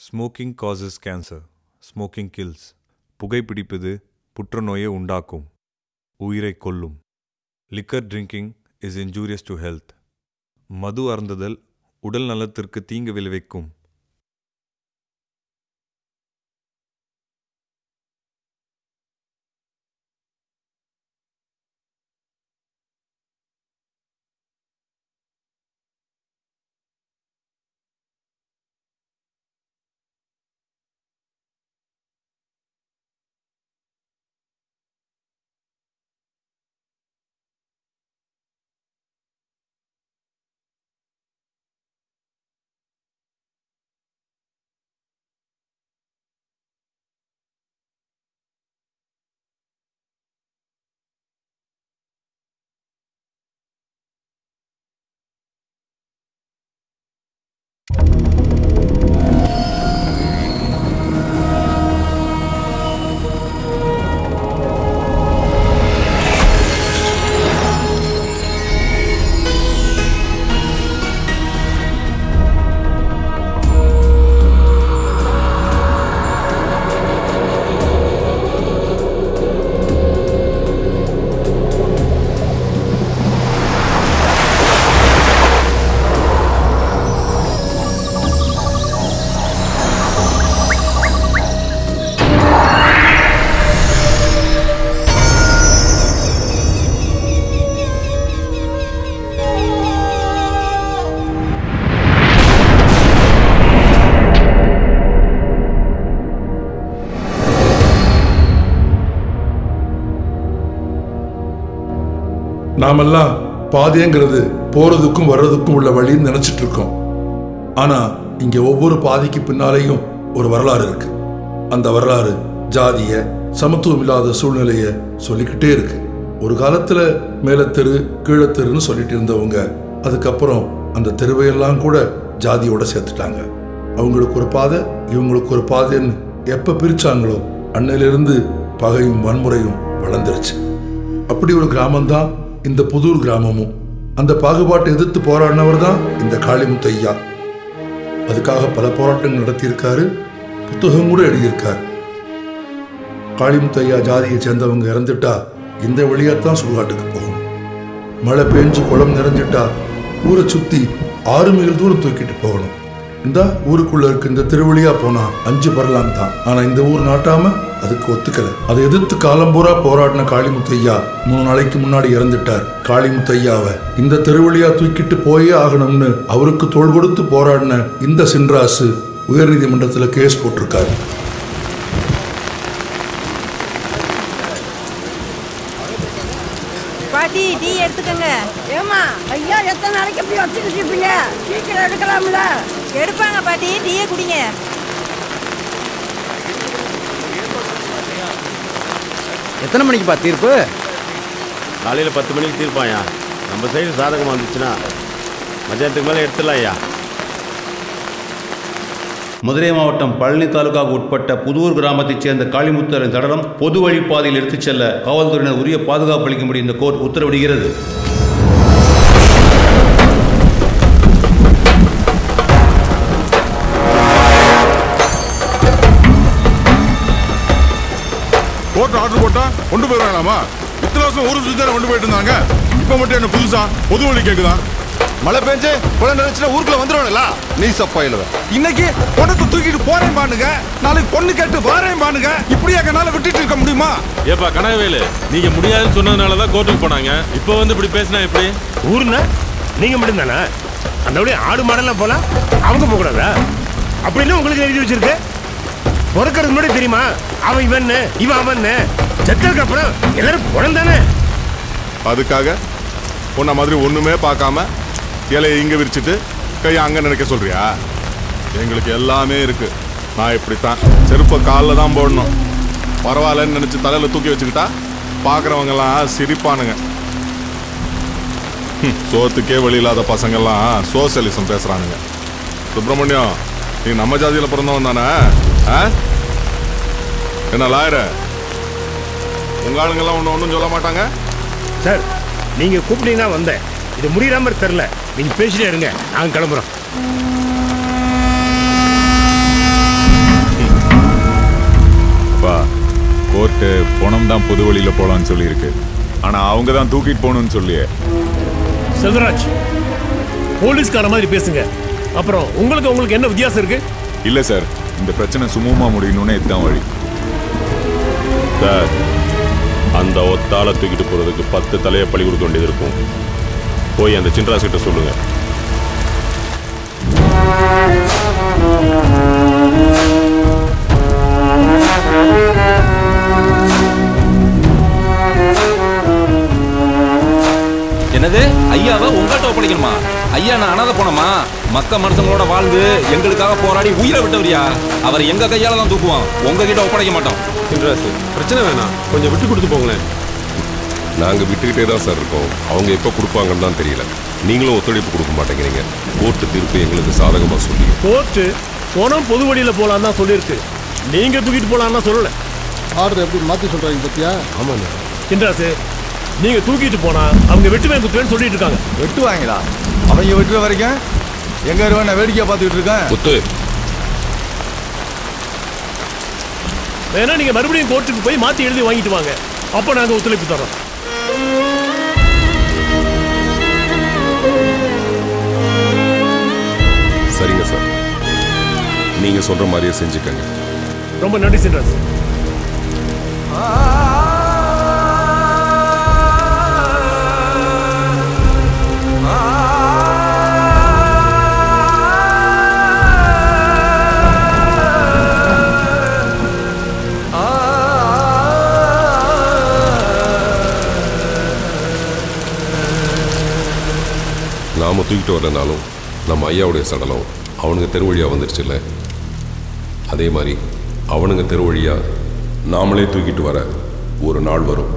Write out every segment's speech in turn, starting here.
Smoking causes cancer smoking kills புகைப்பிடிப்பது புற்றுநோயை உண்டாக்கும் உயிரை கொல்லும் liquor drinking is injurious to health மது அருந்துதல் உடல் நலத்திற்கு தீங்கு விளைவிக்கும் நாமெல்லாம் பாதைங்கிறது போறதுக்கும் வர்றதுக்கும் உள்ள வழின்னு நினைச்சிட்டு இருக்கோம் ஆனா இங்க ஒவ்வொரு பாதைக்கு பின்னாலேயும் ஒரு வரலாறு இருக்கு அந்த வரலாறு ஜாதிய சமத்துவம் இல்லாத சூழ்நிலைய சொல்லிக்கிட்டே இருக்கு ஒரு காலத்துல மேலத்தெரு கீழத்தெருன்னு சொல்லிட்டு இருந்தவங்க அதுக்கப்புறம் அந்த தெருவையெல்லாம் கூட ஜாதியோட சேர்த்துட்டாங்க அவங்களுக்கு ஒரு பாதை இவங்களுக்கு ஒரு பாதைன்னு எப்ப பிரிச்சாங்களோ அன்னையிலிருந்து பகையும் வன்முறையும் வளர்ந்துருச்சு அப்படி ஒரு கிராமம்தான் இந்த புதூர் கிராமமும் அந்த பாகுபாட்டை எதிர்த்து போராடினவர் தான் இந்த காளிமுத்து ஐயா அதுக்காக பல போராட்டங்கள் நடத்தியிருக்காரு புத்தகம் கூட எழுதியிருக்காரு காளிமுத்து ஐயா ஜாதியை சேர்ந்தவங்க இறந்துட்டா இந்த வழியாத்தான் சுடுகாட்டுக்கு போகணும் மழை பெஞ்சு குளம் நிறைஞ்சிட்டா ஊரை சுத்தி ஆறு மைல் தூரம் தூக்கிட்டு போகணும் இந்த ஊருக்குள்ள இருக்க இந்த திருவழியா போனா அஞ்சு பரலாம் தான் ஆனா இந்த ஊர் நாட்டாம அதுக்கு ஒத்துக்கல அதை எதிர்த்து காலம்பூரா போராடின காளிமுத்து ஐயா மூணு நாளைக்கு முன்னாடி இறந்துட்டார் காளிமுத்து ஐயாவை இந்த திருவழியா தூக்கிட்டு போயே ஆகணும்னு அவருக்கு தோள் கொடுத்து போராடின இந்த சின்ராசு உயர்நீதிமன்றத்துல கேஸ் போட்டிருக்காரு பாட்டி டீ எடுத்துக்கங்க ஏமா ஐயா எத்தனை நாளைக்கு இப்படி வச்சுக்கிட்டு இருப்பீங்க சீக்கிரம் எடுக்கலாம்ல எடுப்பாங்க பாட்டி டீயே குடிங்க எத்தனை மணிக்குப்பா தீர்ப்பு காலையில் பத்து மணிக்கு தீர்ப்பாயா நம்ம சைடு சாதகமாக வந்துச்சுன்னா மத்தியானத்துக்கு மேலே எடுத்துடலாம் ஐயா மதுரை மாவட்டம் பழனி தாலுகாவுக்கு உட்பட்ட புதூர் கிராமத்தைச் சேர்ந்த காளிமுத்தரின் சடலம் பொது வழிப்பாதையில் எடுத்துச் செல்ல காவல்துறையினர் உரிய பாதுகாப்பு அளிக்கும்படி இந்த கோர்ட் உத்தரவிடுகிறது கோர்ட் ஆர்டர் போட்டா கொண்டு போயிடலாமா இத்தனை வருஷம் ஒரு சுத்தி கொண்டு போயிட்டு இருந்தாங்க இப்ப மட்டும் என்ன புதுசா பொது வழி கேக்குதா மழை பெஞ்சு குளம் நினைச்சுனா ஊருக்குள்ள வந்துருவானுல நீ சப்பாயிலுவ இன்னைக்கு பொண்ணத்தை தூக்கிட்டு போறேன் பானுங்க நாளைக்கு பொண்ணு கேட்டு வாரேன் பானுங்க இப்படியே எங்கனால விட்டுட்டு இருக்க முடியுமா ஏப்பா கனகவேலு நீங்க முடியாதுன்னு சொன்னதுனால தான் கோர்ட்டுக்கு போனாங்க இப்போ வந்து இப்படி பேசினா எப்படி ஊருன்னா நீங்க மட்டும்தானா அந்த வழி ஆடு மாடெல்லாம் போலாம் அவங்க போக கூடாதா அப்படின்னு உங்களுக்கு எழுதி வச்சிருக்கு பிறக்கிறது முன்னாடி தெரியுமா அவன் இவன் இவன் அவன் செத்ததுக்கு அப்புறம் எல்லாரும் பிறந்தானே அதுக்காக உன்ன மாதிரி ஒண்ணுமே பார்க்காம இலையை இங்க விரிச்சிட்டு கையை அங்க நினைக்க சொல்றியா எங்களுக்கு எல்லாமே இருக்கு நான் இப்படித்தான் செருப்பை காலில் தான் போடணும் பரவாயில்லன்னு நினைச்சு தலையில தூக்கி வச்சுக்கிட்டா பார்க்குறவங்க எல்லாம் சிரிப்பானுங்க ஹம், சோத்துக்கே வழி இல்லாத பசங்கெல்லாம் சோசியலிசம் பேசுறானுங்க சுப்பிரமணியம் நீ நம்ம ஜாதியில பிறந்தவன் தானே ஆ? என்ன லாயர உங்க ஆளுங்கெல்லாம் ஒன்றும் ஒன்றும் சொல்ல மாட்டாங்க சார் நீங்க கூப்பிட்டீங்கன்னா வந்தேன் இது முடியற மாதிரி தெரில நீங்க பேசிட்டே இருங்க நாங்க கிளம்புறோம் கோர்ட்டு பணம் தான் பொது வழியில போலான்னு சொல்லியிருக்கு ஆனா அவங்க தான் தூக்கிட்டு போகணும்னு சொல்லியே செல்வராஜ் போலீஸ்கார மாதிரி பேசுங்க அப்புறம் உங்களுக்கு உங்களுக்கு என்ன வித்தியாசம் இருக்கு இல்ல சார் இந்த பிரச்சனை சுமூகமா முடியணும்னு இதுதான் வழி சார் அந்த ஒத்தால தூக்கிட்டு போறதுக்கு பத்து தலையை பழி கொடுக்க வேண்டியது இருக்கும் போய் அந்த சின்ராஸ் கிட்ட சொல்லுங்க என்னது ஐயாவை உங்கள்கிட்ட ஒப்படைக்கணுமா ஐயா நான் அனாதை போனோமா மக்க மனுஷங்களோட வாழ்ந்து எங்களுக்காக போராடி உயிரை விட்டவரியா அவர் எங்க கையால தான் தூக்குவோம் உங்ககிட்ட ஒப்படைக்க மாட்டோம் சின்ராசு பிரச்சனை வேணாம் கொஞ்சம் விட்டு கொடுத்து போங்களேன் நாங்கள் விட்டுக்கிட்டே தான் சார் இருக்கோம் அவங்க எப்போ கொடுப்பாங்கன்னு தான் தெரியல நீங்களும் ஒத்துழைப்பு கொடுக்க மாட்டேங்கிறீங்க கோர்ட்டு தீர்ப்பு எங்களுக்கு சாதகமாக சொல்லி கோர்ட்டு போனோம் பொது வழியில போலாம் தான் சொல்லியிருக்கு நீங்க தூக்கிட்டு போலாம் சொல்லல ஆர்டர் எப்படி மாத்தி சொல்றாங்க பத்தியா ஆமாண்ணே சின்ராசு நீங்க தூக்கிட்டு போனா அவங்க வெட்டுவேன் குத்துவேன்னு சொல்லிட்டு இருக்காங்க வெட்டுவாங்களா அவங்க வெட்டுற வரைக்கும் எங்க வருவேன் நான் வேடிக்கை பார்த்துக்கிட்டு இருக்கேன் ஒத்து வேணா நீங்க மறுபடியும் கோர்ட்டுக்கு போய் மாத்தி எழுதி வாங்கிட்டு வாங்க அப்ப நாங்க ஒத்துழைப்பு தரோம் சரிங்க சார் நீங்கள் சொல்கிற மாதிரியே செஞ்சுக்கங்க ரொம்ப நன்றி சின்ராஸ் நாம தூக்கிட்டு வரலனாலும் நம்ம ஐயாவுடைய சடலம் அவனுங்க தெரு வழியாக வந்துருச்சுல்ல அதே மாதிரி அவனுங்க தெரு வழியா நாமளே தூக்கிட்டு வர ஒரு நாள் வரும்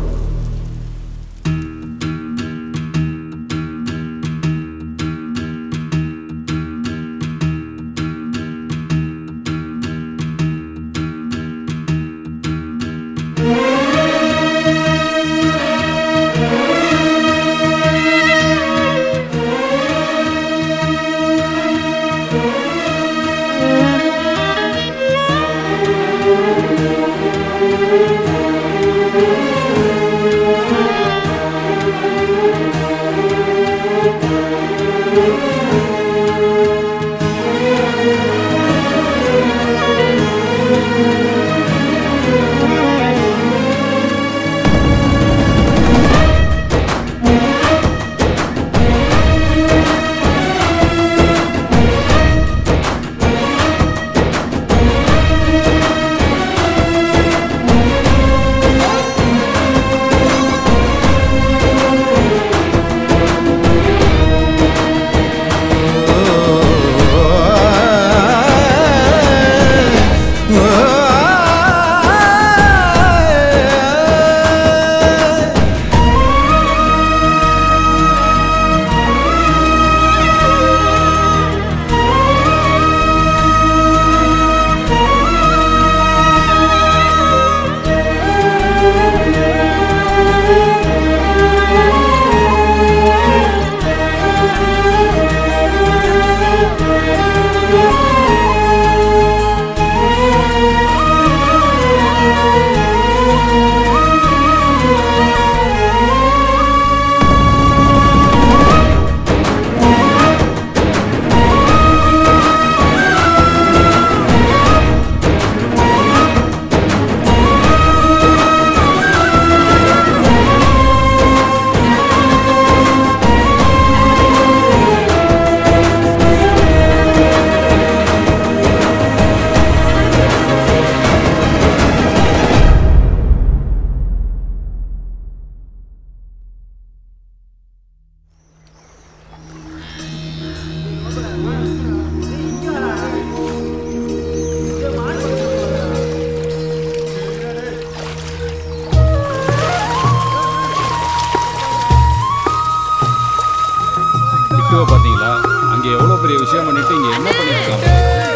கிட்டுவ பாத்தீங்களா அங்க எவ்வளவு பெரிய விஷயம் பண்ணிட்டு இங்க என்ன பண்ணிருக்காங்க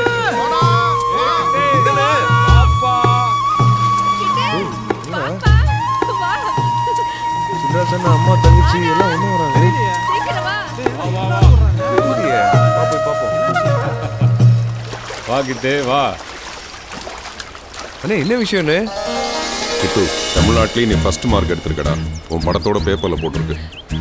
சுந்தரசன் அம்மா தங்கச்சி எல்லாம் ஒண்ணு வராங்க தெரியலையே. வா போய் பார்ப்போம் வா கிட்டே வா அண்ணே என்ன விஷயம்னு கிட்டு தமிழ்நாட்டிலேயே நீ ஃபர்ஸ்ட் மார்க் எடுத்திருக்கடா உன் படத்தோட பேப்பரில் போட்டிருக்கு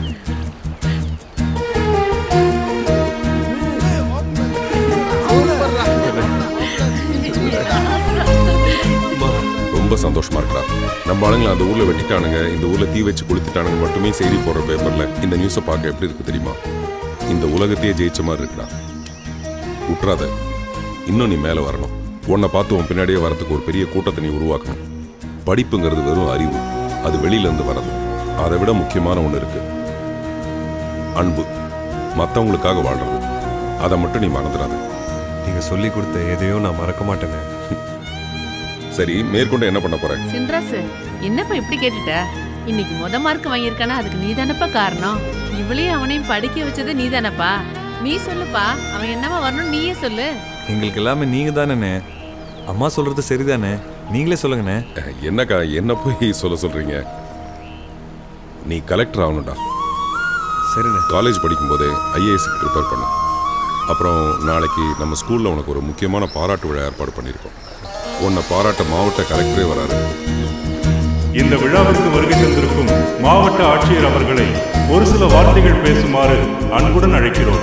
ரொம்ப சந்தோஷமா இருக்கா நம்ம ஆளுங்களை அந்த ஊர்ல வெட்டிட்டானுங்க இந்த ஊர்ல தீ வச்சு கொளுத்திட்டானுங்க மட்டுமே செய்தி போடுற பேப்பர்ல இந்த நியூஸை பார்க்க எப்படி இருக்கு தெரியுமா இந்த உலகத்தையே ஜெயிச்ச மாதிரி இருக்குடா விட்றாத இன்னும் நீ மேலே வரணும் உன்னை பார்த்து உன் பின்னாடியே வரதுக்கு ஒரு பெரிய கூட்டத்தை நீ உருவாக்கணும் படிப்புங்கிறது வெறும் அறிவு அது வெளியில இருந்து வரது அதை விட முக்கியமான ஒன்று இருக்கு அன்பு மற்றவங்களுக்காக வாழ்றது அதை மட்டும் நீ மறந்துடாத நீங்க சொல்லி கொடுத்த எதையும் நான் மறக்க மாட்டேனே சரி மேற்கொண்டு என்ன பண்ண போற சின்ராசு என்னப்பா இப்படி கேட்டுட்ட இன்னைக்கு முத மார்க் வாங்கியிருக்கானா அதுக்கு நீ தானப்பா காரணம் இவளையும் அவனையும் படிக்க வச்சது நீ தானப்பா நீ சொல்லுப்பா அவன் என்னவா வரணும் நீயே சொல்லு எங்களுக்கு எல்லாமே நீங்க தானே அம்மா சொல்றது சரிதானே நீங்களே சொல்லுங்கண்ணே என்னக்கா என்ன போய் சொல்ல சொல்றீங்க நீ கலெக்டர் ஆகணும்டா சரிண்ணே காலேஜ் படிக்கும்போதே ஐஏஎஸ்க்கு ப்ரிப்பேர் பண்ண அப்புறம் நாளைக்கு நம்ம ஸ்கூலில் உனக்கு ஒரு முக்கியமான பாராட்டு விழா ஏற்பாடு பண்ணியிருக்கோம் உன்னை பாராட்ட மாவட்ட கலெக்டரே வராரு இந்த விழாவிற்கு வருகை தந்திருக்கும் மாவட்ட ஆட்சியர் அவர்களை ஒரு சில வார்த்தைகள் பேசுமாறு அன்புடன் அழைக்கிறோம்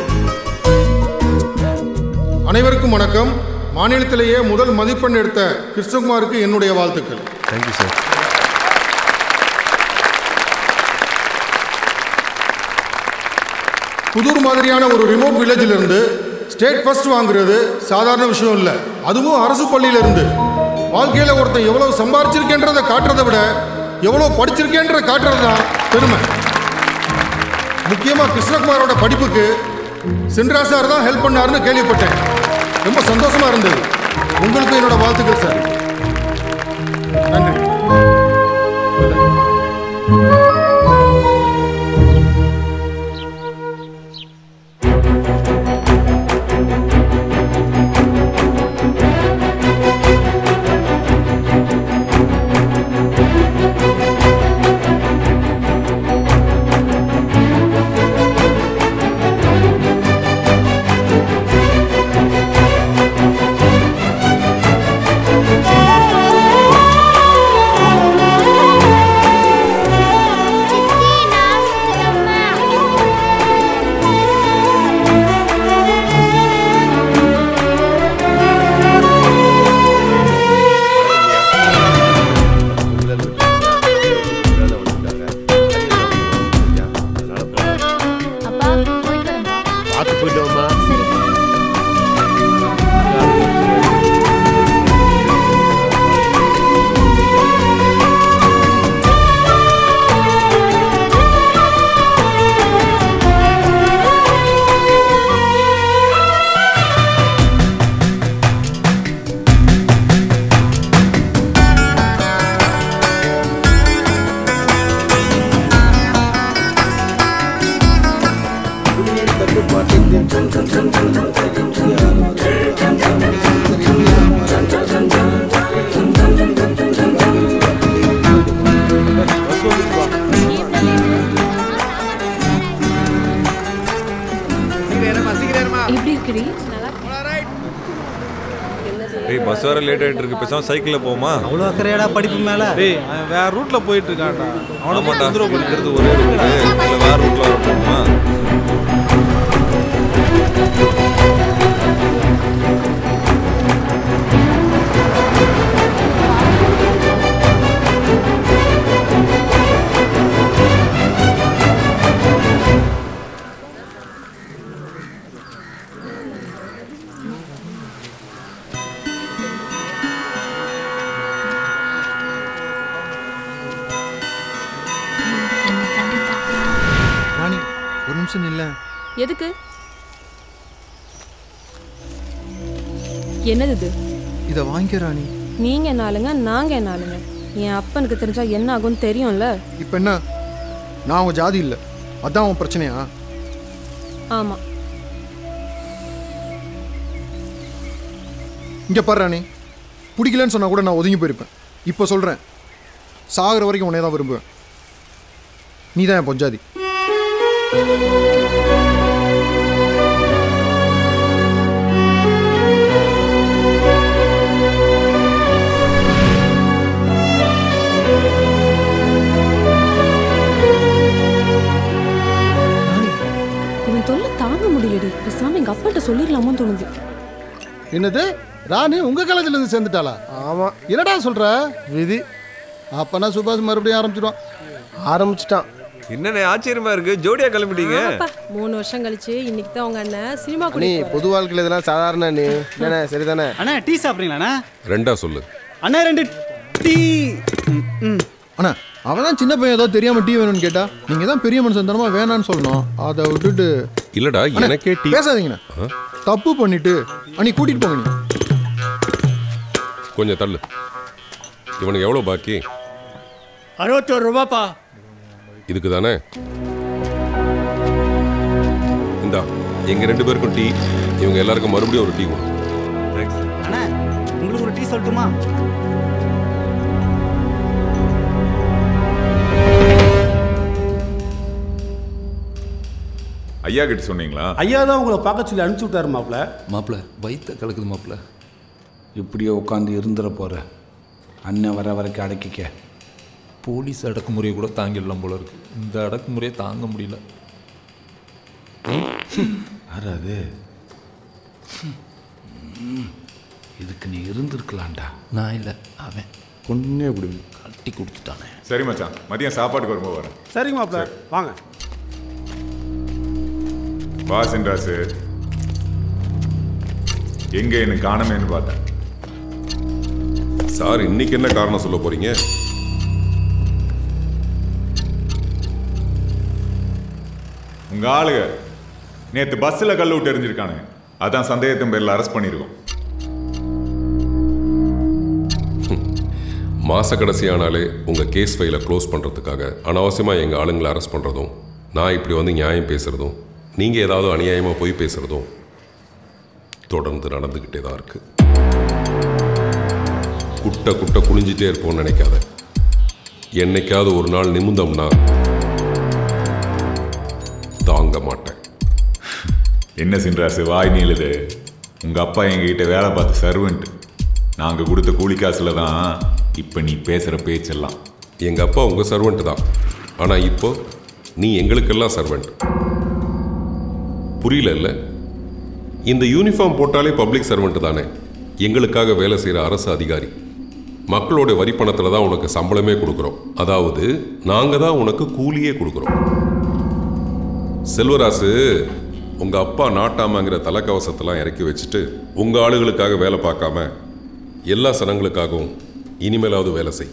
அனைவருக்கும் வணக்கம் மாநிலத்திலேயே முதல் மதிப்பெண் எடுத்த கிருஷ்ணகுமாருக்கு என்னுடைய வாழ்த்துக்கள் தேங்க்யூ சார் புதூர் மாதிரியான ஒரு ரிமோட் வில்லேஜில் இருந்து ஸ்டேட் ஃபர்ஸ்ட் வாங்குறது சாதாரண விஷயம் இல்லை அதுவும் அரசு பள்ளியில இருந்து வாழ்க்கையில் ஒருத்தன் எவ்வளவு சம்பாரிச்சிருக்கேன்றதை காட்டுறதை விட எவ்வளோ படிச்சிருக்கேன்ற காட்டுறது தான் பெருமை முக்கியமாக கிருஷ்ணகுமாரோட படிப்புக்கு சின்ரா சார் தான் ஹெல்ப் பண்ணாருன்னு கேள்விப்பட்டேன் ரொம்ப சந்தோஷமா இருந்தது உங்களுக்கு என்னோட வாழ்த்துக்கள் சார் நன்றி பார்த்து போயிட்டு வாம்மா. எப்படி இருக்குடி டேய் பஸ் வர லேட் ஆயிட்டு இருக்கு பேசாம சைக்கிள்ல போமா அவ்வளோ அக்கறையாடா படிப்பு மேல டேய் அவன் வேற ரூட்ல போயிட்டு இருக்கான்டா அவனை ஆமாடா மட்டும் தொந்தரவு பண்ணி இருக்கிறது ஒரே ரூட் இல்ல வேற ரூட்ல வர போமா ராணி ஒரு நிமிஷம் இல்ல எதுக்கு என்னது இது இதை வாங்கிக்க ராணி நீங்க என்ன ஆளுங்க நாங்க என்ன ஆளுங்க என் அப்பனுக்கு தெரிஞ்சா என்ன ஆகும்னு தெரியும்ல இப்போ என்ன நான் உன் ஜாதி இல்லை அதான் உன் பிரச்சனையா ஆமா இங்கே பாரு ராணி பிடிக்கலன்னு சொன்னா கூட நான் ஒதுங்கி போயிருப்பேன் இப்போ சொல்கிறேன் சாகிற வரைக்கும் உன்னை தான் விரும்புவேன் நீ தான் என் பொஞ்சாதி இருக்குடி பேசாம எங்க அப்பாட்ட சொல்லிடலாமோன்னு தோணுது என்னது ராணி உங்க காலேஜ்ல இருந்து சேர்ந்துட்டாளா ஆமா என்னடா சொல்ற விதி அப்பனா சுபாஷ் மறுபடியும் ஆரம்பிச்சிடுவான் ஆரம்பிச்சிட்டான் என்னண்ணே ஆச்சரியமா இருக்கு ஜோடியா கிளம்பிட்டீங்க ஆமாப்பா, மூணு வருஷம் கழிச்சு இன்னைக்கு தான் உங்க அண்ணன் சினிமா நீ பொது வாழ்க்கையில் இதெல்லாம் சாதாரண நீ என்ன சரிதானே அண்ணா டீ சாப்பிட்றீங்களாண்ணா ரெண்டா சொல்லு அண்ணா ரெண்டு டீ அண்ணா அவன் தான் சின்ன பையன் ஏதோ தெரியாம டீ வேணும்னு கேட்டா நீங்க தான் பெரிய மனுஷன் தனமா வேணான்னு சொல்லணும் அதை விட்டுட்டு இல்லடா அண்ணா, எனக்கே டீ பேசாதீங்கண்ணா தப்பு பண்ணிட்டு அன்னைக்கு கூட்டிட்டு போங்க நீங்க கொஞ்சம் தள்ளு இவனுக்கு எவ்வளோ பாக்கி அறுபத்தோரு ரூபாப்பா இதுக்கு தானே இந்தா எங்க ரெண்டு பேருக்கும் டீ இவங்க எல்லாருக்கும் மறுபடியும் ஒரு டீ கொடு அண்ணா உங்களுக்கு ஒரு டீ சொல்லட்டுமா ஐயா கிட்ட சொன்னீங்களா ஐயா தான் உங்களை பார்க்க சொல்லி அனுப்பிச்சு விட்டாரு மாப்ள மாப்பிள வயிற்ற கலக்குது மாப்பிள இப்படியே உட்காந்து இருந்துட போற அண்ணன் வர வரைக்கும் அடக்கிக்க போலீஸ் அடக்குமுறையை கூட தாங்கிடலாம் போல இருக்கு இந்த அடக்குமுறையை தாங்க முடியல யாராது ம், இதுக்கு நீ இருந்திருக்கலாம்டா நான் இல்லை அவன் பொண்ணே அப்படி கட்டி கொடுத்துட்டானே சரி மச்சான் மதியம் சாப்பாட்டுக்கு வரும்போது வரேன் சரிங்க மாப்ள வாங்க வா சென்றாசு எங்க எனக்கு காணமேன்னு பார்த்தேன் சார் இன்னைக்கு என்ன காரணம் சொல்ல போறீங்க உங்க ஆளுங்க நேத்து பஸ்ல கல்லு விட்டு எறிஞ்சிருக்கானுங்க அதான் சந்தேகத்தின் பேர்ல அரெஸ்ட் பண்ணிருக்கோம் மாச கடைசி ஆனாலே உங்க கேஸ் ஃபைலை க்ளோஸ் பண்றதுக்காக அனாவசியமா எங்க ஆளுங்களை அரெஸ்ட் பண்றதும் நான் இப்படி வந்து நியாயம் பேசுறதும் நீங்க ஏதாவது அநியாயமா போய் பேசுறதும் தொடர்ந்து நடந்துகிட்டே தான் இருக்கு குட்ட குட்ட குனிஞ்சிட்டே இருப்போம்னு நினைக்காத என்னைக்காவது ஒரு நாள் நிமிந்தோம்னா தாங்க மாட்டேன் என்ன சின்ராசு வாய் நீளுது உங்க அப்பா எங்ககிட்ட வேலை பார்த்த சர்வெண்ட் நாங்க கொடுத்த கூலி காசுல தான் இப்ப நீ பேசுற பேச்செல்லாம் எங்க அப்பா உங்க சர்வெண்ட் தான் ஆனா இப்போ நீ எங்களுக்கெல்லாம் சர்வெண்ட் புரியல இல்ல இந்த யூனிஃபார்ம் போட்டாலே பப்ளிக் சர்வெண்ட் தானே எங்களுக்காக வேலை செய்யற அரசு அதிகாரி மக்களோட வரி பணத்துல தான் உனக்கு சம்பளமே கொடுக்குறோம் அதாவது நாங்க தான் உனக்கு கூலியே கொடுக்குறோம் செல்வராசு உங்க அப்பா நாட்டாமங்கிற தலைக்கவசத்தெல்லாம் இறக்கி வச்சுட்டு உங்க ஆளுகளுக்காக வேலை பார்க்காம எல்லா சனங்களுக்காகவும் இனிமேலாவது வேலை செய்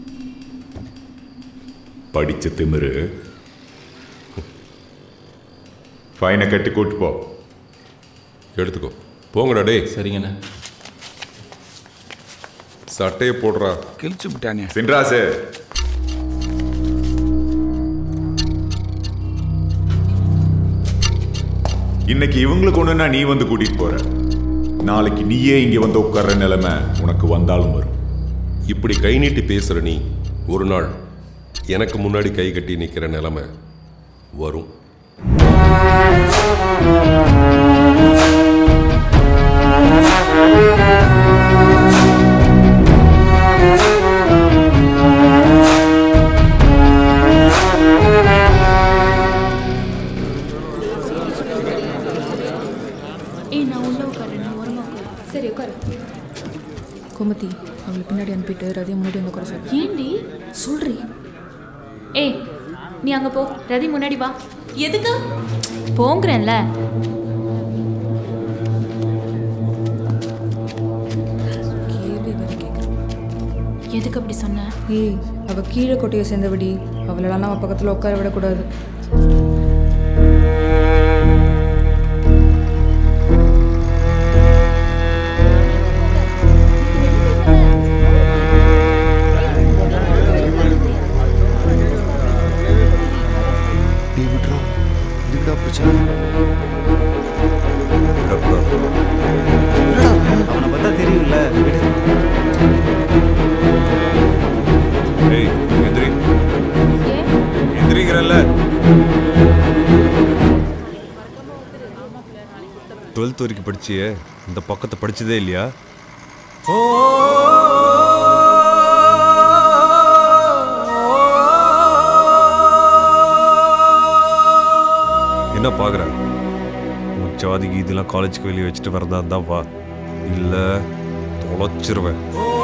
படிச்ச திமிரு ஃபைனை கட்டி கூட்டு போ எடுத்துக்கோ போங்கடா டேய் சரிங்கண்ணே சட்டையை போடுறா கிழிச்சு விட்டானே சின்ராசு இன்னைக்கு இவங்களுக்கு ஒண்ணுன்னா நீ வந்து கூட்டிட்டு போற நாளைக்கு நீயே இங்க வந்து உட்கார்ற நிலைமை உனக்கு வந்தாலும் வரும் இப்படி கை நீட்டி பேசுற நீ ஒரு நாள் எனக்கு முன்னாடி கை கட்டி நிக்கிற நிலைமை வரும் ஏய் நான் உள்ள உட்காரேன் நீ ஓரமா உட்காரு சரி உட்காரு கோமதி அவளை பின்னாடி அனுப்பிட்டு ரதியை முன்னாடி வந்து உட்கார சொல்லு ஏண்டி சொல்றி ஏய் நீ அங்க போ ரதி முன்னாடி வா எதுக்கு போங்கிறேன்ல கேள்வி வேற கேட்குறேன் எதுக்கு அப்படி சொன்ன ஏய் அவ கீழே கொட்டையை சேர்ந்தபடி அவளெல்லாம் நம்ம பக்கத்தில் உட்கார விடக்கூடாது நீ விட்றோம் இதுக்குடா பிரச்சனை அவனை பார்த்தா தெரியும்ல விடு ஏய் எந்திரி எந்திரிங்கிறல்ல டுவெல்த் வரைக்கும் படிச்சியே இந்த பக்கத்தை படிச்சதே இல்லையா என்ன பார்க்குற உன் ஜாதி கீதிலாம் காலேஜுக்கு வெளியே வச்சுட்டு வரதா இருந்தா வா இல்லை தொலைச்சிருவேன்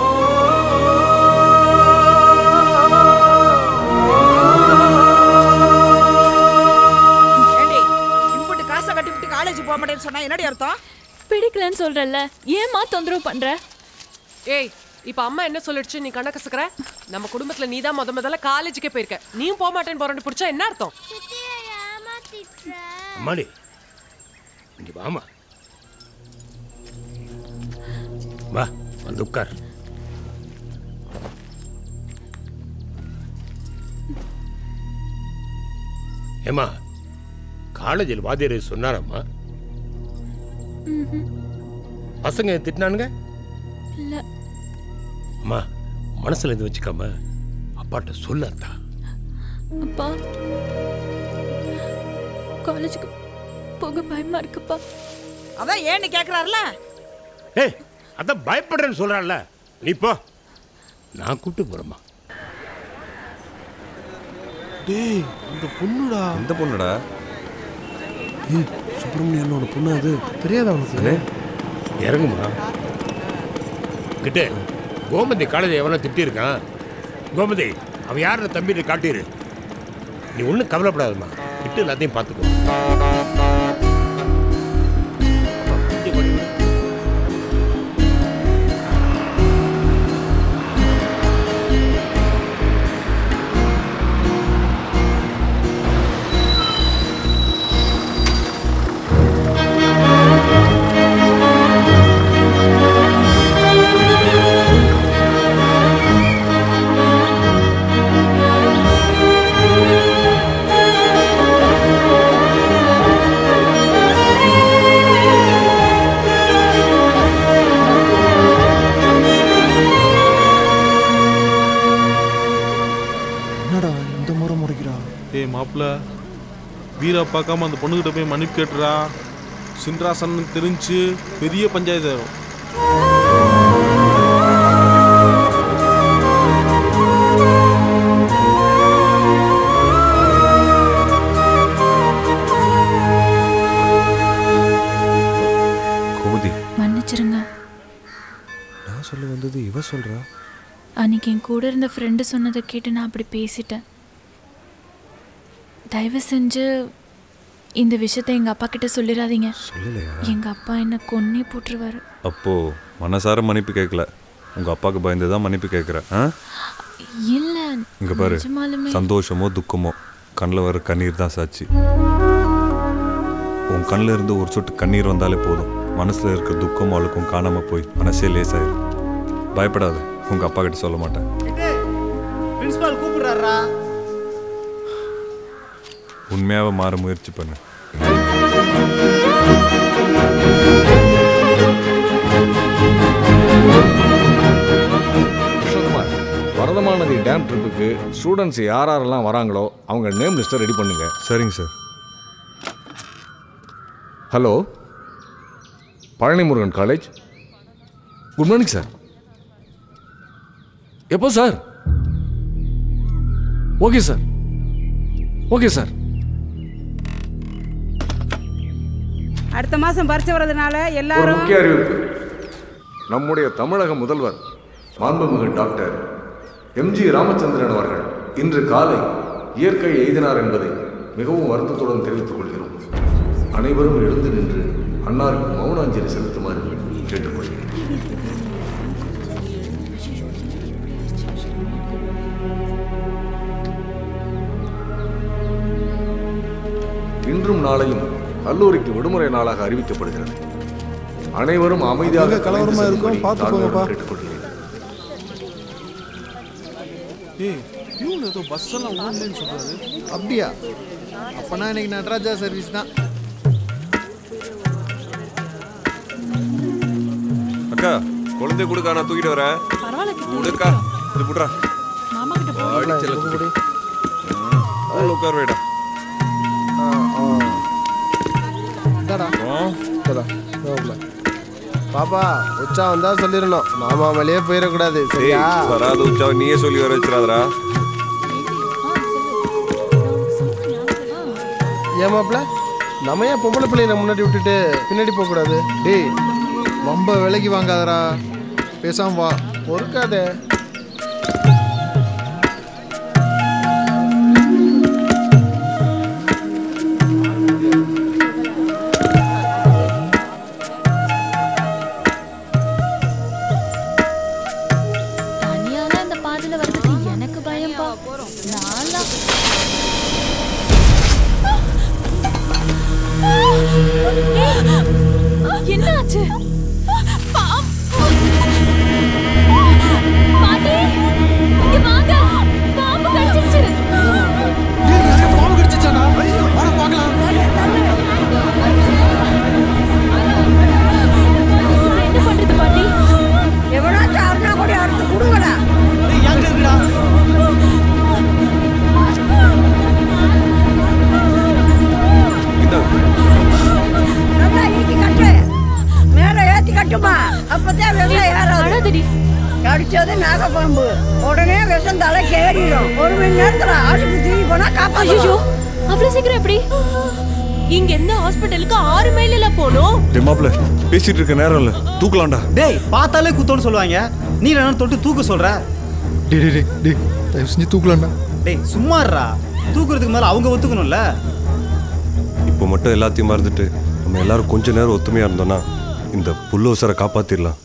ஏண்டி இம்புட்டு காசை கட்டிவிட்டு காலேஜ் போக மாட்டேன்னு சொன்னா என்னடி அர்த்தம் பிடிக்கலன்னு சொல்றல்ல ஏமா தொந்தரவு பண்ற ஏய் இப்ப அம்மா என்ன சொல்லிடுச்சு நீ கண்ண கசக்குற நம்ம குடும்பத்துல நீ தான் முத முதல்ல காலேஜுக்கே போயிருக்க நீயும் போக மாட்டேன்னு போறேன்னு பிடிச்சா என்ன அர்த்தம் அம்மாடி இங்க வாமா வா வந்து உட்கார் ஏமா காலேஜில் வாத்தியார் சொன்னாரம்மா பசங்க திட்டினானுங்க இல்ல அம்மா மனசுல இது வச்சுக்காம அப்பாட்ட சொல்லத்தா அப்பா காலேஜுக்கு போக பயமா இருக்குப்பா அதான் ஏன்னு கேக்குறாருல ஏய் அதான் பயப்படுறேன்னு சொல்றான்ல நீ போ நான் கூப்பிட்டு போறேம்மா டேய் அந்த பொண்ணுடா எந்த பொண்ணுடா ஏய் சுப்பிரமணியனோட பொண்ணு அது தெரியாதா உனக்கு அண்ணே, இறங்குமா கிட்டே கோமதி காலேஜ் எவனோ திட்டிருக்கான் கோமதி அவன் யாருன்னு தம்பிட்டு காட்டிரு நீ ஒன்றும் கவலைப்படாதம்மா கிட்ட எல்லாத்தையும் பார்த்துக்கோ என்னடா இந்த முறை முறைக்கிறா ஏய் மாப்பிள்ள வீரா பார்க்காம அந்த பொண்ணுகிட்ட போய் மன்னிப்பு கேட்டுறா சின்ராசன் தெரிஞ்சு பெரிய பஞ்சாயத்து ஆயிரும் கோமதி மன்னிச்சிருங்க நான் சொல்ல வந்தது இவ சொல்றா அன்னைக்கு என் கூட இருந்த ஃப்ரெண்டு சொன்னதை கேட்டு நான் அப்படி பேசிட்டேன் தயவு செஞ்சு இந்த விஷயத்த எங்க அப்பா கிட்ட சொல்லிடாதீங்க சொல்லலையா எங்க அப்பா என்ன கொன்னே போட்டுருவாரு அப்போ மனசார மன்னிப்பு கேட்கல உங்க அப்பாவுக்கு பயந்து தான் மன்னிப்பு கேட்குற ஆ இல்ல இங்க பாரு நிஜமாலுமே சந்தோஷமோ துக்கமோ கண்ணில் வர கண்ணீர் தான் சாட்சி உன் கண்ணில் இருந்து ஒரு சொட்டு கண்ணீர் வந்தாலே போதும் மனசுல இருக்கிற துக்கமும் அழுக்கும் காணாம போய் மனசே லேசாயிரும் பயப்படாத உங்க அப்பா கிட்ட சொல்ல மாட்டேன் பிரின்சிபால் கூப்பிடுறாரா உண்மையாவே மாற முயற்சி பண்ணு கிருஷ்ணகுமார் வரதமானதி டேம் ட்ரிப்புக்கு ஸ்டூடெண்ட்ஸ் யார் யாரெல்லாம் வராங்களோ அவங்க நேம் லிஸ்ட்டை ரெடி பண்ணுங்க சரிங்க sir hello Palani Murugan college good morning sir எப்போ sir okay sir okay sir அடுத்த மாசம் பரிச்சை வர்றதுனால ஒரு எல்லாரும் முக்கிய அறிவிப்பு நம்முடைய தமிழக முதல்வர் மாண்புமிகு டாக்டர் எம்ஜி ராமச்சந்திரன் அவர்கள் இன்று காலை இயற்கை எய்தினார் என்பதை மிகவும் வருத்தத்துடன் தெரிவித்துக் கொள்கிறோம் அனைவரும் எழுந்து நின்று அன்னாருக்கு மௌன அஞ்சலி செலுத்துமாறு கேட்டுக்கொள்கிறேன் இன்றும் நாளையும் கல்லூரிக்கு விடுமுறை நாளாக அறிவிக்கப்படுகிறது அனைவரும் அமைதியாக எங்க கலவரமா கலைந்து இருக்கும்? செல்லும்படி பார்த்து தாழ்மையுடன் போங்கப்பா. கேட்டுக்கொள்கிறேன் ஏய் பியூன் ஏதோ பஸ் எல்லாம் ஓடலன்னு சொல்றாரு அப்படியா அப்பனா இன்னைக்கு நடராஜா சர்வீஸ் தான் அக்கா குழந்தை கொடுக்கா நான் தூக்கிட்டு வரேன் பரவாயில்ல கொடுக்கா இது புட்றா மாமா கிட்ட போ. வாடி செல்ல குட்டி உள்ள உட்கார் வைடா இந்தாடா இந்தாடா, ரோப்ல. பாப்பா உச்சா வந்தா சொல்லிடணும் மாமா மேலேயே போயிடக்கூடாது டேய் சரியா வராத உச்சா நீயே சொல்லி வர வச்சிடாதடா ஏன் மாப்ள நம்ம ஏன் பொம்பளை பிள்ளைங்களை முன்னாடி விட்டுட்டு பின்னாடி போகக்கூடாது டேய் ரொம்ப விலைக்கு வாங்காதடா பேசாம வா பொறுக்காத தனியால அந்த பாதையில வர்றதுக்கு எனக்கு பயம்பா நான்லாம் என்ன ஆச்சு பாம். பாட்டி இங்க வாங்க பாம்பு கடிச்சிருச்சு பாம்பு கடிச்சிச்சாடா வர பார்க்கலாம் என்ன பண்றது பாட்டி எவனாச்சும் அருணா கூட அறுத்து கொடுங்கடா எங்க இருக்குடா நல்லா இறுக்கி கட்டு மேல ஏத்தி கட்டுமா அப்பதான் விஷம் ஏறாது கடிச்சது நாகப்பாம்பு உடனே விஷம் தலைக்கு ஏறிடும் ஒரு மணி நேரத்துல ஆஸ்பத்திரி போனா ஐயோ காப்பாற்றணும் அவ்வளவு சீக்கிரம் எப்படி இங்க இருந்து ஹாஸ்பிட்டலுக்கு ஆறு மைல்ல போனோம் டே மாப்பிள்ள பேசிட்டு இருக்க நேரம் இல்ல தூக்கலாம்டா டேய் பார்த்தாலே குத்தோன்னு சொல்லுவாங்க நீ என்ன தொட்டு தூக்க சொல்ற டே டே டே டே தயவு செஞ்சு தூக்கலாம்டா டேய் சும்மாறா தூக்குறதுக்கு மேல அவங்க ஒத்துக்கணும்ல இப்போ மட்டும் எல்லாத்தையும் மறந்துட்டு நம்ம எல்லாரும் கொஞ்ச நேரம் ஒத்துமையா இருந்தோம்னா இந்த புல்லோசரை காப்பாத்திடலாம்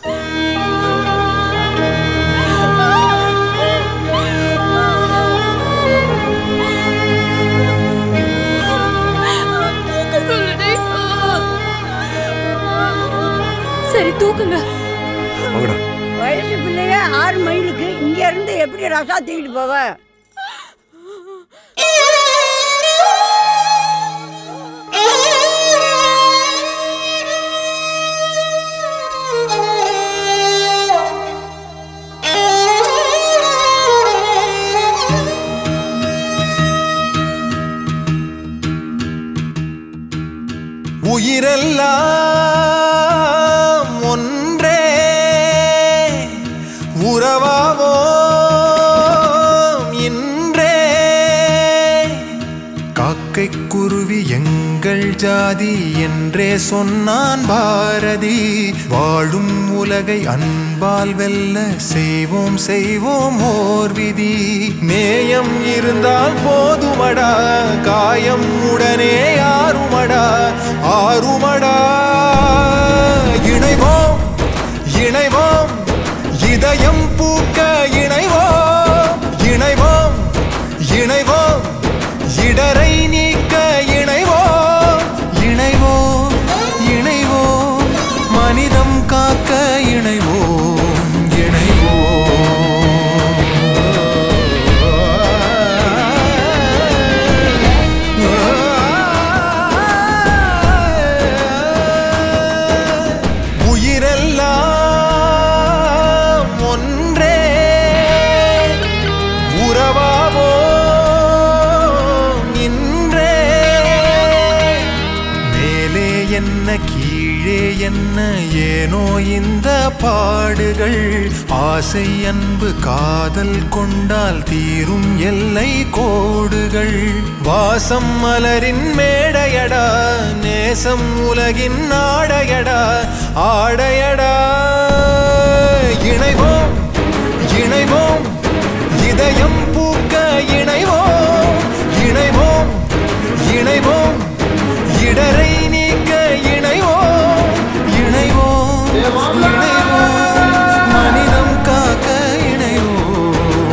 தூக்க சொல்லுடி சரி தூக்குங்க வாங்கடா வயசு பிள்ளைய ஆறு மைலுக்கு இங்க இருந்து எப்படி ரசா தூக்கிட்டு போவ உயிரெல்லாம் ஒன்றே உறவாவோம் இன்றே காக்கை குருவி எங்கள் ஜாதி என்றே சொன்னான் பாரதி வாழும் உலகை அன்பால் வெல்ல செய்வோம் செய்வோம் ஓர் விதி நேயம் இருந்தால் போதுமடா காயம் உடனே ஆறுமடா ஆறுமடா இணைவோம் இணைவோம் இதயம் பூக்க இணைவோம் இணைவோம் இணைவோம் இடரை நீக்க இணைவோம் இணைவோம் இணைவோம் மனிதம் காக்க இணைவோம் இணைவோம் உயிரெல்லாம் ஒன்றே உறவாவோம் இன்றே மேலே என்ன கீழே என்ன ஏனோ இந்த பாடுகள் ஆசை அன்பு காதல் கொண்டால் தீரும் எல்லை கோடுகள் வாசம் மலரின் மேடையடா நேசம் உலகின் ஆடையடா ஆடையடா இணைவோம் இணைவோம் இதயம் பூக்க இணைவோம் இணைவோம் இணைவோம் இடரை நீக்க இணைவோம் இணைவோம் இணைவோம் மனிதம் காக்க இணைவோம்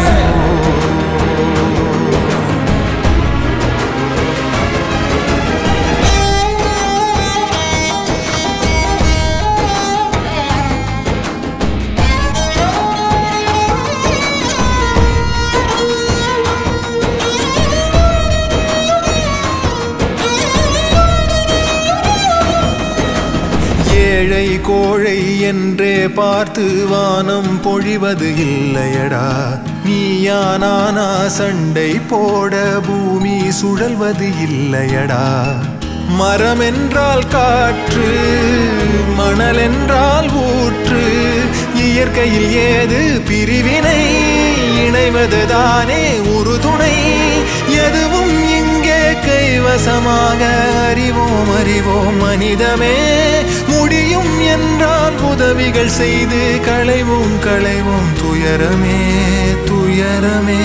ஏழை கோழை என்றே பார்த்து வானம் பொழிவது இல்லையடா நீயா நானா சண்டை போட பூமி சுழல்வது இல்லையடா மரம் என்றால் காற்று மணல் என்றால் ஊற்று இயற்கையில் ஏது பிரிவினை இணைவது தானே ஒரு துணை எதுவும் இங்கே கைவசமாக அறிவோம் அறிவோம் மனிதமே முடியும் என்றால் உதவிகள் செய்து களைவோம் களைவோம் துயரமே துயரமே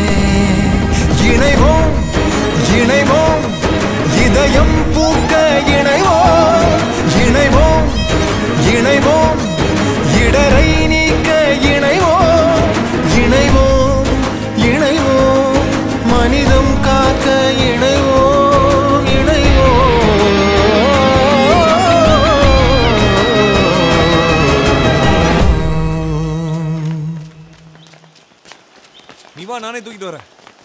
இணைவோம் இணைவோம் இதயம் பூக்க இணைவோம் இணைவோம் இணைவோம் இடரை நீக்க இணைவோம் இணைவோம் இணைவோம் மனிதம் காக்க இணைவோம் இணைவோம் நீ வா நானே தூக்கிட்டு வரேன்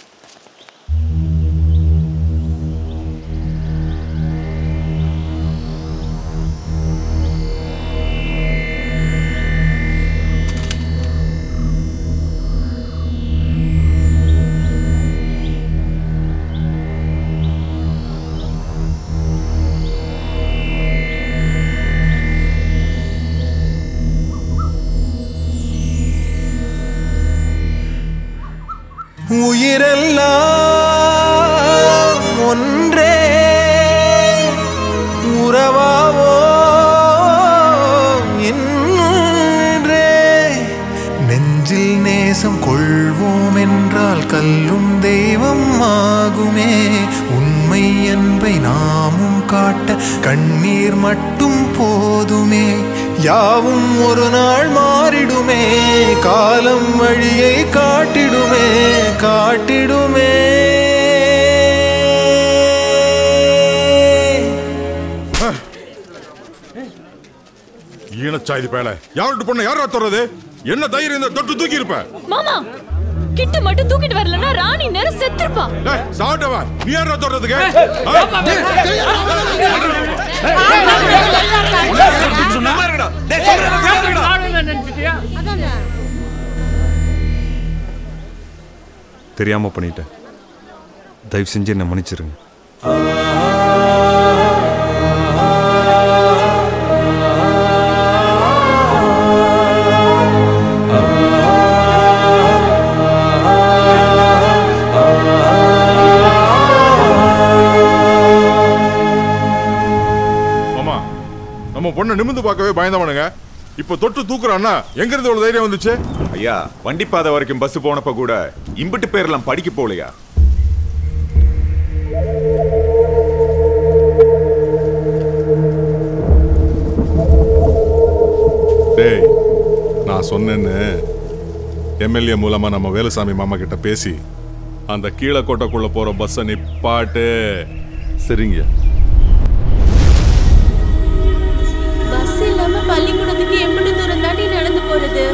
உயிரெல்லாம் ஒன்றே உறவாவோ என்றே நெஞ்சில் நேசம் கொள்வோம் என்றால் கல்லும் தெய்வம் ஆகுமே உண்மை என்பை நாமும் காட்ட கண்ணீர் மட்டும் போதுமே யாவும் ஒரு நாள் மாறிடுமே காலம் வழியை காட்டிடுமே காட்டிடுமே ஈனச்சாய்தி பேல யார்கிட்ட பொண்ணு யாரா தொடறது என்ன தைரியம் இந்த தொட்டு தூக்கி இருப்ப மாமா கிட்ட மட்டும் தூக்கிட்டு வரலன்னா ராணி நேரம் செத்துருப்பா சாப்பிட்டவா நீ யாரா தொடறதுக்கு தெரியாம பண்ணிட்டேன் தயவு செஞ்சு என்னை மன்னிச்சிருங்க மாமா நம்ம பொண்ணை நிமிந்து பார்க்கவே பயந்தவனுங்க இப்ப தொட்டு தூக்குறான்னா எங்க இருந்து இவ்வளவு தைரியம் வந்துச்சு ஐயா வண்டி பாதை வரைக்கும் பஸ் போனப்ப கூட இம்பிட்டு பேர்லாம் படிக்க போலையா டேய் நான் சொன்னேன்னு எம்எல்ஏ மூலமா நம்ம வேலுசாமி மாமா கிட்ட பேசி அந்த கீழக்கோட்டைக்குள்ள போற பஸ்ஸை நிப்பாட்டு சரிங்க பஸ் இல்லாம பள்ளிக்கூடத்துக்கு எப்படி தூரம் தாண்டி நடந்து போறது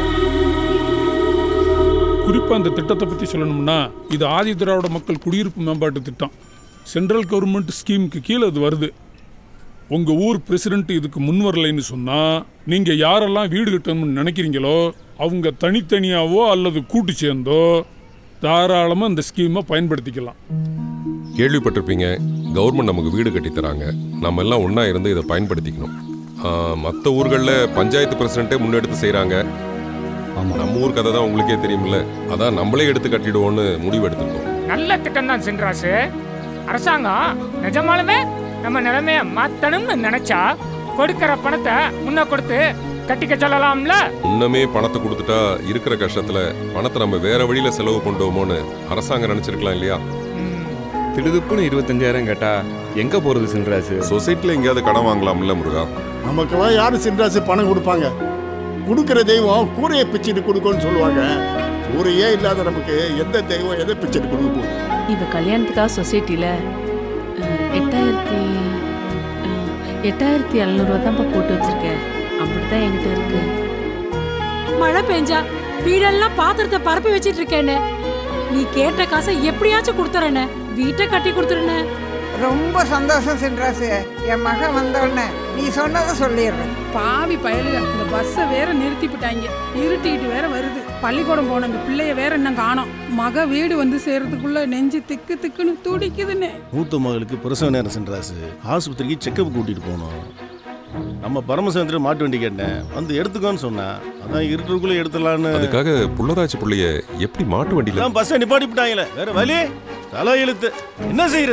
குறிப்பாக அந்த திட்டத்தை பற்றி சொல்லணும்னா இது ஆதி திராவிட மக்கள் குடியிருப்பு மேம்பாட்டு திட்டம் சென்ட்ரல் கவர்மெண்ட் ஸ்கீமுக்கு கீழே அது வருது உங்கள் ஊர் பிரசிடென்ட் இதுக்கு முன் வரலைன்னு சொன்னால் நீங்கள் யாரெல்லாம் வீடு கட்டணும்னு நினைக்கிறீங்களோ அவங்க தனித்தனியாவோ அல்லது கூட்டு சேர்ந்தோ தாராளமாக இந்த ஸ்கீமை பயன்படுத்திக்கலாம் கேள்விப்பட்டிருப்பீங்க கவர்மெண்ட் நமக்கு வீடு கட்டி தராங்க நம்ம எல்லாம் ஒன்றா இருந்து இதை பயன்படுத்திக்கணும் மற்ற ஊர்களில் பஞ்சாயத்து பிரசிடென்ட்டே முன்னெடுத்து செய்கிறாங்க நம்ம ஊர் கதை தான் உங்களுக்கே தெரியும்ல அதான் நம்மளே எடுத்து கட்டிடுவோம்னு முடிவு எடுத்துருக்கோம் நல்ல திட்டம் தான் சென்றாசு அரசாங்கம் நிஜமாலுமே நம்ம நிலைமைய மாத்தணும்னு நினைச்சா கொடுக்கிற பணத்தை முன்ன கொடுத்து கட்டிக்க சொல்லலாம்ல முன்னமே பணத்தை கொடுத்துட்டா இருக்கிற கஷ்டத்துல பணத்தை நம்ம வேற வழியில செலவு பண்ணுவோமோன்னு அரசாங்கம் நினைச்சிருக்கலாம் இல்லையா திடுதுப்புன்னு இருபத்தஞ்சாயிரம் கேட்டா எங்க போறது சின்ராசு சொசைட்டில எங்கேயாவது கடன் வாங்கலாம்ல முருகா நமக்கெல்லாம் யாரு சின்ராசு பணம் கொடுப்பாங்க கொடுக்கிற தெய்வம் கூரையை பிச்சுட்டு கொடுக்கும்னு சொல்லுவாங்க கூரையே இல்லாத நமக்கு எந்த தெய்வம் எதை பிச்சுட்டு கொடுக்க போகுது இவ கல்யாணத்துக்காக சொசைட்டியில் எட்டாயிரத்தி அஹ், எட்டாயிரத்தி எழுநூறுவா தான்ப்பா போட்டு வச்சிருக்கேன் அப்படித்தான் என்கிட்ட இருக்கு மழை பெஞ்சா வீடெல்லாம் பாத்திரத்தை பரப்பி வச்சிட்டு இருக்கேன்னு நீ கேட்ட காசை எப்படியாச்சும் கொடுத்துறேன்னு வீட்டை கட்டி கொடுத்துருன்னு ரொம்ப சந்தோஷம் சின்ராசு என் மகன் வந்தோடனே நீ சொன்னதை சொல்லிடுறேன் பாவி பயலுக இந்த பஸ்ஸை வேற நிறுத்திவிட்டாங்க இருட்டிட்டு வேற வருது பள்ளிக்கூடம் போன இந்த பிள்ளைய வேற இன்னும் காணோம் மக வீடு வந்து சேர்றதுக்குள்ள நெஞ்சு திக்கு திக்குன்னு துடிக்குதுன்னு மூத்த மகளுக்கு பிரசவ நேரம் சென்றாசு ஆஸ்பத்திரிக்கு செக்கப் கூட்டிட்டு போனோம் நம்ம பரமசந்திரன் மாட்டு வண்டி கேட்டேன் வந்து எடுத்துக்கோன்னு சொன்னா அதான் இருட்டுக்குள்ள எடுத்துடலான்னு அதுக்காக புள்ளதாச்சி புள்ளைய எப்படி மாட்டு வண்டியில அதான் பஸ்ஸை நிப்பாட்டி விட்டாங்களே வேற வழி தலை இழுத்து என்ன செய்யறது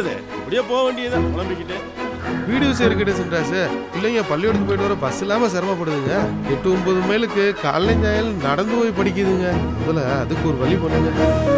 அப்படியே போக வேண்டியதுதான் குழம்பிக்கிட்டு வீடு விஷயம் இருக்கட்டும் சின்ராசு பிள்ளைங்க பள்ளிக்கூடத்துக்கு போயிட்டு வர பஸ் இல்லாமல் சிரமப்படுதுங்க எட்டு ஒன்பது மைலுக்கு காலைல ஞாயிறு நடந்து போய் படிக்குதுங்க முதல்ல அதுக்கு ஒரு வழி பண்ணுங்க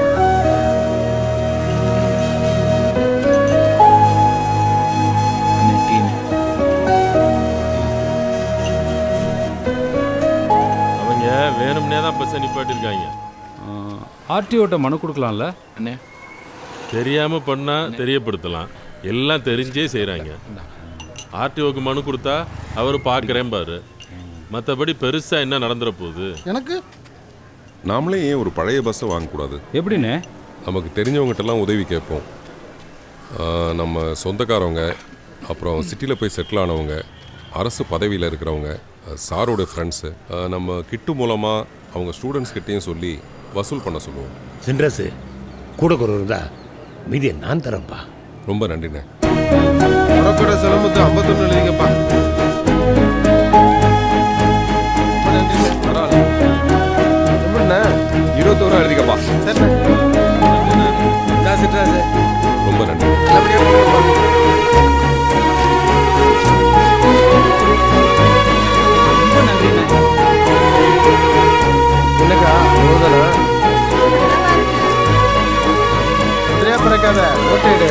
அவங்க வேணும்னே தான் பஸ்ஸை நிப்பாட்டிருக்காங்க ஆர்டிஓட்ட மனு கொடுக்கலாம்ல அண்ணே தெரியாம பண்ணா தெரியப்படுத்தலாம் எல்லாம் தெரிஞ்சே செய்றாங்க ஆர்டிஓக்கு மனு கொடுத்தா அவர் பார்க்குறேன் பாரு மற்றபடி பெருசா என்ன நடந்துற போகுது எனக்கு நாமளே ஏன் ஒரு பழைய பஸ்ஸை வாங்கக்கூடாது எப்படிண்ணே நமக்கு தெரிஞ்சவங்ககிட்டலாம் உதவி கேட்போம் ஆ, நம்ம சொந்தக்காரவங்க அப்புறம் சிட்டியில் போய் செட்டில் ஆனவங்க அரசு பதவியில் இருக்கிறவங்க ஆ, சாரோட ஃப்ரெண்ட்ஸு நம்ம கிட்டு மூலமாக அவங்க ஸ்டூடெண்ட்ஸ் கிட்டேயும் சொல்லி வசூல் பண்ண சொல்லுவோம் சின்ராசு கூட குறை இருந்தா மீதியை நான் தரேன்ப்பா ரொம்ப நன்றிண்ணே புறப்பட சிரமத்து ஐம்பத்தொன்று எழுதிங்கப்பா எப்படிண்ணே இருபத்தோரு எழுதிக்கப்பா ரொம்ப நன்றி என்னக்கா அவ்வளோதானா சரியா பிறக்காத ஓட்டேடு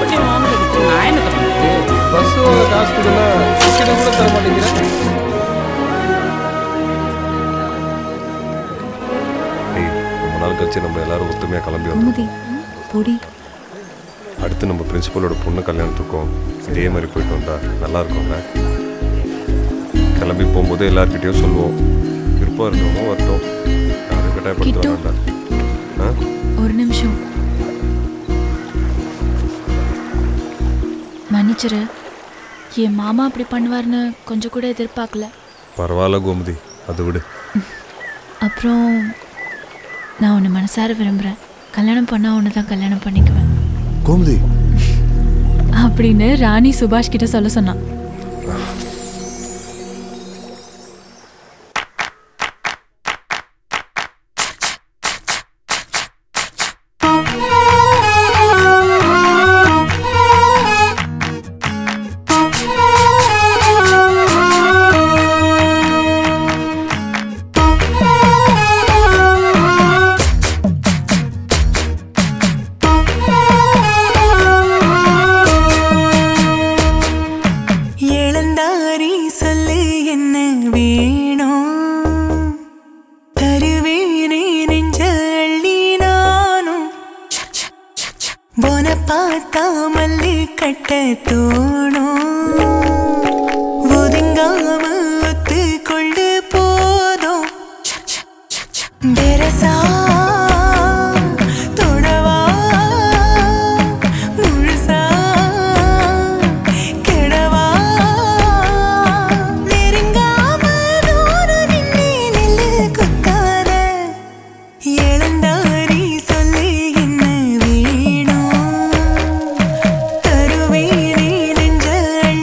பஸ் வாங்க காசு கொடுக்கலாம் டிக்கெட் கூட தர மாட்டேங்கிறேன் ஏய் ரொம்ப நாள் கழிச்சு நம்ம எல்லாரும் ஒத்துமையாக கிளம்பி வந்தோம் குமுதி பொடி அடுத்து நம்ம பிரின்சிபலோட பொண்ணு கல்யாணத்துக்கும் இதே மாதிரி போயிட்டு வந்தா நல்லா இருக்கும்ல கிளம்பி போகும்போது எல்லார்கிட்டயும் சொல்லுவோம் விருப்பம் இருக்கவங்க வரட்டும் யாரும் கட்டாயப்படுத்த கிட்டு. வேண்டாம் ஆ ஒரு நிமிஷம் மன்னிச்சிரு என் மாமா அப்படி பண்ணுவார்னு கொஞ்சம் கூட எதிர்பார்க்கல பரவாயில்ல கோமதி அதை விடு அப்புறம் நான் உன்னை மனசார விரும்புகிறேன் கல்யாணம் பண்ணா உன்னை தான் கல்யாணம் பண்ணிக்குவேன் கோமதி அப்படின்னு ராணி சுபாஷ் கிட்ட சொல்ல சொன்னான் இளந்தாரி சொல்லு என்ன வேணும் தருவேனே நெஞ்ச அள்ளி நானும் போன பார்த்தா மல்லி கட்ட தோணும் ஒதுங்காம ஒத்து கொண்டு போதும் பெருசா தொடவா முழுசா கெடவா நெருங்காம தூர நின்னே நில்லு குத்தாத இளந்தாரி சொல்லு என்ன வேணும் தருவேனே நெஞ்ச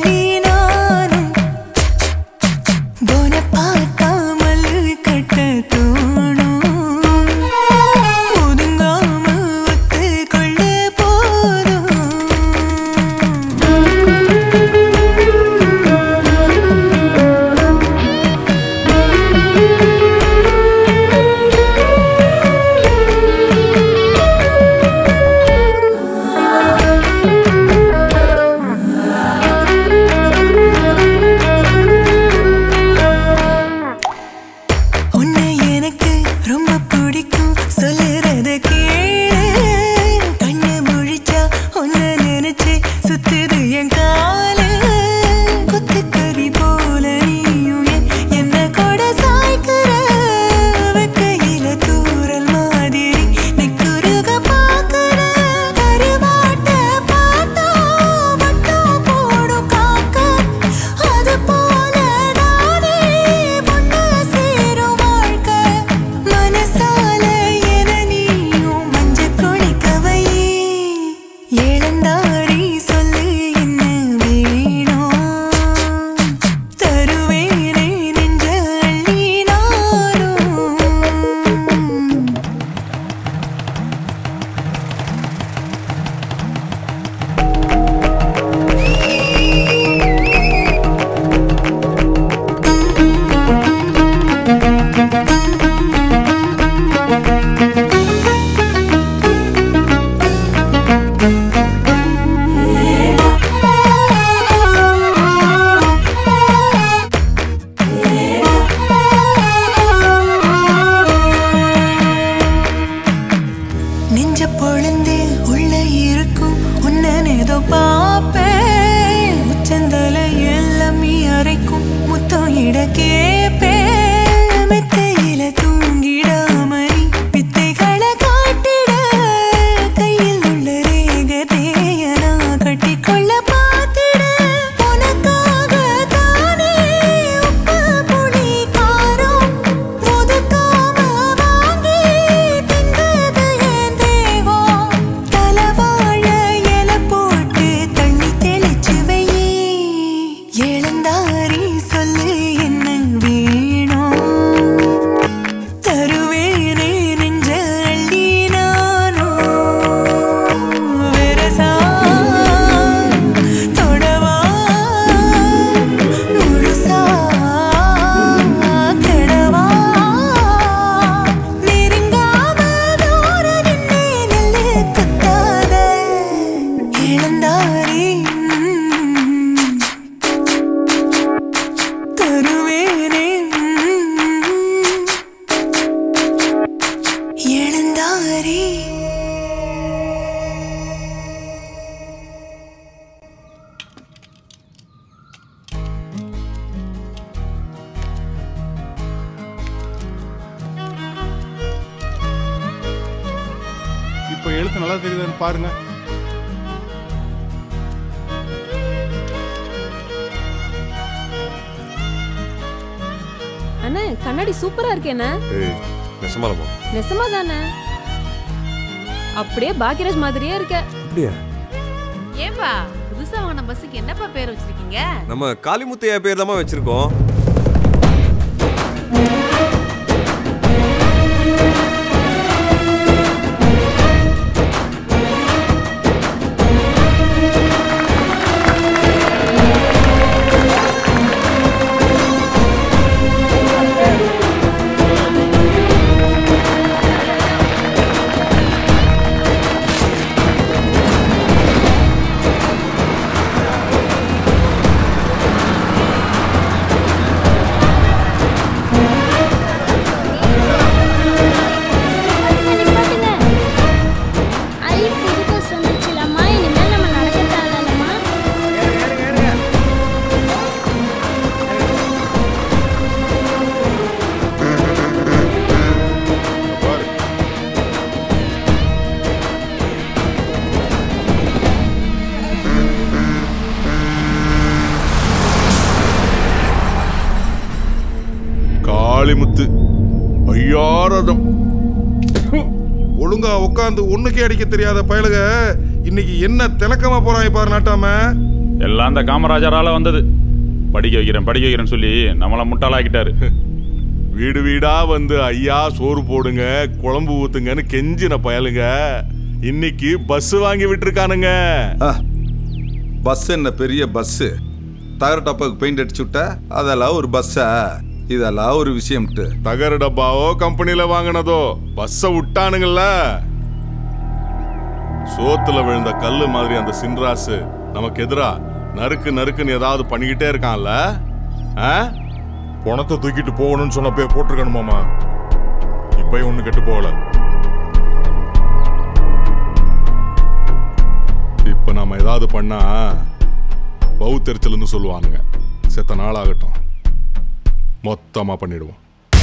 தூங்கிட கேப்பே மெத்தையில தூங்கிடாம நீ வித்தைகளை காட்டிட கையில் உள்ள ரேகதைய நான் கட்டிக்கொள்ள பார்த்திட உனக்காக தானே உப்பு புளி காரம் ஒதுக்காம வாங்கி திங்கது என் தேகம் தலவாழ இலை போட்டு தண்ணி தெளிச்சு வையே எழுந்தாரி சொல்லு என்ன வேணும் தருவேனே நெஞ்ச அள்ளி நானும் வெரசா தொடவா முழுசா கெடவா நெருங்காம தூர நின்னே நெல்லு குத்தாத இழந்தாரே தருவேனே எழுந்தாரே இப்போ எழுத்து நல்லா தெரியுதான்னு பாருங்க அண்ணே கண்ணாடி சூப்பரா இருக்கேண்ணே ஏய் நெசமாலமா நெசமா தானே அப்படியே பாக்கியராஜ் மாதிரியே இருக்க அப்படியா ஏன்பா புதுசா வாங்கின பஸ்ஸுக்கு என்னப்பா பேர் வச்சிருக்கீங்க நம்ம காளிமுத்தையா பேர் தான் வச்சிருக்கோம் ஐ புது பஸ் வந்துச்சுலம்மா இனிமேல் நம்ம நடக்க தேவையில்லம்மா காளிமுத்து ஐயாரதம் ஒழுங்கா உட்காந்து ஒண்ணுக்கே அடிக்க தெரியாத பயலுக இன்னைக்கு என்ன திலக்கமா போறாங்க பாரு நாட்டாம எல்லாம் அந்த காமராஜரால வந்தது படிக்க வைக்கிறேன் படிக்க வைக்கிறேன்னு சொல்லி நம்மளை முட்டாளாக்கிட்டாரு வீடு வீடா வந்து ஐயா சோறு போடுங்க குழம்பு ஊத்துங்கன்னு கெஞ்சின பயலுங்க இன்னைக்கு பஸ் வாங்கி விட்டுருக்கானுங்க பஸ் என்ன பெரிய பஸ்ஸு தகர டப்பாக்கு பெயிண்ட் அடிச்சு விட்டா அதெல்லாம் ஒரு பஸ்ஸா இதெல்லாம் ஒரு விஷயம்ட்டு தகர டப்பாவோ கம்பெனில வாங்கினதோ பஸ்ஸ விட்டானுங்கல்ல சோத்துல விழுந்த கல்லு மாதிரி அந்த சின்ராசு நமக்கு எதிரா நறுக்கு நறுக்குன்னு ஏதாவது பண்ணிக்கிட்டே இருக்கான்ல ஆ? பணத்தை தூக்கிட்டு போகணும்னு சொன்னப்பே போட்டிருக்கணுமாமா இப்பயும் ஒண்ணு கெட்டு போகல இப்ப நாம ஏதாவது பண்ணா பௌத்தெரிச்சல்னு சொல்லுவானுங்க செத்த நாள் ஆகட்டும் மொத்தமா பண்ணிடுவோம்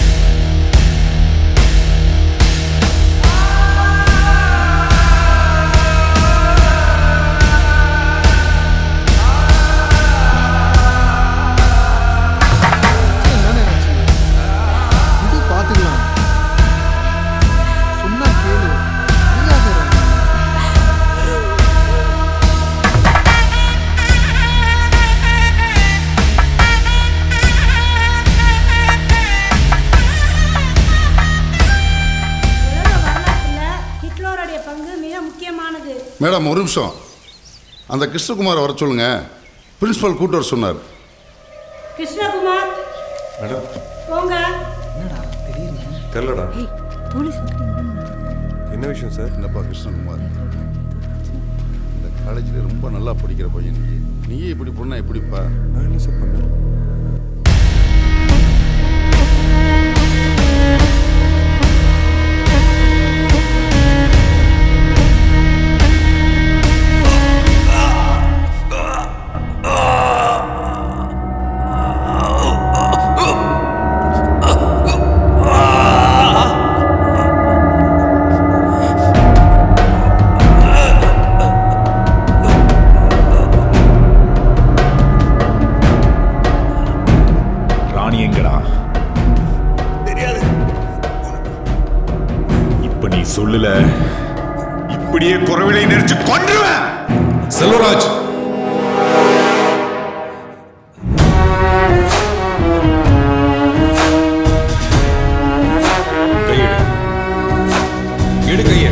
இது பார்த்துக்கலாம் சொன்னா கேளு நீயாதடா. ஹிட்லருடைய பங்கு மிக முக்கியமானது மேடம் ஒரு நிமிஷம் அந்த கிருஷ்ணகுமார் வர சொல்லுங்க பிரின்சிபல் கூட்டு வர சொன்னார் கிருஷ்ணகுமார் மேடம் போங்க தெரிலடா போலீஸ் என்ன விஷயம் சார் என்னப்பா கிருஷ்ணகுமார் இந்த காலேஜில் ரொம்ப நல்லா படிக்கிற பையன் நீ நீயே இப்படி பொண்ணா எப்படிப்பா நான் என்ன சார் பண்ணேன் ஆ எங்கடா தெரியாது இப்ப நீ சொல்லல இப்படியே குறவிலை நெரிச்சு கொன்றுவேன் செல்வராஜ் கையெடு எடு கையை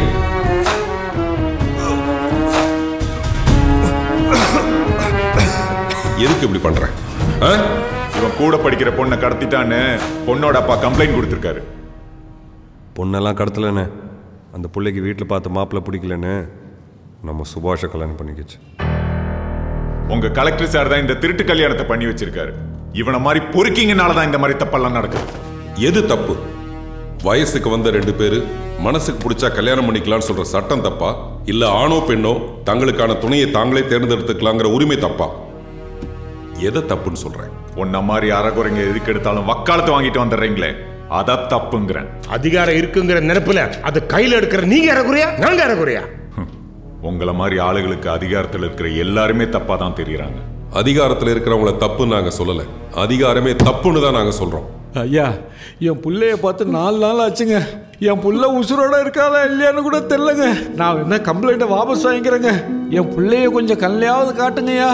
எதுக்கு இப்படி பண்ற ஆ? இவன் கூட படிக்கிற பொண்ணை கடத்திட்டான்னு பொண்ணோட அப்பா கம்ப்ளைண்ட் கொடுத்துருக்காரு பொண்ணெல்லாம் கடத்தலண்ணே அந்த பிள்ளைக்கு வீட்டில் பார்த்த மாப்பிள்ளை பிடிக்கலன்னு நம்ம சுபாஷை கல்யாணம் பண்ணிக்கிச்சு உங்க கலெக்டர் சார் தான் இந்த திருட்டு கல்யாணத்தை பண்ணி வச்சிருக்காரு இவனை மாதிரி பொறுக்கிங்கனால தான் இந்த மாதிரி தப்பெல்லாம் நடக்குது எது தப்பு வயசுக்கு வந்த ரெண்டு பேரு மனசுக்கு பிடிச்சா கல்யாணம் பண்ணிக்கலாம்னு சொல்ற சட்டம் தப்பா இல்ல ஆணோ பெண்ணோ தங்களுக்கான துணையை தாங்களே தேர்ந்தெடுத்துக்கலாங்கிற உரிமை தப்பா எதை தப்புன்னு சொல்றேன் உன்ன மாதிரி அறகுறைங்க எதுக்கு எடுத்தாலும் வக்காலத்து வாங்கிட்டு வந்துடுறீங்களே அத தப்புங்கிறேன் அதிகாரம் இருக்குங்கிற நினைப்புல அது கையில எடுக்கிற நீங்க இறக்குறியா நாங்க இறக்குறியா உங்களை மாதிரி ஆளுகளுக்கு அதிகாரத்தில் இருக்கிற எல்லாருமே தப்பா தான் தெரியுறாங்க அதிகாரத்தில் இருக்கிறவங்கள தப்புன்னு நாங்க சொல்லல அதிகாரமே தப்புன்னு தான் நாங்க சொல்றோம் ஐயா என் புள்ளைய பார்த்து நாலு நாள் ஆச்சுங்க என் புள்ள உசுரோட இருக்காளா இல்லையான்னு கூட தெரிலங்க நான் என்ன கம்ப்ளைண்ட்டை வாபஸ் வாங்கிக்கிறேங்க என் புள்ளைய கொஞ்சம் கல்லையாவது காட்டுங்கய்யா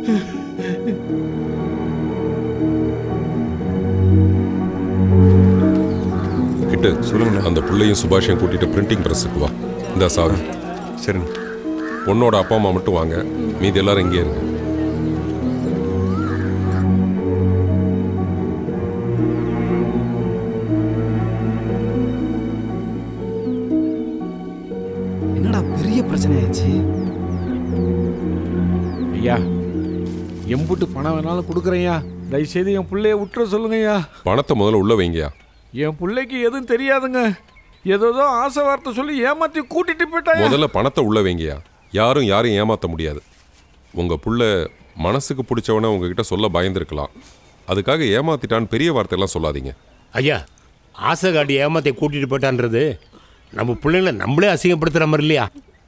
கிட்ட சொல்லுங்க அந்த பிள்ளையும் சுபாஷையும் கூட்டிட்டு பிரிண்டிங் பிரஸுக்கு வா இந்த சாவி சரிங்க பொண்ணோட அப்பா அம்மா மட்டும் வாங்க மீதி எல்லாரும் இங்கே இருங்க என்னடா பெரிய பிரச்சனை ஆயிடுச்சு ஐயா எம்புட்டு பணம் வேணாலும் கொடுக்குறேன்யா தயவுசெய்து என் பிள்ளைய விட்டுற சொல்லுங்கய்யா பணத்தை முதல்ல உள்ள வைங்கயா என் பிள்ளைக்கு எதுவும் தெரியாதுங்க ஏதோ ஆசை வார்த்தை சொல்லி ஏமாத்தி கூட்டிட்டு போயிட்டாயா முதல்ல பணத்தை உள்ள வைங்கயா யாரும் யாரையும் ஏமாத்த முடியாது உங்க புள்ள மனசுக்கு பிடிச்சவன உங்ககிட்ட சொல்ல பயந்துருக்கலாம் அதுக்காக ஏமாத்திட்டான்னு பெரிய வார்த்தையெல்லாம் சொல்லாதீங்க ஐயா ஆசை காட்டி ஏமாத்தை கூட்டிட்டு போயிட்டான்றது நம்ம பிள்ளைங்கள நம்மளே அசிங்கப்படுத்துற மாதிரி இல்லையா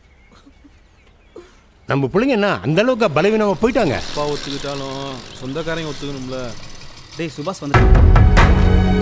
நம்ம பிள்ளைங்க என்ன அந்த அளவுக்கு பலவீனமா போயிட்டாங்க அப்பா ஒத்துக்கிட்டாலும் சொந்தக்காரங்க ஒத்துக்கணும்ல டேய் சுபாஷ் வந்து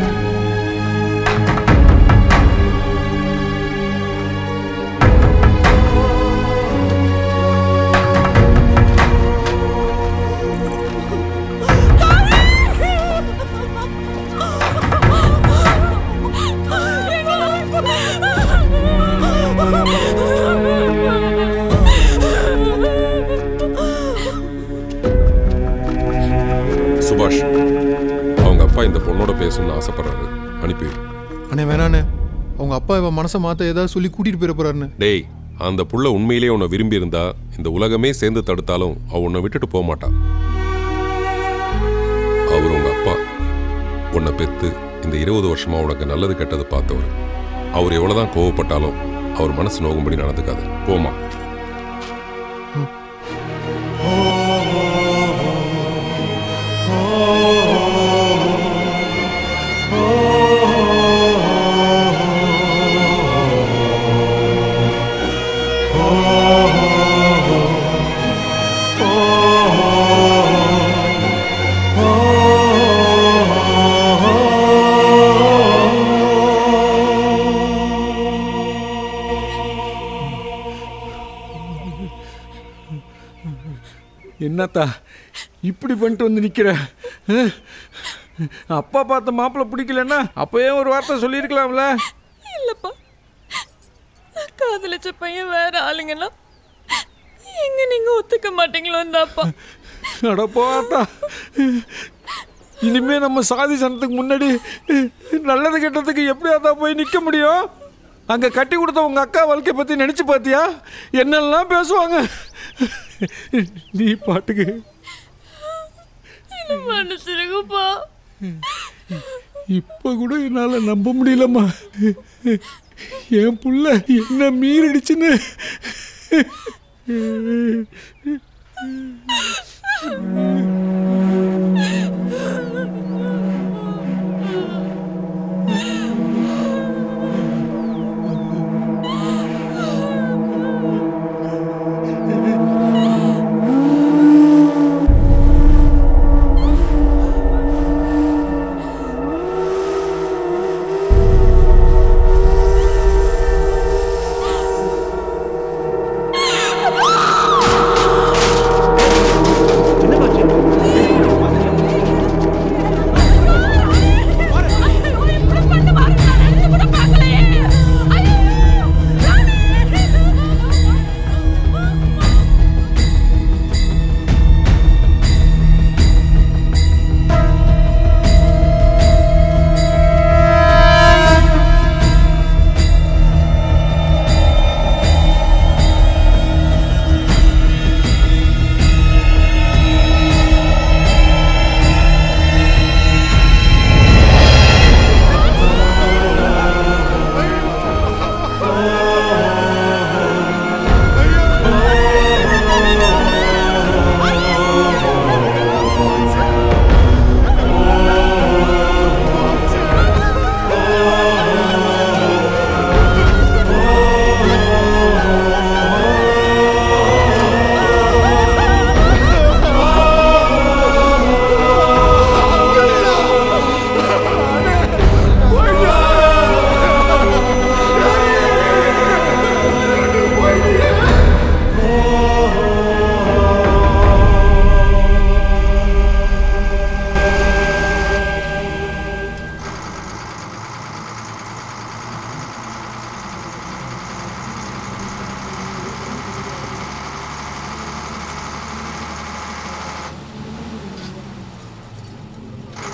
சுபாஷ் அவங்க அப்பா இந்த பொண்ணோட பேசணும்னு ஆசைப்படுறாரு அனுப்பி வை. அண்ணே வேணாண்ணே அவங்க அப்பா இவன் மனசை மாற்ற ஏதாவது சொல்லி கூட்டிட்டு போயிட போறாருண்ணே டேய் அந்த புள்ள உண்மையிலேயே உன்னை விரும்பி இருந்தா இந்த உலகமே சேர்ந்து தடுத்தாலும் அவ உன்னை விட்டுட்டு போக மாட்டா அவர் உங்க அப்பா உன்னை பெத்து இந்த இருபது வருஷமா உனக்கு நல்லது கெட்டது பார்த்தவர் அவர் எவ்வளவுதான் கோவப்பட்டாலும் அவர் மனசு நோகும்படி நடந்துக்காது போமா என்னத்தா இப்படி பண்ணிட்டு வந்து நிக்கிற அஹ்? அப்பா பார்த்த மாப்பிள்ளை பிடிக்கலன்னா அப்பயே ஒரு வார்த்தை சொல்லியிருக்கலாம்ல இல்லப்பா நான் காதலிச்ச பையன் வேற ஆளுங்கன்னா எங்க நீங்க ஒத்துக்க மாட்டீங்களோ தாப்பா அட போத்தா இனிமே நம்ம சாதி சனத்துக்கு முன்னாடி நல்லது கெட்டதுக்கு எப்படியாத்தா போய் நிக்க முடியும் அங்க கட்டி கொடுத்த உங்க அக்கா வாழ்க்கை பத்தி நினைச்சு பாத்தியா என்னெல்லாம் பேசுவாங்க நீ பாட்டுக்கு என்ன மன்னிச்சிருங்கப்பா இப்ப கூட என்னால நம்ப முடியலம்மா என் புள்ள என்ன மீறிடுச்சுன்னு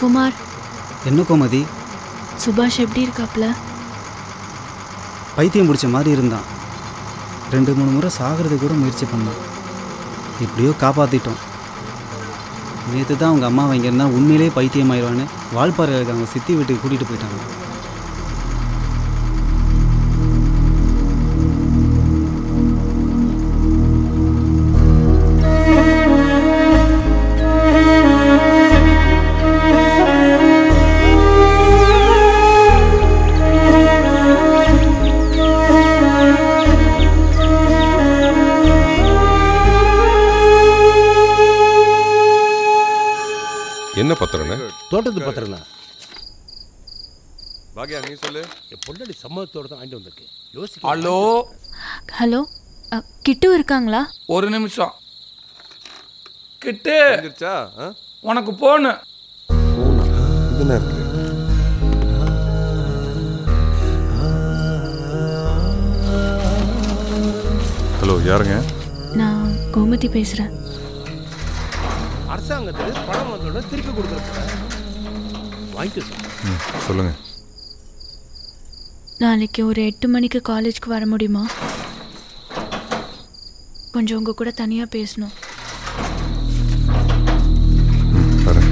குமார் என்ன கோமதி சுபாஷ் எப்படி இருக்காப்ல பைத்தியம் பிடிச்ச மாதிரி இருந்தான் ரெண்டு மூணு முறை சாகிறது கூட முயற்சி பண்ணான் எப்படியோ காப்பாற்றிட்டோம் நேற்று தான் அவங்க அம்மா இங்கே இருந்தால் உண்மையிலேயே பைத்தியம் ஆயிடுவான்னு வால்பாறையில் அவங்க சித்தி வீட்டுக்கு கூட்டிகிட்டு போயிட்டாங்க என்ன பத்திரண்ணே தோட்டத்து பத்திரம்ண்ணா பாக்யா நீ சொல்லு என் பொண்டாடி சம்மதத்தோட தான் வாங்கிட்டு வந்திருக்கேன் யோசிக்க ஹலோ ஹலோ அ, கிட்டு இருக்காங்களா ஒரு நிமிஷம் கிட்டு வந்துருச்சா உனக்கு போனு இதுனா இருக்கு ஹலோ யாருங்க நான் கோமதி பேசுகிறேன் அரசாங்கத்தில் பணம் வந்தோட திருப்பி கொடுக்குறப்ப வாங்கிட்டு சார் ம் சொல்லுங்கள் நாளைக்கு ஒரு எட்டு மணிக்கு காலேஜ்க்கு வர முடியுமா கொஞ்சம் உங்கள் கூட தனியாக பேசணும் வரேன்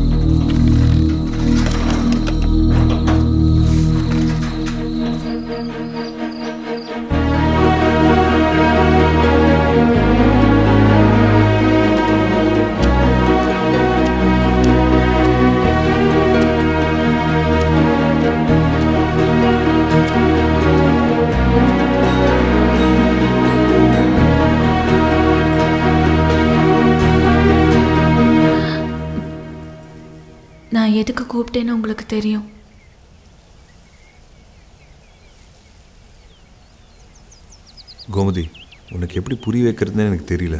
நான் எதுக்கு கூப்பிட்டேன்னு உங்களுக்கு தெரியும் கோமதி உனக்கு எப்படி புரிய வைக்கிறதுன்னு எனக்கு தெரியல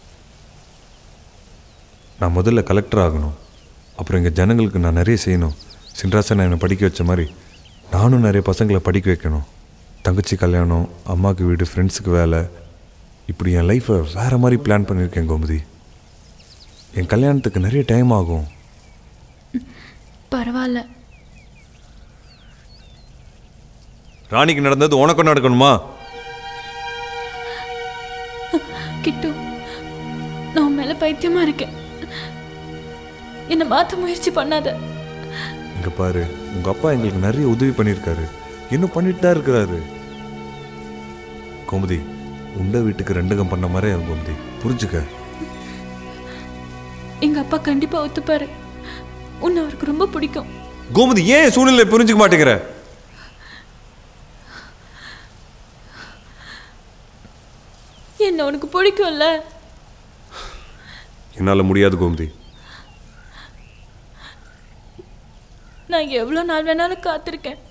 நான் முதல்ல கலெக்டர் ஆகணும் அப்புறம் எங்கள் ஜனங்களுக்கு நான் நிறைய செய்யணும் சின்ராசன் என்னை படிக்க வச்ச மாதிரி நானும் நிறைய பசங்களை படிக்க வைக்கணும் தங்கச்சி கல்யாணம் அம்மாவுக்கு வீடு ஃப்ரெண்ட்ஸுக்கு வேலை இப்படி என் லைஃப்பை வேறு மாதிரி பிளான் பண்ணியிருக்கேன் கோமதி என் கல்யாணத்துக்கு நிறைய டைம் ஆகும் பரவாயில்ல ராணிக்கு நடந்தது உனக்கும் நடக்கணுமா கிட்டு நான் உன் மேலே பைத்தியமாக இருக்கேன் என்னை மாற்ற முயற்சி பண்ணாத இங்கே பாரு உங்கள் அப்பா எங்களுக்கு நிறைய உதவி பண்ணியிருக்காரு இன்னும் பண்ணிட்டு தான் இருக்கிறாரு கோமதி உண்ட வீட்டுக்கு ரெண்டகம் பண்ண மாதிரி என் கோமதி புரிஞ்சுக்க எங்கள் அப்பா கண்டிப்பாக ஒத்துப்பாரு உன்னை அவருக்கு ரொம்ப பிடிக்கும் கோமதி ஏன் சூழ்நிலை புரிஞ்சுக்க மாட்டேங்கிற என்ன உனக்கு பிடிக்கும்ல என்னால் முடியாது கோமதி நான் எவ்வளோ நாள் வேணாலும் காத்திருக்கேன்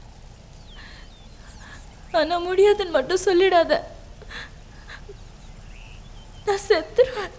ஆனால் முடியாதுன்னு மட்டும் சொல்லிடாத நான் செத்துருவேன்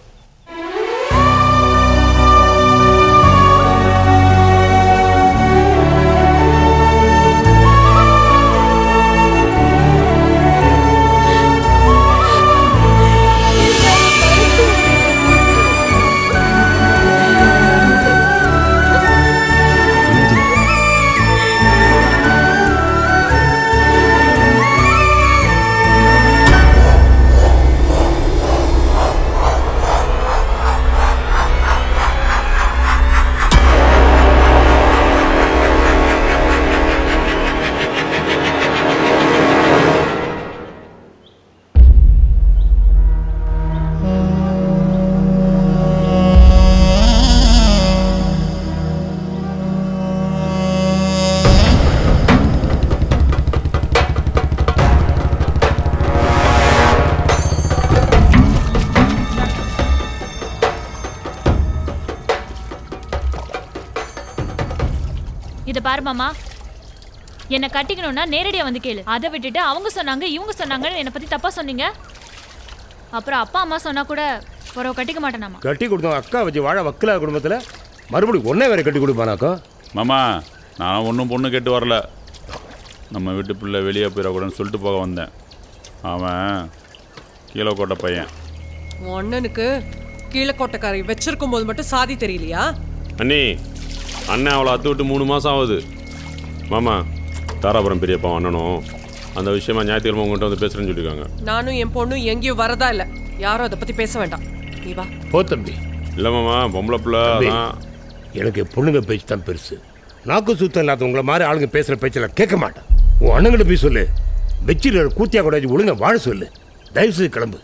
இதை பாரு மாமா என்னை கட்டிக்கணும்னா நேரடியாக வந்து கேளு அதை விட்டுட்டு அவங்க சொன்னாங்க இவங்க சொன்னாங்கன்னு என்னை பற்றி தப்பாக சொன்னீங்க அப்புறம் அப்பா அம்மா சொன்னா கூட உறவு கட்டிக்க மாட்டேனாமா கட்டி கொடுத்தோம் அக்கா வச்சு வாழ வக்கலா குடும்பத்தில் மறுபடியும் ஒன்னே வேற கட்டி கொடுப்பானாக்கா மாமா நான் ஒன்றும் பொண்ணு கேட்டு வரல நம்ம வீட்டு பிள்ளை வெளியே போயிடக்கூடாதுன்னு சொல்லிட்டு போக வந்தேன் அவன் கீழக்கோட்டை பையன் உன் அண்ணனுக்கு கீழக்கோட்டைக்காரை வச்சிருக்கும் போது மட்டும் சாதி தெரியலையா அண்ணி அண்ணன் அவளை அத்து விட்டு மூணு மாதம் ஆகுது மாமா தாராபுரம் பெரியப்பா அண்ணனும் அந்த விஷயமா ஞாயிற்றுக்கிழமை உங்கள்கிட்ட வந்து பேசுகிறேன்னு சொல்லியிருக்காங்க நானும் என் பொண்ணும் எங்கேயும் வரதா இல்ல யாரும் அதை பத்தி பேச வேண்டாம் நீ வா போ தம்பி இல்லை மாமா பொம்பளை பிள்ளை தம்பி, அதான் எனக்கு பொண்ணுங்க பேச்சு தான் பெருசு நாக்கு சுத்தம் இல்லாத உங்களை மாதிரி ஆளுங்க பேசுகிற பேச்செல்லாம் கேட்க மாட்டேன் உன் அண்ணங்கிட்ட போய் சொல்லு வெச்சில கூத்தியா கூட ஒழுங்கா வாழ சொல்லு தயவு செய்து கிளம்பு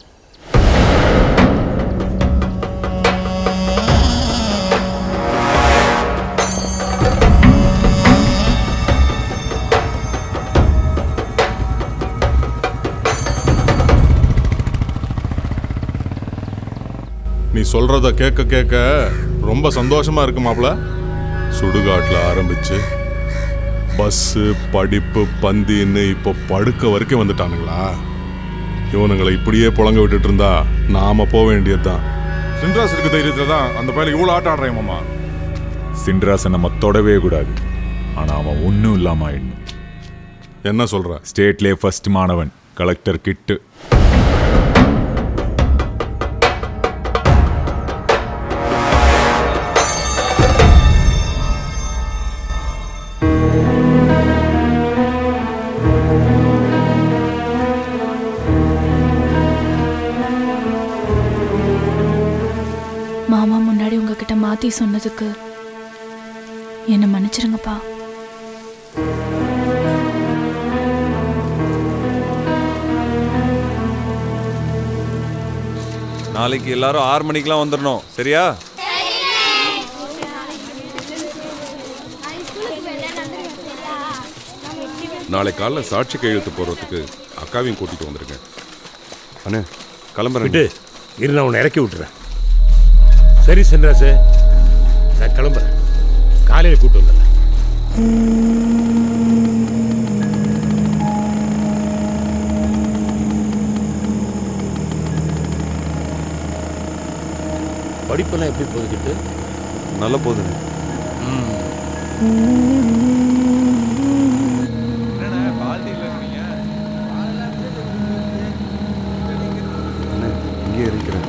நீ சொல்றத கேட்க கேட்க ரொம்ப சந்தோஷமா இருக்கு மாப்ள சுடுகாட்டில் ஆரம்பிச்சு பஸ்ஸு படிப்பு பந்தின்னு இப்போ படுக்க வரைக்கும் வந்துட்டானுங்களா இவனுங்களை இப்படியே புழங்க விட்டுட்டு இருந்தா நாம போக வேண்டியதுதான் சின்ராஸ் இருக்க தைரியத்துல தான் அந்த பையன் இவ்வளோ ஆட்டம் ஆடுறேன் மாமா சின்ராஸை நம்ம தொடவே கூடாது ஆனா அவன் ஒன்றும் இல்லாம ஆயிடணும் என்ன சொல்ற ஸ்டேட்லேயே ஃபர்ஸ்ட் மாணவன் கலெக்டர் கிட்டு மாமா முன்னாடி உங்ககிட்ட மாத்தி சொன்னதுக்கு என்னை மன்னிச்சிருங்கப்பா நாளைக்கு எல்லாரும் ஆறு மணிக்கெல்லாம் வந்துடணும் சரியா நாளை காலைல சாட்சி கையெழுத்து போடுறதுக்கு அக்காவையும் கூட்டிட்டு வந்திருக்கேன் அண்ணே கிளம்புறேன் விட்டு இரு நான் உன்னை இறக்கி விட்டுறேன் சரி சென்றாசு நான் கிளம்புறேன் காலையில் கூட்டு வந்துடுறேன் படிப்பெல்லாம் எப்படி போகுதுக்கிட்டு நல்ல போதுங்க அண்ணே இங்கே இருக்கிறேன்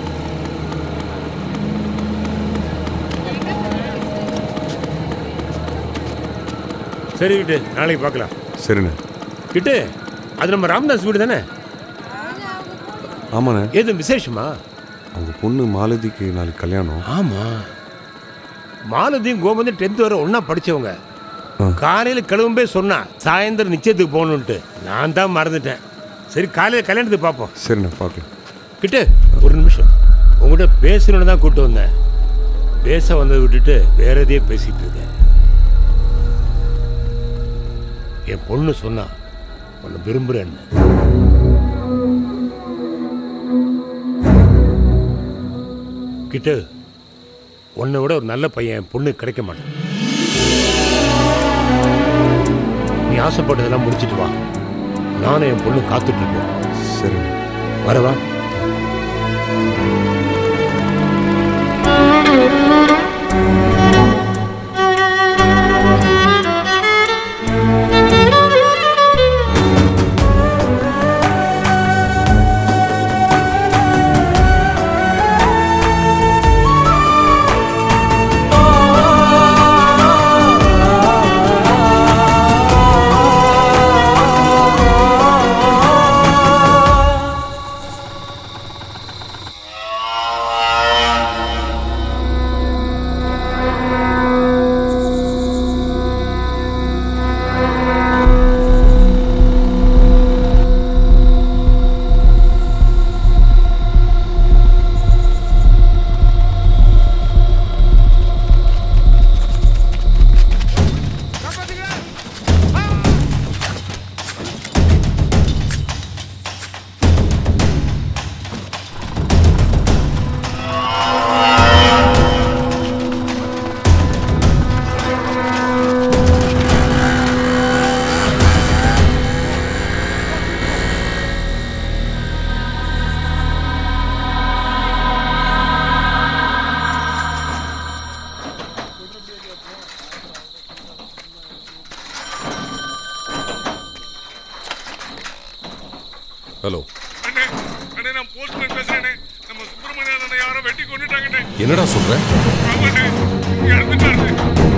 சரி விட்டு நாளைக்கு பார்க்கலாம் சரிண்ணே கிட்டு அது நம்ம ராமதாஸ் வீடு தானே ஆமாண்ணே எதுவும் விசேஷமா அவங்க பொண்ணு மாலதிக்கு நாளைக்கு கல்யாணம் ஆமா மாலதியும் கோமதியும் டென்த் வரை ஒண்ணா படிச்சவங்க காலையில் கிளம்பே சொன்னா சாயந்தரம் நிச்சயத்துக்கு போகணுன்ட்டு நான் தான் மறந்துட்டேன் சரி காலையில் கல்யாணத்துக்கு பார்ப்போம் சரிண்ணே பார்க்கலாம் கிட்டு ஒரு நிமிஷம் உங்கள்கிட்ட பேசணுன்னு தான் கூப்பிட்டு வந்தேன் பேச வந்ததை விட்டுட்டு வேற எதையே பேசிட்டு இருக்கேன் என் பொண்ணு சொன்னா உன்னை விரும்புறேன்னு கிட்டு உன்னை விட ஒரு நல்ல பையன் என் பொண்ணு கிடைக்க மாட்டான் நீ ஆசைப்பட்டதெல்லாம் முடிச்சிட்டு வா நானும் என் பொண்ணு காத்துட்டு இருப்போம் சரி வரவா ஹலோ அண்ணே அண்ணே நான் போஸ்ட்மேன் பேசுறேனே நம்ம சுப்பிரமணியன் அண்ணனை யாரோ வெட்டி கொண்டுட்டாங்கண்ணே என்னடா சொல்ற ஆமாண்ணே இறந்துட்டாரு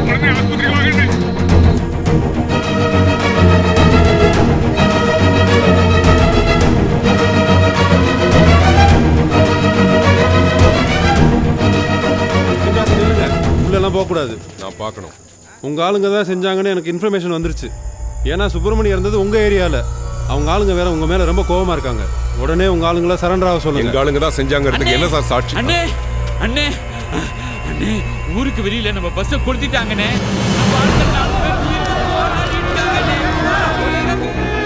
உள்ளெல்லாம் போகக்கூடாது நான் பார்க்கணும் உங்கள் ஆளுங்க தான் செஞ்சாங்கன்னு எனக்கு இன்ஃபர்மேஷன் வந்துருச்சு ஏன்னா சுப்பிரமணியம் இருந்தது உங்கள் ஏரியாவில் அவங்க ஆளுங்க வேற உங்கள் மேலே ரொம்ப கோவமா இருக்காங்க உடனே உங்கள் ஆளுங்களை சரண்டர் ஆக சொல்லுங்க எங்க ஆளுங்க தான் செஞ்சாங்கிறதுக்கு என்ன சார் சாட்சி அண்ணே அண்ணே அண்ணே ஊருக்கு வெளியில நம்ம பஸ்ஸை கொளுத்திட்டாங்கண்ணே நம்ம ஆட்கள் நாலு பேர் உயிருக்கு போராடிட்டு இருக்காங்கண்ணே.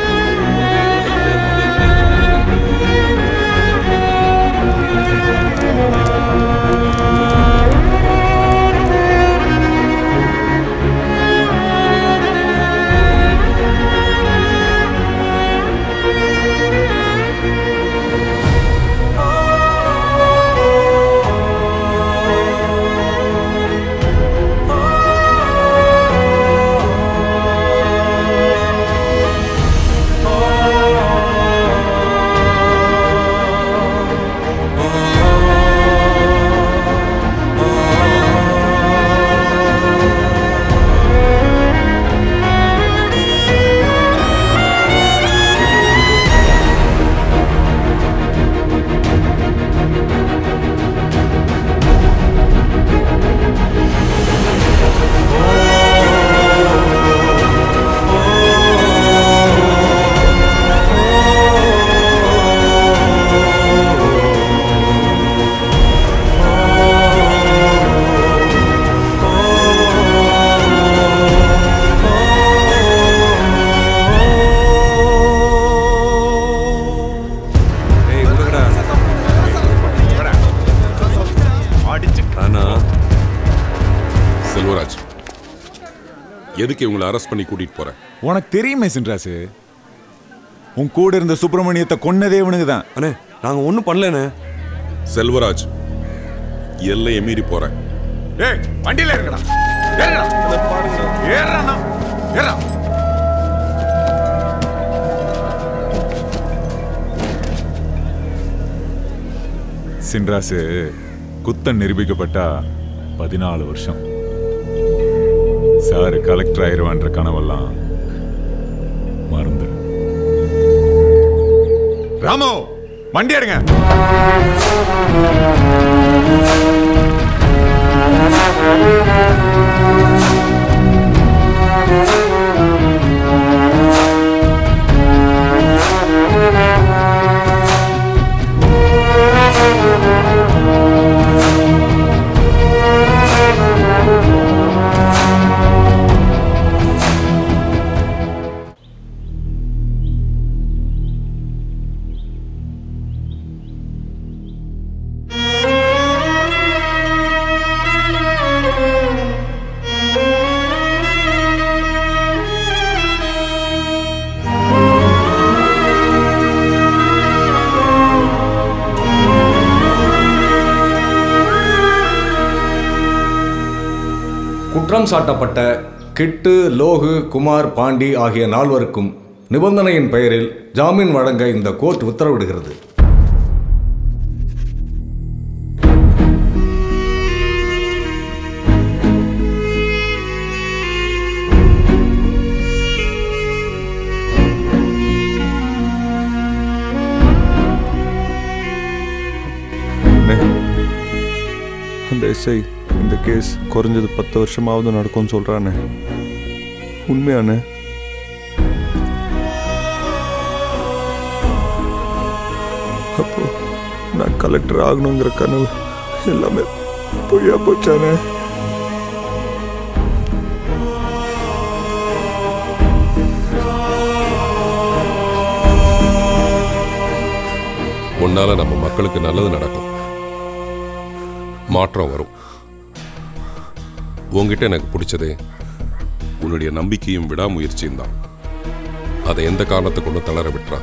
ஆனா செல்வராஜ் எதுக்கு இவங்களை அரெஸ்ட் பண்ணி கூட்டிட்டு போற உனக்கு தெரியுமே சின்ராசு உன் கூட இருந்த சுப்பிரமணியத்தை கொன்னதே இவனுக்கு தான் அண்ணே நாங்க ஒண்ணும் பண்ணலண்ணே செல்வராஜ் எல்லையை மீறி போறேன் ஏய் வண்டியில இருக்கடா ஏறடா ஏறடா ஏறா சின்ராசு குத்தம் நிரூபிக்கப்பட்டா பதினாலு வருஷம் சார் கலெக்டர் ஆயிருவான்ற கனவெல்லாம் மறந்துடு ராமு வண்டி எடுங்க குற்றம் சாட்டப்பட்ட கிட்டு லோகு குமார் பாண்டி ஆகிய நால்வருக்கும் நிபந்தனையின் பெயரில் ஜாமீன் வழங்க இந்த கோர்ட் உத்தரவிடுகிறது அண்ணே, அந்த எஸ்ஐ இந்த கேஸ் குறைஞ்சது பத்து வருஷமாவது நடக்கும்னு சொல்கிறானே உண்மையாண்ணே அப்போ நான் கலெக்டர் ஆகணுங்கிற கனவு எல்லாமே பொய்யா போச்சானே உன்னால நம்ம மக்களுக்கு நல்லது நடக்கும் மாற்றம் வரும் உன்கிட்ட எனக்கு பிடிச்சதே உன்னுடைய நம்பிக்கையும் விடாமுயற்சியும் தான் அதை எந்த காரணத்தை கொண்டு தளர விட்டுறாத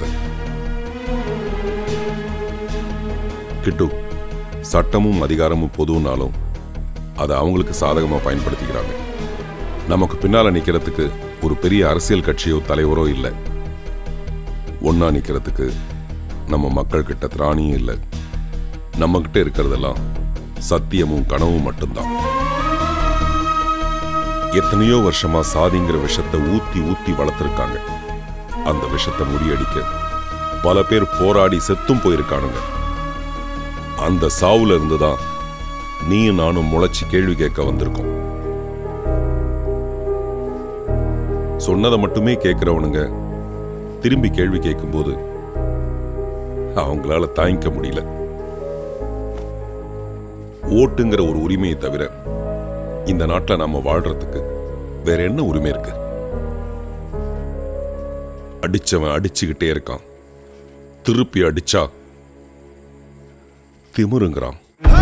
கிட்டு சட்டமும் அதிகாரமும் பொதுனாலும் அதை அவங்களுக்கு சாதகமாக பயன்படுத்திக்கிறாங்க நமக்கு பின்னால நிக்கிறதுக்கு ஒரு பெரிய அரசியல் கட்சியோ தலைவரோ இல்லை ஒன்னா நிக்கிறதுக்கு நம்ம மக்கள் கிட்ட திராணியும் இல்லை நம்ம கிட்ட இருக்கிறதெல்லாம் சத்தியமும் கனவும் மட்டும்தான் எத்தனையோ வருஷமா சாதிங்கிற விஷத்தை ஊத்தி ஊத்தி வளர்த்துருக்காங்க அந்த விஷத்தை முறியடிக்க பல பேர் போராடி செத்தும் போயிருக்கானுங்க அந்த சாவுல இருந்து தான் நீயும் நானும் முளைச்சு கேள்வி கேட்க வந்திருக்கோம் சொன்னதை மட்டுமே கேட்கிறவனுங்க திரும்பி கேள்வி கேட்கும்போது அவங்களால தாங்கிக்க முடியல ஓட்டுங்கிற ஒரு உரிமையை தவிர இந்த நாட்டில் நாம வாழ்றதுக்கு வேற என்ன உரிமை இருக்கு அடிச்சவன் அடிச்சுக்கிட்டே இருக்கான் திருப்பி அடிச்சா திமிருங்கிறான்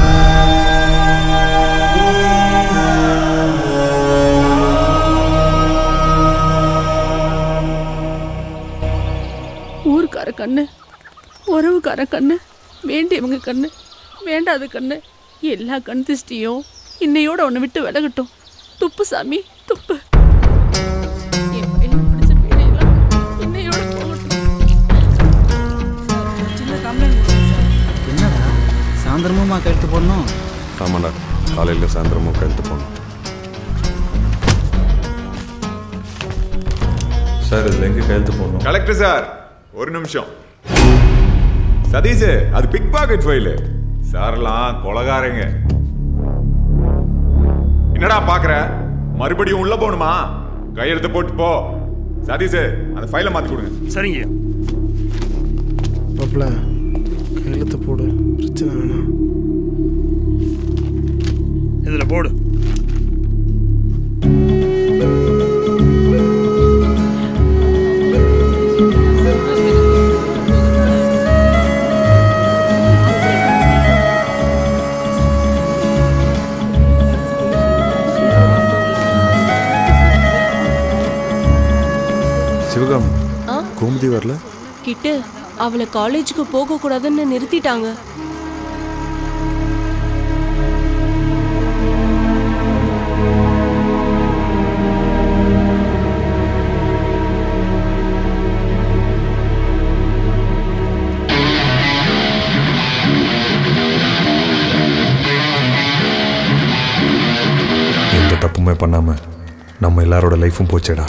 ஊருக்கார கண்ணு உறவுக்கார கண்ணு வேண்டியவங்க கண்ணு வேண்டாத கண்ணு எல்லா கண் திஷ்டியும் இன்னையோட ஒன்று விட்டு விலகட்டும் துப்பு சாமி துப்பு என் பையனை பிடிச்ச பீடையெல்லாம் இன்னையோட போகட்டும் சின்ன கம்ப்ளைண்ட் என்னடா சாயந்தரமுமா கழுத்து போடணும் ஆமாண்டா காலையில் சாயந்தரமும் கழுத்து போகணும் சார் இதில் எங்கே கையெழுத்து போடணும் கலெக்டர் சார் ஒரு நிமிஷம் சதீஷ் அது பிக் பாக்கெட் ஃபைலு சார்லாம் கொலகாரங்க என்னடா பாக்குற மறுபடியும் உள்ள போகணுமா கையெழுத்து போட்டு போ சதீஷ் அந்த ஃபைலை மாத்தி கொடுங்க சரிங்க மாப்பிள்ள கையெழுத்து போடு பிரச்சனை வேணாம் இதில் போடு சிவகாமி ஆ? கோமதி வரல கிட்டு அவளை காலேஜுக்கு போக கூடாதுன்னு நிறுத்திட்டாங்க எந்த தப்புமே பண்ணாம நம்ம எல்லாரோட லைஃபும் போச்சேடா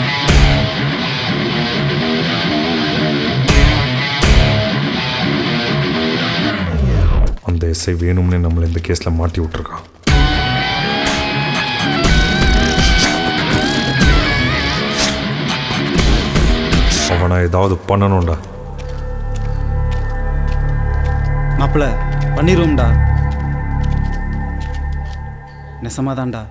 அந்த எஸ்ஐ வேணும்னே நம்மளை இந்த கேஸில் மாட்டி விட்டுருக்கான் அவனை ஏதாவது பண்ணணும்டா மாப்பிள்ள பண்ணிடுவோம்டா நெசமாதான்டா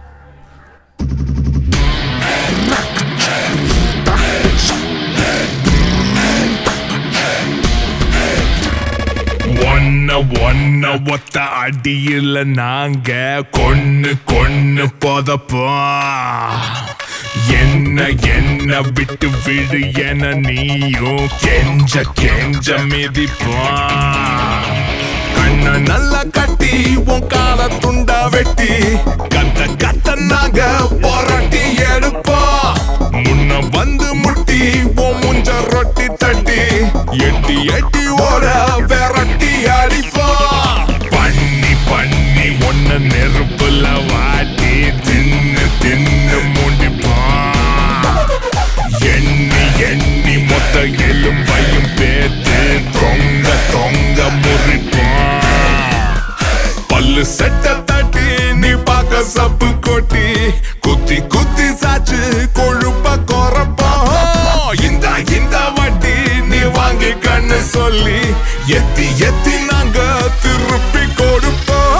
ஒன்ன ஒன்ன ஒத்த அடியில நாங்க கொன்னு கொன்னு போதப்போம் என்ன என்ன விட்டு விடு என நீயும் கெஞ்ச கெஞ்ச மிதிப்போம் கண்ண நல்லா கட்டி உன் கால துண்டா வெட்டி கத்த கத்த நாங்க போராட்டி எடுப்போம் முன்ன வந்து முட்டி உன் முஞ்ச ரொட்டி தட்டி எட்டி எட்டி ஓட விரட்டி அடிப்போம் பண்ணி பண்ணி ஒன்ன நெருப்புல வாட்டி தின்னு தின்னு முடிப்போம் எண்ணி எண்ணி மொத்த எலும்பையும் பேத்து தொங்க தொங்க முறிப்போம் பல்லு செட்ட தட்டி நீ பார்க்க சப்பு கொட்டி குத்தி குத்தி சாச்சு கொழுப்ப குறப்போம் இந்த இந்த வட்டி நீ வாங்கி கண்ணு சொல்லி எத்தி எத்தி நாங்க திருப்பி கொடுப்போம்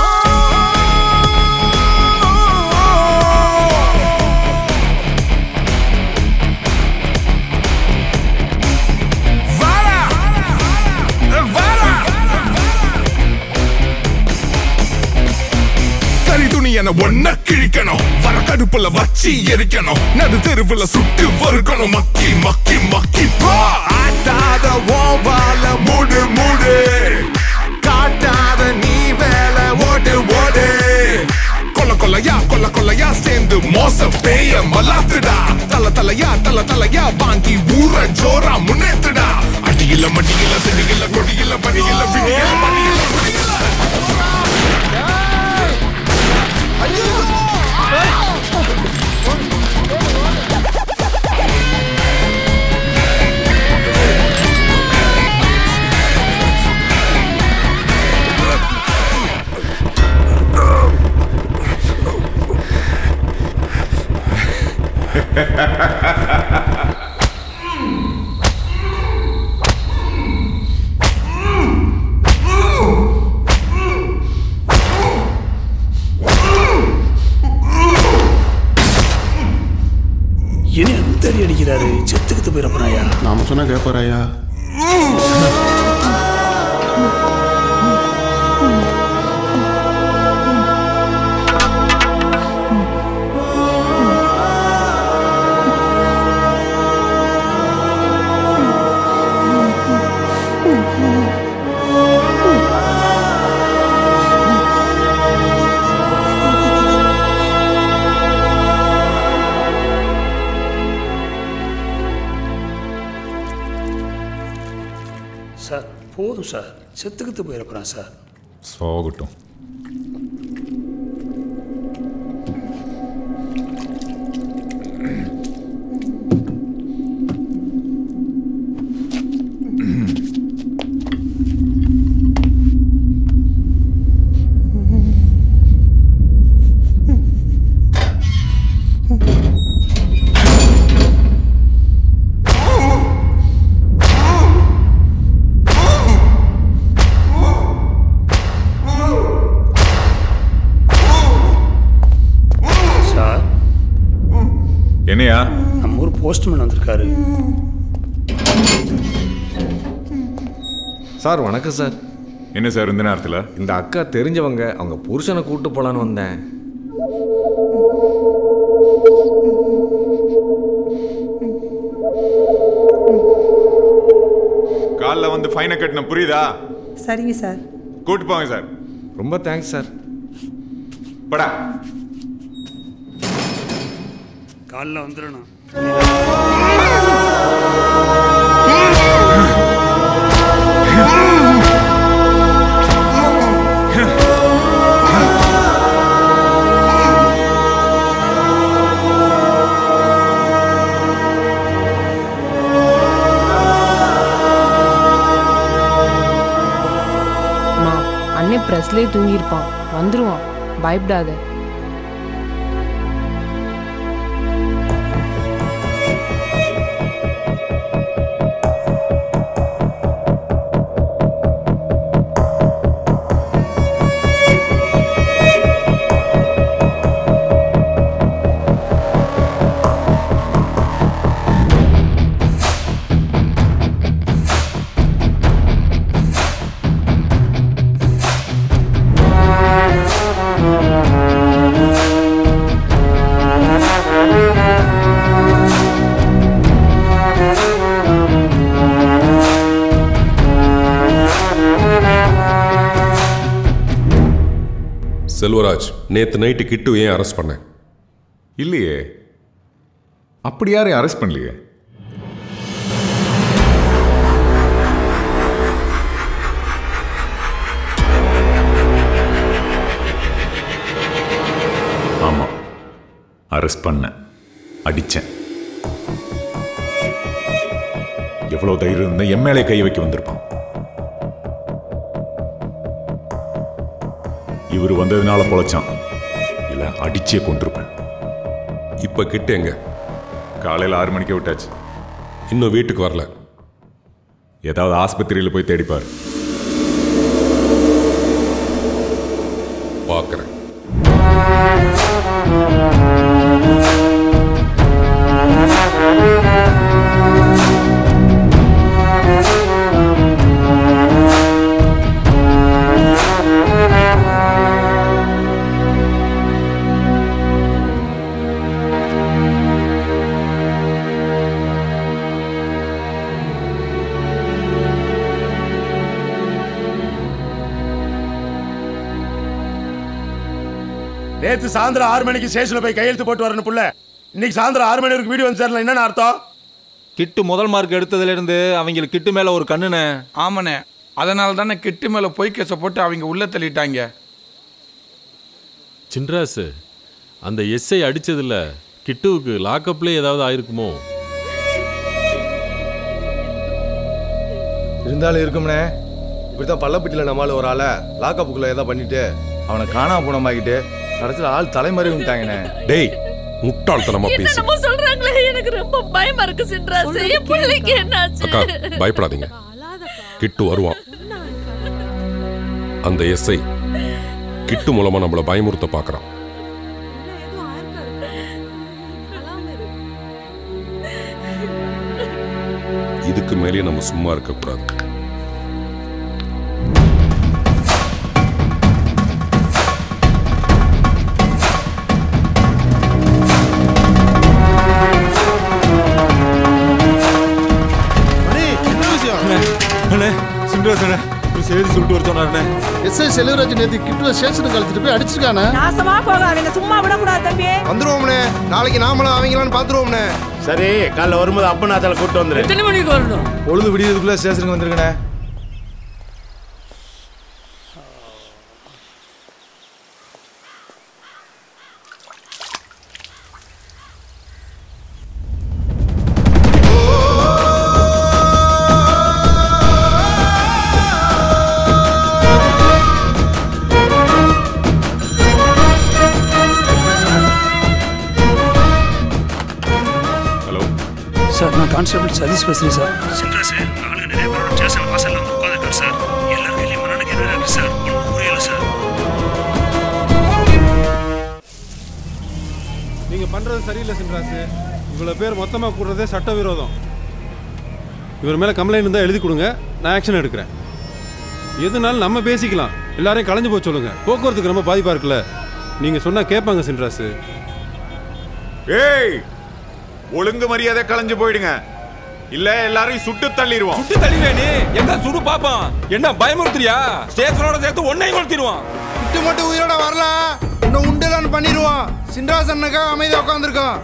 வாடா வாடா கறி துணி என ஒன்ன கிழிக்கணும் வர கடுப்புல வச்சு எரிக்கணும் நடு தெருவுல சுட்டு வறுக்கணும் மக்கி மக்கி மக்கி போ ஆட்டாத ஓவால மூடு மூடு காட்டாத நீ வேலை ஓடு ஓடு கொல்ல கொல்லையா கொல்ல கொல்லையா சேர்ந்து மோச பேய மலாத்துடா தல தலையா தல தலையா வாங்கி ஊற ஜோரா முன்னேத்துடா அடியில மடியில செடியில கொடியில படியில விடியில மடியில குடியில இனி அந்த அடி அடிக்கிறாரு செத்துக்கிட்டு போயிடப்படாயா நாம சொன்னா கேட்பாராயா சார் போதும் சார் செத்துக்கிட்டு போயிடப்படான் சார் சாகட்டும் சார் என்னையா நம்ம ஊர் போஸ்ட்மேன் வந்திருக்காரு சார் வணக்கம் சார் என்ன சார் இந்த நேரத்தில் இந்த அக்கா தெரிஞ்சவங்க அவங்க புருஷனை கூட்டு போலான்னு வந்தேன் காலைல வந்து ஃபைனை கட்டின புரியுதா சரிங்க சார் கூட்டு போங்க சார் ரொம்ப தேங்க்ஸ் சார் படா காலைல வந்துடணும் அம்மா அண்ணன் ப்ரெஸ்லேயே தூங்கியிருப்பான் வந்துருவான் பயப்படாத செல்வராஜ் நேத்து நைட்டு கிட்டு ஏன் அரெஸ்ட் பண்ண இல்லையே அப்படி யாரையும் அரெஸ்ட் பண்ணலையே ஆமா அரெஸ்ட் பண்ணேன் அடிச்சேன் எவ்வளவு தைரியம் இருந்தா என் மேலே கை வைக்க வந்திருப்பான் இவர் வந்ததுனால பொழைச்சான் இல்ல அடிச்சே கொண்டிருப்பேன் இப்ப கிட்ட எங்க காலையில் ஆறு மணிக்கே விட்டாச்சு இன்னும் வீட்டுக்கு வரல ஏதாவது ஆஸ்பத்திரியில் போய் தேடிப்பார் பார்க்குறேன் நேத்து சாயந்தரம் ஆறு மணிக்கு ஸ்டேஷன்ல போய் கையெழுத்து போட்டு வரணும் புள்ள இன்னைக்கு சாயந்தரம் ஆறு மணி வரைக்கும் வீடியோ வந்து சேரல என்னன்னு அர்த்தம் கிட்டு முதல் மார்க் எடுத்ததுலேருந்து அவங்களுக்கு கிட்டு மேலே ஒரு கண்ணுண்ணே ஆமாண்ணே அதனால தானே கிட்டு மேலே பொய் கேஸை போட்டு அவங்க உள்ளே தள்ளிட்டாங்க சின்ராசு அந்த எஸ்ஐ அடிச்சதுல கிட்டுவுக்கு லாக்கப்லேயே ஏதாவது ஆயிருக்குமோ இருந்தாலும் இருக்கும்னே இப்படித்தான் பள்ளப்பட்டியில் நம்மளால ஒரு ஆளை லாக்கப்புக்குள்ள ஏதோ பண்ணிட்டு அவனை காணாம போனமாக்கிட்டு கடைசியில் ஆள் தலைமறை விட்டாங்கண்ணே டேய் முட்டாள்தனமா பேசு என்னமோ சொல்றாங்களே எனக்கு ரொம்ப பயமா இருக்கு சின்ராசு என் பிள்ளைக்கு என்னாச்சு அக்கா பயப்படாதீங்க கிட்டு வருவான் அந்த எஸ்ஐ கிட்டு மூலமா நம்மள பயமுறுத்த பார்க்கறான் இதுக்கு மேலே நம்ம சும்மா இருக்கக்கூடாது என்ன விஷயம் அண்ணே சின்ராஸ் அண்ணே ஒரு செய்தி சொல்லிட்டு வர சொன்னாருண்ணே எஸ்ஐ செல்வராஜ் நேற்று கிட்டுவ ஸ்டேஷனுக்கு அழைச்சிட்டு போய் அடிச்சிருக்கானே நாசமா போகாதீங்க சும்மா விடக்கூடாது தம்பி வந்துருவோம்ண்ணே நாளைக்கு நாமளும் அவங்களான்னு பார்த்துருவோம்ண்ணே சரி காலைல வரும்போது அப்பநாத்தால கூட்டு வந்துரு எத்தனை மணிக்கு வரணும் பொழுது விடியதுக்குள்ள ஸ்டேஷனுக்கு வந்துருங்கண்ணே ஹலோ சார் நான் கான்ஸ்டபிள் சதீஷ் பேசுறேன் சார் சின்ராசு ஆளுங்க நிறைய பேரோட ஸ்டேஷன் வாசல்ல வந்து உட்காந்துருக்காரு சார் எல்லாரும் கையிலையும் மண்ணு எதிராக இருக்கு சார் ஒன்றும் புரியல சார் நீங்க பண்றது சரியில்லை சின்ராசு இவ்வளவு பேர் மொத்தமா கூடுறதே சட்டவிரோதம் இவர் மேல கம்ப்ளைண்ட் இருந்தா எழுதி கொடுங்க நான் ஆக்ஷன் எடுக்கிறேன் எதுனாலும் நம்ம பேசிக்கலாம் எல்லாரையும் கலைஞ்சு போக சொல்லுங்க போக்குவரத்துக்கு ரொம்ப பாதிப்பா இருக்குல்ல நீங்க சொன்னா கேட்பாங்க சின்ராசு ஏய் ஒழுங்கு மரியாதை கலைஞ்சு போயிடுங்க இல்ல எல்லாரையும் சுட்டு தள்ளிடுவோம் சுட்டு தள்ளிவே நீ எங்க சுடு பாப்பான் என்ன பயமுறுத்துறியா ஸ்டேஷனோட சேர்த்து ஒன்னையும் கொளுத்திடுவான் கிட்டு மட்டும் உயிரோட வரல இன்னும் உண்டலான்னு பண்ணிடுவோம் சின்ராஸ் அண்ணக்கா அமைதியா உட்காந்துருக்கோம்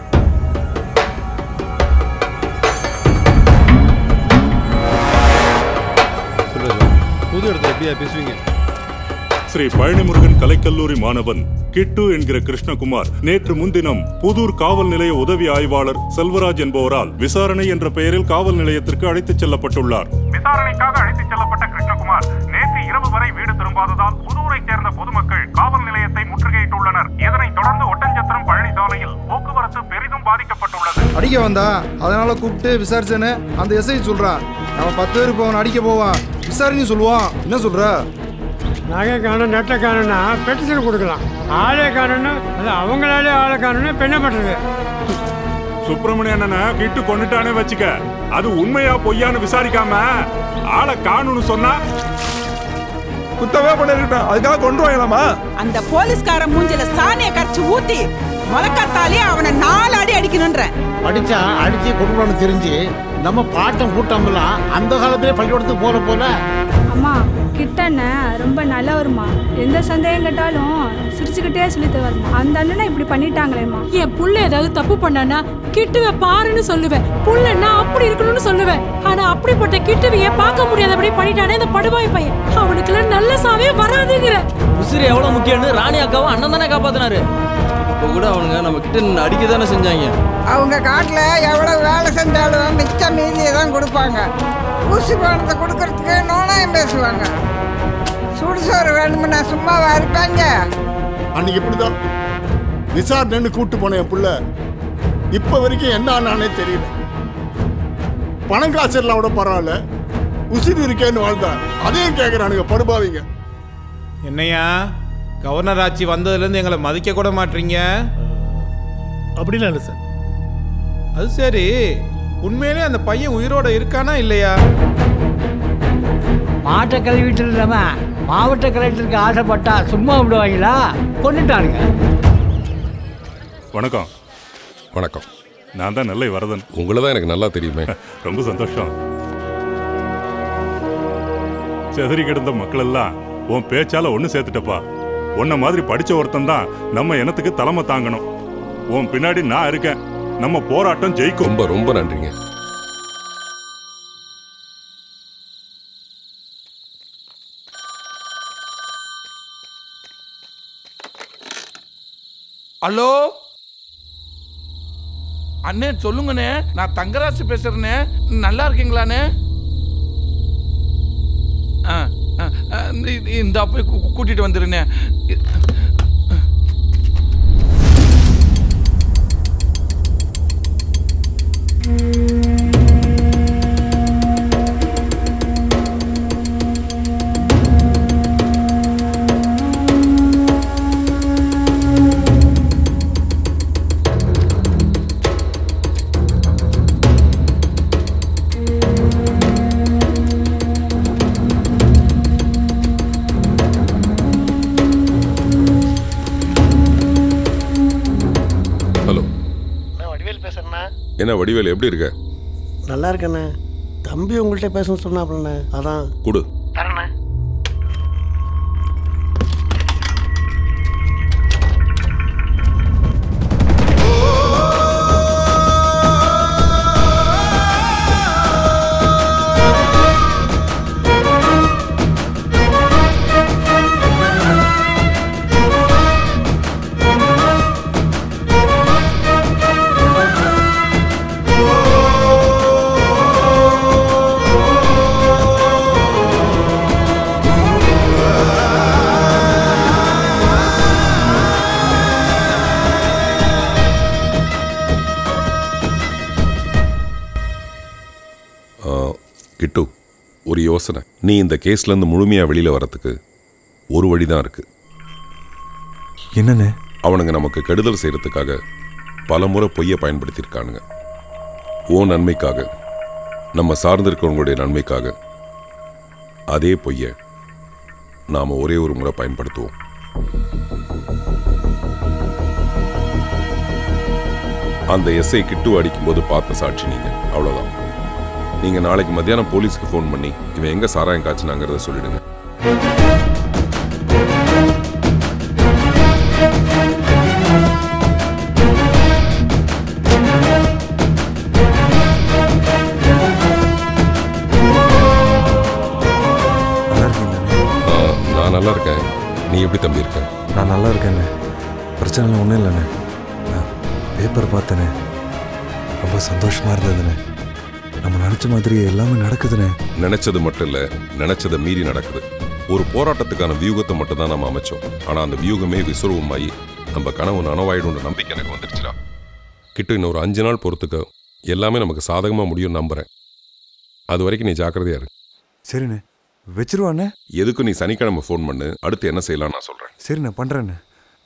சின்ராசு புது இடத்துல எப்படியா பேசுவீங்க ஸ்ரீ பழனிமுருகன் கலைக்கல்லூரி மாணவன் கிட்டு என்கிற கிருஷ்ணகுமார் நேற்று முன்தினம் புதூர் காவல் நிலைய உதவி ஆய்வாளர் செல்வராஜ் என்பவரால் விசாரணை என்ற பெயரில் காவல் நிலையத்திற்கு அழைத்துச் செல்லப்பட்டுள்ளார் விசாரணைக்காக அழைத்துச் செல்லப்பட்ட கிருஷ்ணகுமார் நேற்று இரவு வரை வீடு திரும்பாததால் புதூரைச் சேர்ந்த பொதுமக்கள் காவல் நிலையத்தை முற்றுகையிட்டுள்ளனர் இதனைத் தொடர்ந்து ஒட்டஞ்சத்திரம் பழனிசாலையில் போக்குவரத்து பெரிதும் பாதிக்கப்பட்டுள்ளது அடிக்க வந்தா அதனால கூப்பிட்டு விசாரிச்சேன்னு அந்த எஸ்ஐ சொல்றான் நம்ம பத்து பேர் போவன் அடிக்க போவான் விசாரிங்க சொல்லுவான் என்ன சொல்ற நகை காணும் நெட்டை காணும்னா பெட்டிஷன் கொடுக்கலாம் ஆளே காணும்னு அது அவங்களாலே ஆளை காணும்னு இப்ப என்ன பண்றது சுப்பிரமணிய அண்ணனை கிட்டு கொண்டுட்டானே வச்சுக்க அது உண்மையா பொய்யான்னு விசாரிக்காம ஆளை காணும்னு சொன்னா குத்தவே பண்ணிருக்கட்டும் அதுக்காக கொண்டு வாங்கலாமா அந்த போலீஸ்கார மூஞ்சில சாணியை கரைச்சு ஊத்தி முழக்கத்தாலே அவனை நாலு அடி அடிக்கணுன்ற படிச்சா அடிச்சு கொடுக்கணும்னு தெரிஞ்சு நம்ம பாட்டம் கூட்டம்லாம் அந்த காலத்திலே பள்ளிக்கூடத்துக்கு போற போல அம்மா கிட்டண்ண ரொம்ப நல்லவருமா எந்த சந்தேகம் கேட்டாலும் சிரிச்சுக்கிட்டே சொல்லி தருவாருமா அந்த அண்ணனை இப்படி பண்ணிட்டாங்களேம்மா என் புள்ள ஏதாவது தப்பு பண்ணானா கிட்டுவ பாருன்னு சொல்லுவேன் புள்ளன்னா அப்படி இருக்கணும்னு சொல்லுவேன் ஆனா அப்படிப்பட்ட கிட்டுவைய பார்க்க முடியாதபடி பண்ணிட்டானே இந்த படுபாய் பையன் அவனுக்குலாம் நல்ல சாவே வராதுங்கிற உசிறு எவ்வளவு முக்கியம்னு ராணி அக்காவும் அண்ணன் தானே காப்பாத்தினாரு அப்ப கூட அவனுங்க நம்ம கிட்ட அடிக்க தானே செஞ்சாங்க அவங்க காட்டுல எவ்வளவு வேலை செஞ்சாலும் மிச்சம் மீதியை தான் கொடுப்பாங்க ஊசி பணத்தை கொடுக்கறதுக்கு நோனாயம் பேசுவாங்க சுடுசோறு வேணுமுன்னா சும்மாவா இருப்பாங்க அன்னைக்கு இப்படிதான் விசாரணைன்னு கூட்டு போன என் புள்ள இப்ப வரைக்கும் என்ன ஆனானே தெரியல பணம் காசு எல்லாம் விட பரவாயில்ல உசிறு இருக்கேன்னு வாழ்ந்தான் அதையும் கேட்கறானுங்க படுபாவிங்க என்னையா கவர்னர் ஆட்சி வந்ததுலேருந்து எங்களை மதிக்க கூட மாட்டீங்க அப்படிலாம் இல்லை சார் அது சரி உண்மையிலே அந்த பையன் உயிரோட இருக்கானா இல்லையா மாட்டை கழுவிட்டு இருந்தவன் மாவட்ட கலெக்டருக்கு ஆசைப்பட்டா சும்மா விடுவாங்களா கொண்டுட்டானுங்க வணக்கம் வணக்கம் நான் தான் நெல்லை வரதன் உங்களை தான் எனக்கு நல்லா தெரியுமே ரொம்ப சந்தோஷம் செதறி கிடந்த மக்கள் எல்லாம் உன் பேச்சால ஒண்ணு சேர்த்துட்டப்பா உன்ன மாதிரி படிச்ச ஒருத்தன் தான் நம்ம இனத்துக்கு தலைமை தாங்கணும் உன் பின்னாடி நான் இருக்கேன் நம்ம போராட்டம் ஜெயிக்கும் ரொம்ப ரொம்ப நன்றிங்க ஹலோ அண்ணே சொல்லுங்கண்ணே நான் தங்கராசு பேசுறேண்ணே நல்லா இருக்கீங்களாண்ணே ஆ ஆ, ஆ, இந்த- இந்த போய் கூ- கூட்டிட்டு வந்துருண்ணே என்ன வடிவேல் எப்படி இருக்க நல்லா இருக்கண்ணே தம்பி உங்கள்கிட்ட பேசணும்னு சொன்னாப்லண்ணே அதான் கொடு தரண்ணே ஆ, கிட்டு ஒரு யோசனை நீ இந்த கேஸ்லேருந்து முழுமையாக வெளியில் வரத்துக்கு ஒரு வழி தான் இருக்கு என்னண்ணே அவனுங்க நமக்கு கெடுதல் செய்கிறதுக்காக பல முறை பொய்யை பயன்படுத்தியிருக்கானுங்க ஓ நன்மைக்காக நம்ம சார்ந்திருக்கிறவங்களுடைய நன்மைக்காக அதே பொய்யை நாம் ஒரே ஒரு முறை பயன்படுத்துவோம் அந்த எஸ்ஐ கிட்டு அடிக்கும்போது பார்த்த சாட்சி நீங்க அவ்வளவுதான் நீங்க நாளைக்கு மத்தியானம் போலீஸ்க்கு ஃபோன் பண்ணி இவன் எங்க சாராயம் காய்ச்சினாங்கிறத சொல்லிடுங்க நல்லா இருக்கீங்கண்ணே ஆ, நான் நல்லா இருக்கேன் நீ எப்படி தம்பி இருக்க நான் நல்லா இருக்கேண்ணே பிரச்சனை ஒன்றும் இல்லைண்ணே நான் பேப்பர் பார்த்தேனே ரொம்ப சந்தோஷமா இருந்ததுண்ணே நம்ம நினச்ச மாதிரி எல்லாமே நடக்குதுண்ணே நினைச்சது மட்டும் இல்ல நினைச்சதை மீறி நடக்குது ஒரு போராட்டத்துக்கான வியூகத்தை மட்டும் தான் நம்ம அமைச்சோம் ஆனா அந்த வியூகமே விசுரவமாயி நம்ம கனவு நனவாயிடும்னு நம்பிக்கை எனக்கு வந்துருச்சுடா கிட்ட இன்னும் ஒரு அஞ்சு நாள் பொறுத்துக்க எல்லாமே நமக்கு சாதகமா முடியும் நம்புறேன் அது வரைக்கும் நீ ஜாக்கிரதையா இரு சரிண்ணே வச்சிருவாண்ணே எதுக்கும் நீ சனிக்கிழமை ஃபோன் பண்ணு அடுத்து என்ன செய்யலாம் நான் சொல்றேன் சரிண்ணே பண்ணுறேண்ணே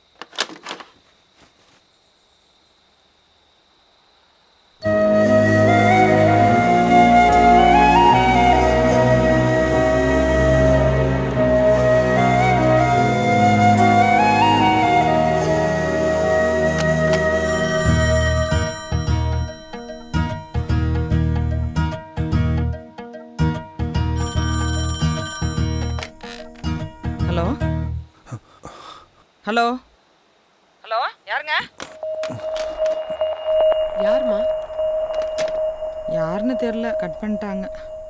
ஹலோ ஹலோ ஹலோ யாருங்க யாருமா யாருன்னு தெரியல கட் பண்ணிட்டாங்க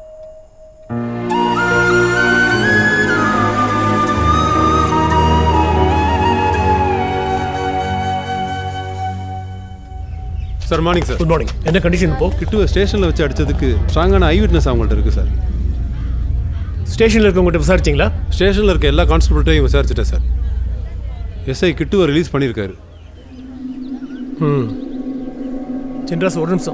sir morning sir good morning என்ன கண்டிஷன் இப்போ கிட்டுவை ஸ்டேஷனில் வச்சு அடிச்சதுக்கு ஸ்ட்ராங்கான ஐ விட்னஸ் அவங்கள்ட்ட இருக்கு சார் ஸ்டேஷனில் இருக்கவங்ககிட்ட விசாரிச்சிங்களா ஸ்டேஷனில் இருக்க எல்லா கான்ஸ்டபிள்கிட்டையும் விசாரிச்சிட்டேன் சார் எஸ்ஐ கிட்டுவை ரிலீஸ் பண்ணியிருக்காரு ம் சின்ராஸ் ஒரு நிமிஷம்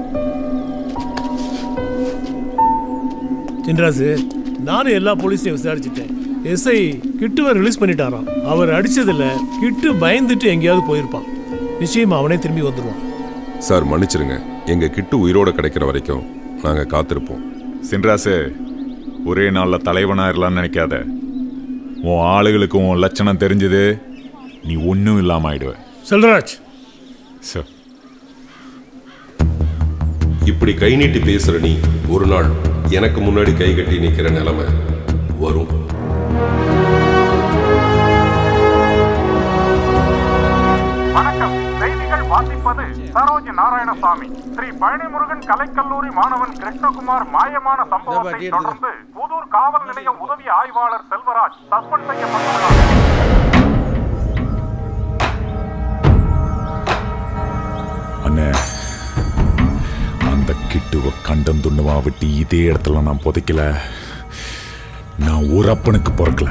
சின்ராசு நானும் எல்லா போலீஸையும் விசாரிச்சிட்டேன் எஸ்ஐ கிட்டுவை ரிலீஸ் பண்ணிட்டாராம் அவர் அடிச்சதுல கிட்டு பயந்துட்டு எங்கேயாவது போயிருப்பான் நிச்சயமா அவனே திரும்பி வந்துடுவான் சார் மன்னிச்சிருங்க எங்க கிட்டு உயிரோட கிடைக்கிற வரைக்கும் நாங்க காத்திருப்போம் சின்ராசு ஒரே நாளில் தலைவனாயிரலாம்னு நினைக்காத உன் ஆளுகளுக்கு உன் லட்சணம் தெரிஞ்சது நீ ஒன்றும் இல்லாம ஆயிடுவ செல்வராஜ் சார் இப்படி கை நீட்டி பேசுற நீ ஒரு நாள் எனக்கு முன்னாடி கை கட்டி நிக்கிற நிலைமை வரும் வணக்கம் செய்திகள் வாசிப்பது சரோஜ் நாராயணசாமி ஸ்ரீ பழனிமுருகன் கலைக்கல்லூரி மாணவன் கிருஷ்ணகுமார் மாயமான சம்பவத்தை தொடர்ந்து புதூர் காவல் நிலைய உதவி ஆய்வாளர் செல்வராஜ் சஸ்பெண்ட் செய்யப்பட்டுள்ளார் அண்ணே அந்த கிட்டுவ கண்டம் துண்ணுவா விட்டு இதே இடத்துல நான் புதைக்கல நான் ஒரு அப்பனுக்கு பிறக்கல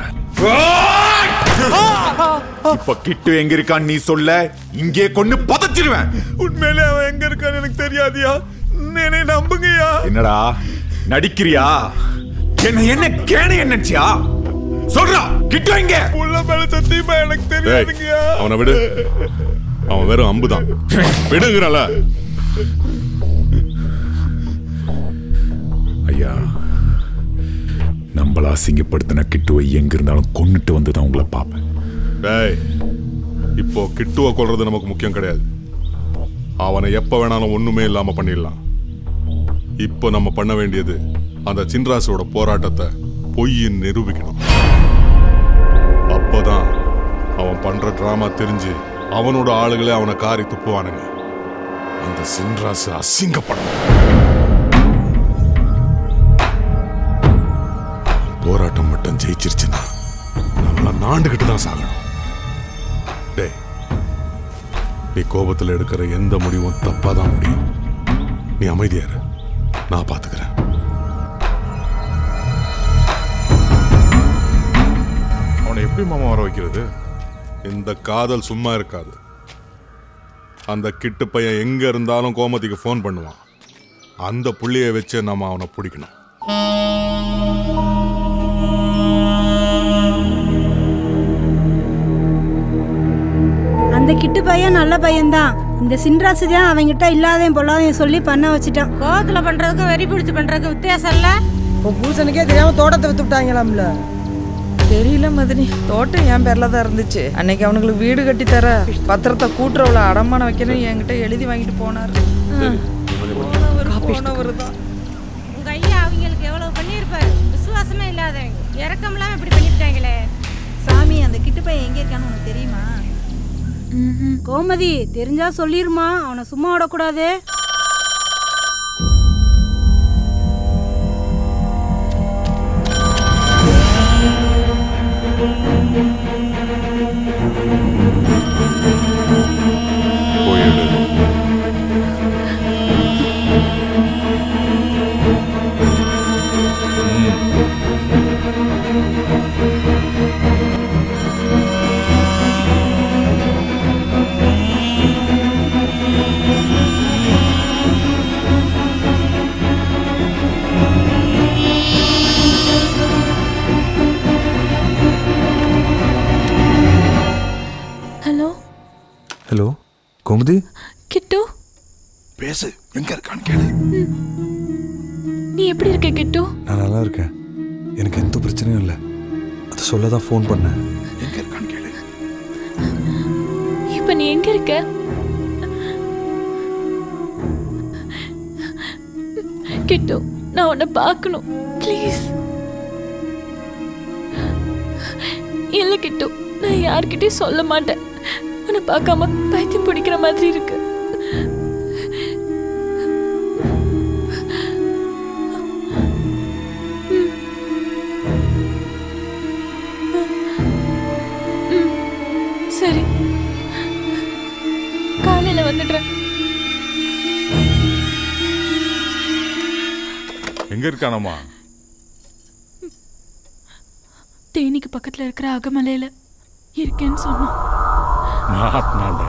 இப்ப கிட்டு எங்க இருக்கான்னு நீ சொல்ல இங்கே கொண்டு புதைச்சிருவேன் உண்மையிலே அவன் எங்க இருக்கான்னு எனக்கு தெரியாதியா என்னை நம்புங்கய்யா என்னடா நடிக்கிறியா என்ன என்ன கேணி என்னச்சியா சொல்றா கிட்டு எங்க உள்ள மேல சத்தியமா எனக்கு தெரியாதுங்கய்யா அவனை விடு அவன் வெறும் அம்பு தான் விடுங்கிறல ஐயா நம்மள அசிங்கப்படுத்தின கிட்டுவை எங்க இருந்தாலும் கொன்னுட்டு வந்து தான் உங்களை பார்ப்பேன் டேய் இப்போ கிட்டுவ கொல்றது நமக்கு முக்கியம் கிடையாது அவனை எப்ப வேணாலும் ஒண்ணுமே இல்லாம பண்ணிடலாம் இப்போ நம்ம பண்ண வேண்டியது அந்த சின்ராசோட போராட்டத்தை பொய்ன்னு நிரூபிக்கணும் அப்போதான் அவன் பண்ற டிராமா தெரிஞ்சு அவனோட ஆளுகளே அவனை காரி துப்புவானுங்க அந்த சின்ராசு அசிங்கப்படணும் போராட்டம் மட்டும் ஜெயிச்சிருச்சுன்னா நம்மள நாண்டுகிட்டு தான் சாகணும் டேய் நீ கோபத்தில் எடுக்கிற எந்த முடிவும் தப்பா தான் முடியும் நீ அமைதியா இரு நான் பாத்துக்கிறேன் அவனை எப்படி மாமா வர வைக்கிறது இந்த காதல் சும்மா இருக்காது அந்த கிட்டு பையன் எங்க இருந்தாலும் கோமதிக்கு ஃபோன் பண்ணுவான் அந்த புள்ளியை வச்சு நம்ம அவனை பிடிக்கணும் அந்த கிட்டு பையன் நல்ல பையன்தான் இந்த சின்ராசு தான் அவங்கிட்ட இல்லாதையும் பொல்லாதையும் சொல்லி பண்ண வச்சுட்டான் கோவத்துல பண்றதுக்கும் வெறி பிடிச்சு பண்றதுக்கும் வித்தியாசம் இல்ல உன் பூசணிக்கே தெரியாம தோட்டத்தை வித்து விட்டாங்களாம்ல தெரியல மதினி தோட்டம் என் பேர்ல தான் இருந்துச்சு அன்னைக்கு அவனுங்களுக்கு வீடு கட்டி தர பத்திரத்தை கூட்டுறவுல அடமானம் வைக்கணும் என்கிட்ட எழுதி வாங்கிட்டு போனாரு போனவர் தான் உங்க ஐயா அவங்களுக்கு எவ்வளவு பண்ணியிருப்பாரு விசுவாசமே இல்லாதவங்க இறக்கம்லாம் இப்படி பண்ணிவிட்டாங்களே சாமி அந்த கிட்டு பையன் எங்க இருக்கான்னு உனக்கு தெரியுமா கோமதி தெரிஞ்சா சொல்லிருமா அவனை சும்மா விடக்கூடாது ஹலோ ஹலோ கோமதி கிட்டு பேசு எங்க இருக்கான்னு கேளு நீ எப்படி இருக்க கிட்டு நான் நல்லா இருக்கேன் எனக்கு எந்த பிரச்சனையும் இல்லை அதை சொல்ல தான் ஃபோன் பண்ணேன் எங்க இருக்கான்னு கேளு இப்ப நீ எங்க இருக்க கிட்டு நான் உன்னை பார்க்கணும் ப்ளீஸ் இல்ல கிட்டு நான் யார்கிட்டயும் சொல்ல மாட்டேன் உன்னை பார்க்காம பைத்தியம் பிடிக்கிற மாதிரி இருக்கு ம், சரி காலையில வந்துடுறேன் எங்க இருக்கானம்மா தேனிக்கு பக்கத்துல இருக்கிற அகமலையில இருக்கேன்னு சொன்னான் மாட்டினாண்டா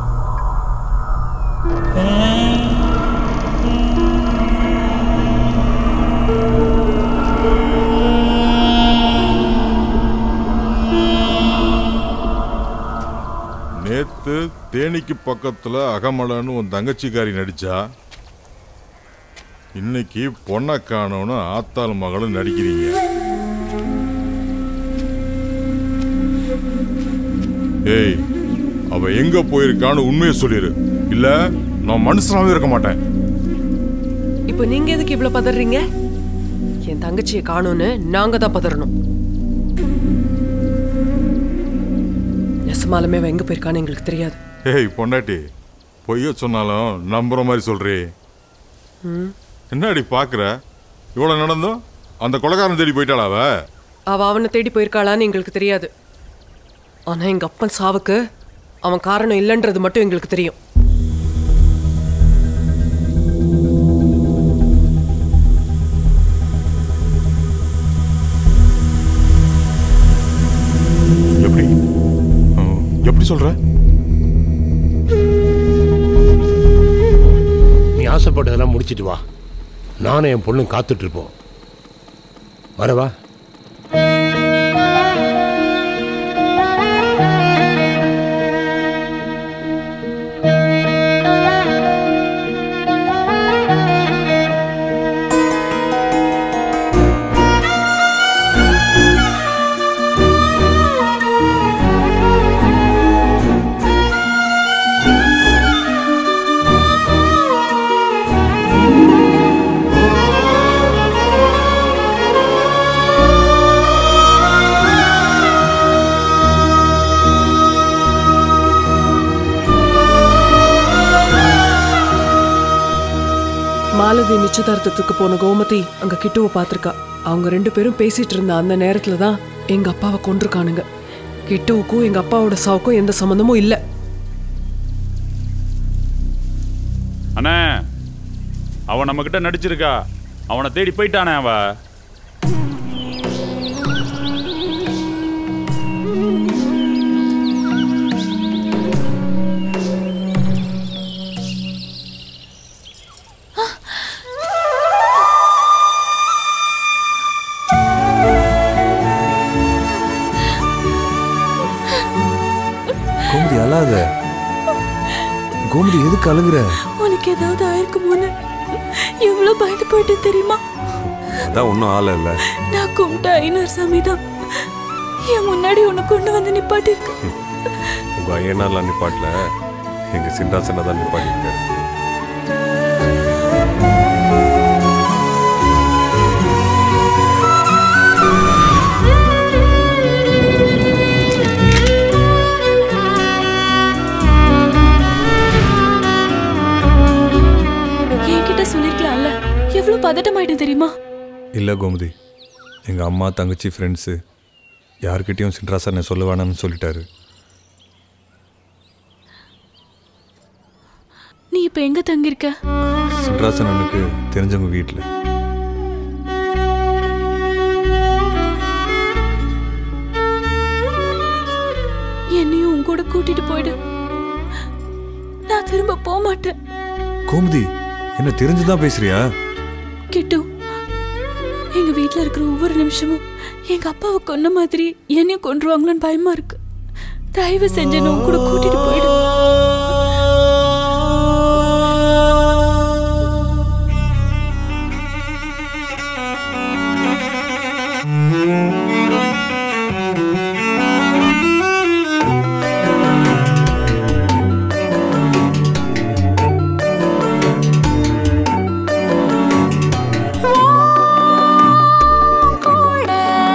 நேத்து தேனிக்கு பக்கத்துல அகமலன்னு உன் தங்கச்சிக்காரி நடிச்சா இன்னைக்கு பொண்ணை காணோன்னு ஆத்தாள் மகளும் நடிக்கிறீங்க ஏய் அவ எங்க போயிருக்கான்னு உண்மையை சொல்லிரு இல்ல நான் மனுஷனாவே இருக்க மாட்டேன் இப்போ நீங்க எதுக்கு இவ்வளவு பதறீங்க என் தங்கச்சியை காணும்னு நாங்க தான் பதறணும் நெசமாலுமே அவ எங்க போயிருக்கான்னு எங்களுக்கு தெரியாது ஏய் பொண்டாட்டி பொய்ய சொன்னாலும் நம்புற மாதிரி சொல்றே ம். என்னடி பாக்குற இவ்வளவு நடந்தும் அந்த கொலைகாரன் தேடி போயிட்டாளா அவ அவ அவனை தேடி போயிருக்காளான்னு எங்களுக்கு தெரியாது ஆனா எங்க அப்பன் சாவுக்கு அவன் காரணம் இல்லைன்றது மட்டும் எங்களுக்கு தெரியும் எப்படி ம், எப்படி சொல்ற நீ ஆசைப்பட்டதெல்லாம் முடிச்சிட்டு வா நானும் என் பொண்ணும் காத்துட்டு இருப்போம் வரவா ஆ மாலதி நிச்சயதார்த்தத்துக்கு போன கோமதி அங்க கிட்டுவை பார்த்திருக்கா அவங்க ரெண்டு பேரும் பேசிட்டு இருந்த அந்த நேரத்துல தான் எங்க அப்பாவை கொண்டிருக்கானுங்க கிட்டுவுக்கும் எங்க அப்பாவோட சாவுக்கும் எந்த சம்மந்தமும் இல்லை அண்ணே அவன் நம்ம கிட்ட நடிச்சிருக்கா அவனை தேடி போயிட்டானே அவ கோமதி அழாத கோமதி எதுக்கு அழுகுற உனக்கு ஏதாவது ஆயிருக்குமோன்னு எவ்வளோ பயந்து போயிட்டு தெரியுமா அதான் ஒன்றும் ஆள இல்லை நான் கும்பிட்ட ஐநூறு சாமி தான் என் முன்னாடி உன்னை கொண்டு வந்து நிப்பாட்டிருக்கு உங்க ஐயனார்லாம் நிப்பாட்டல எங்க சிந்தாசனை தான் நிப்பாட்டிருக்காரு என்கிட்ட சொல்லிருக்கலாம்ல எவ்வளவு பதட்டமாயிட்டு தெரியுமா இல்லை கோமதி எங்கள் அம்மா தங்கச்சி ஃப்ரெண்ட்ஸு யார்கிட்டயும் சின்ராசனை சொல்ல வேணாம்னு சொல்லிட்டாரு நீ இப்ப எங்க தங்கியிருக்க சின்ராசன் அண்ணனுக்கு தெரிஞ்சவங்க வீட்டில் என்னையும் உன் கூட கூட்டிட்டு போயிடு நான் திரும்ப போக மாட்டேன் கோமதி என்ன தெரிஞ்சுதான் பேசுறியா கிட்டு எங்க வீட்ல இருக்கிற ஒவ்வொரு நிமிஷமும் எங்க அப்பாவை கொன்ன மாதிரி என்னையும் கொன்றுவாங்களோன்னு பயமா இருக்கு தயவு செஞ்சு என்னை உன் கூட கூட்டிட்டு போயிடு கூட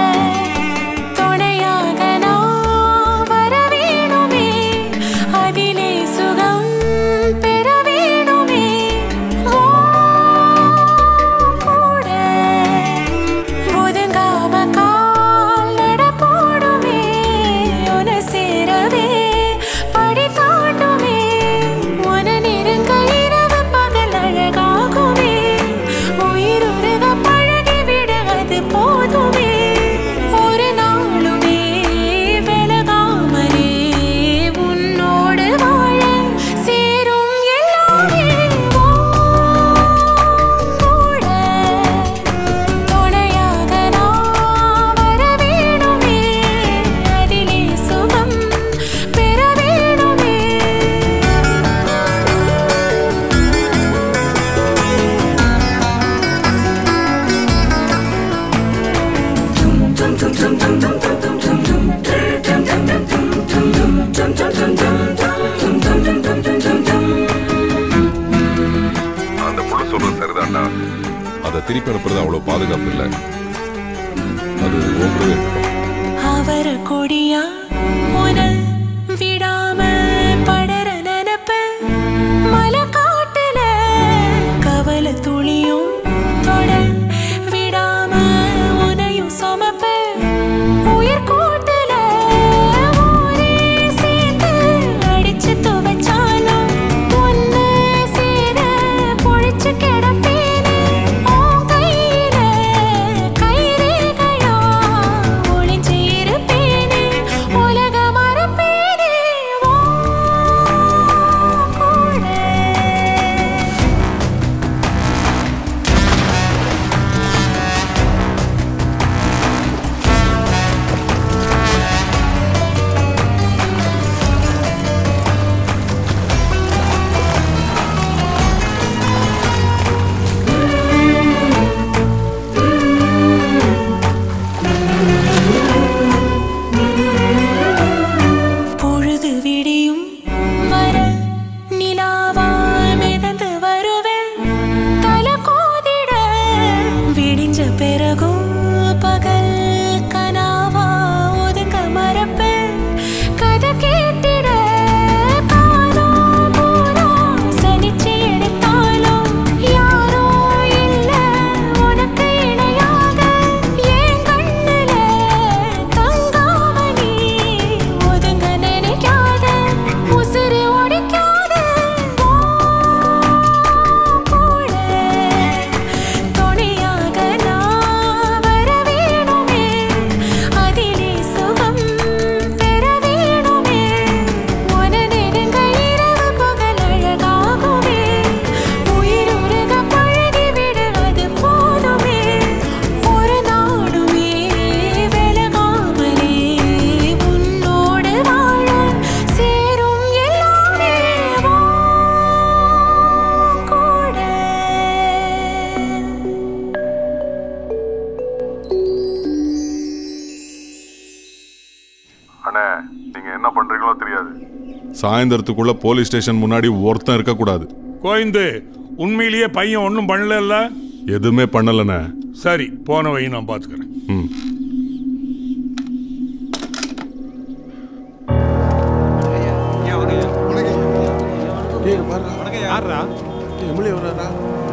துணையாக நான் வர வேணுமே அதிலே சுகம் பெற வேணுமே ஓ, கூட ஒதுங்காம கால் நடப்போடுமே உன சேரவே படி தாண்டுமே உன நெருங்க இரவு பகல் அழகாகுமே உயிருருக பழகி விட அது போதுமே ஒரு நாளுமே விலகாமலே உன்னோடு வாழ சேரும் எல்லாமே கூட துணையாக நான் வர வேணுமே அதிலே சுகம் பெற வேணுமே அந்த புள்ள சொல்றது சரிதான்டா அதை திருப்பி அனுப்புறது அவ்வளவு பாதுகாப்பு இல்லை அது ஒன்று அவர கொடியா உன விடாம படர நினப்ப மலை காட்டுல கவலை துளியும் தொட விடாம உனையும் சுமப்ப உயிர் கூட்டுல ஊரே சேர்த்து அடிச்சு துவைச்சாலும் ஒன்னு சேர பொழிச்சு கிடப்பேனே உன் கையில கைரேகையா ஒளிஞ்சு இருப்பேனே உலக மறப்பேனே கூட பொழுது விடியும் வர நிலாவா மிதந்து வருவேன் தலை கோதிட விடிஞ்ச பிறகும் பகல் கனாவா ஒதுங்க மறப்பேன் கதை கேட்டிட காலம் பூரா சலிச்சு எடுத்தாலும் யாரோ சாயந்தரத்துக்குள்ள போலீஸ் ஸ்டேஷன் முன்னாடி ஒருத்தன் இருக்கக்கூடாது கோயந்து உண்மையிலேயே பையன் ஒன்றும் பண்ணல எதுவுமே பண்ணலண்ணே சரி போன வை நான் பார்த்துக்கிறேன் ம் யாரா எம்எல்ஏ வர்றாரா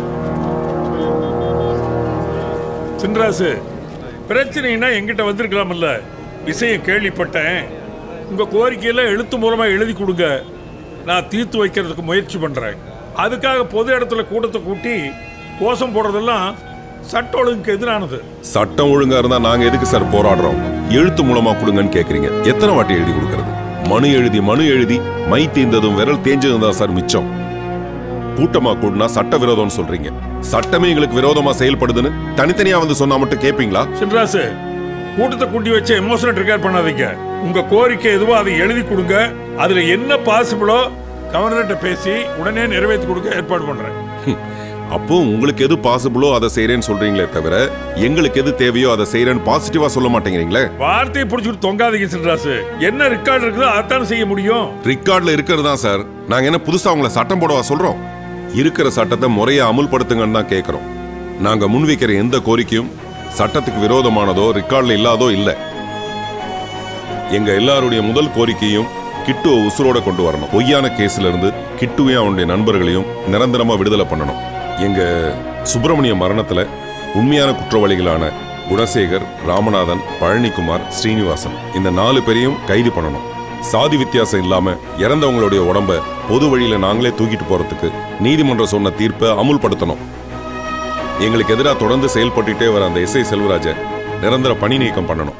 சின்ராசு பிரச்சனைனா எங்கிட்ட வந்திருக்கலாம்ல விஷயம் கேள்விப்பட்டேன் உங்க கோரிக்கையெல்லாம் எழுத்து மூலமா எழுதி கொடுங்க நான் தீர்த்து வைக்கிறதுக்கு முயற்சி பண்றேன் அதுக்காக பொது இடத்துல கூட்டத்தை கூட்டி கோஷம் போடுறதெல்லாம் சட்ட ஒழுங்குக்கு எதிரானது சட்டம் ஒழுங்கா இருந்தா நாங்க எதுக்கு சார் போராடுறோம் எழுத்து மூலமா கொடுங்கன்னு கேக்குறீங்க எத்தனை வாட்டி எழுதி கொடுக்கறது மனு எழுதி மனு எழுதி மை தீர்ந்ததும் விரல் தேஞ்சதும் தான் சார் மிச்சம் கூட்டமா கூடினா சட்ட விரோதம்னு சொல்றீங்க சட்டமே எங்களுக்கு விரோதமா செயல்படுதுன்னு தனித்தனியா வந்து சொன்னா மட்டும் கேப்பீங்களா சின்ராசு கூட்டத்தை கூட்டி வச்சு எமோஷனல் ட்ரிகர் பண்ணாதீங்க உங்க கோரிக்கை எதுவோ அதை எழுதி கொடுங்க அதுல என்ன பாசிபிளோ கவர்னர்கிட்ட பேசி உடனே நிறைவேற்றி கொடுக்க ஏற்பாடு பண்றேன் அப்போ உங்களுக்கு எது பாசிபிளோ அதை செய்யறேன்னு சொல்றீங்களே தவிர எங்களுக்கு எது தேவையோ அதை செய்யறேன்னு பாசிட்டிவா சொல்ல மாட்டேங்கிறீங்களே வார்த்தையை பிடிச்சிட்டு தொங்காதீங்க சின்ராசு என்ன ரெக்கார்டு இருக்குதோ அதான் செய்ய முடியும் ரிக்கார்ட்ல இருக்கிறது தான் சார் நாங்க என்ன புதுசா உங்களை சட்டம் போடவா சொல்றோம் இருக்கிற சட்டத்தை முறையா அமுல்படுத்துங்கன்னு தான் கேட்கிறோம் நாங்க முன்வைக்கிற எந்த கோரிக்கையும் சட்டத்துக்கு விரோதமானதோ ரெக்கார்ட்ல இல்லாதோ இல்ல எங்க எல்லாருடைய முதல் கோரிக்கையும் கிட்டுவை உசுரோட கொண்டு வரணும் பொய்யான கேஸ்ல இருந்து கிட்டுவையும் அவனுடைய நண்பர்களையும் நிரந்தரமா விடுதலை பண்ணணும் எங்க சுப்பிரமணிய மரணத்துல உண்மையான குற்றவாளிகளான குணசேகர் ராமநாதன் பழனிக்குமார் ஸ்ரீனிவாசன் இந்த நாலு பேரையும் கைது பண்ணணும் சாதி வித்தியாசம் இல்லாம இறந்தவங்களுடைய உடம்ப பொது வழியில நாங்களே தூக்கிட்டு போறதுக்கு நீதிமன்றம் சொன்ன தீர்ப்பை அமுல்படுத்தணும் எங்களுக்கு எதிராக தொடர்ந்து செயல்பட்டுட்டே வர அந்த எஸ்ஐ செல்வராஜ நிரந்தர பணி நீக்கம் பண்ணணும்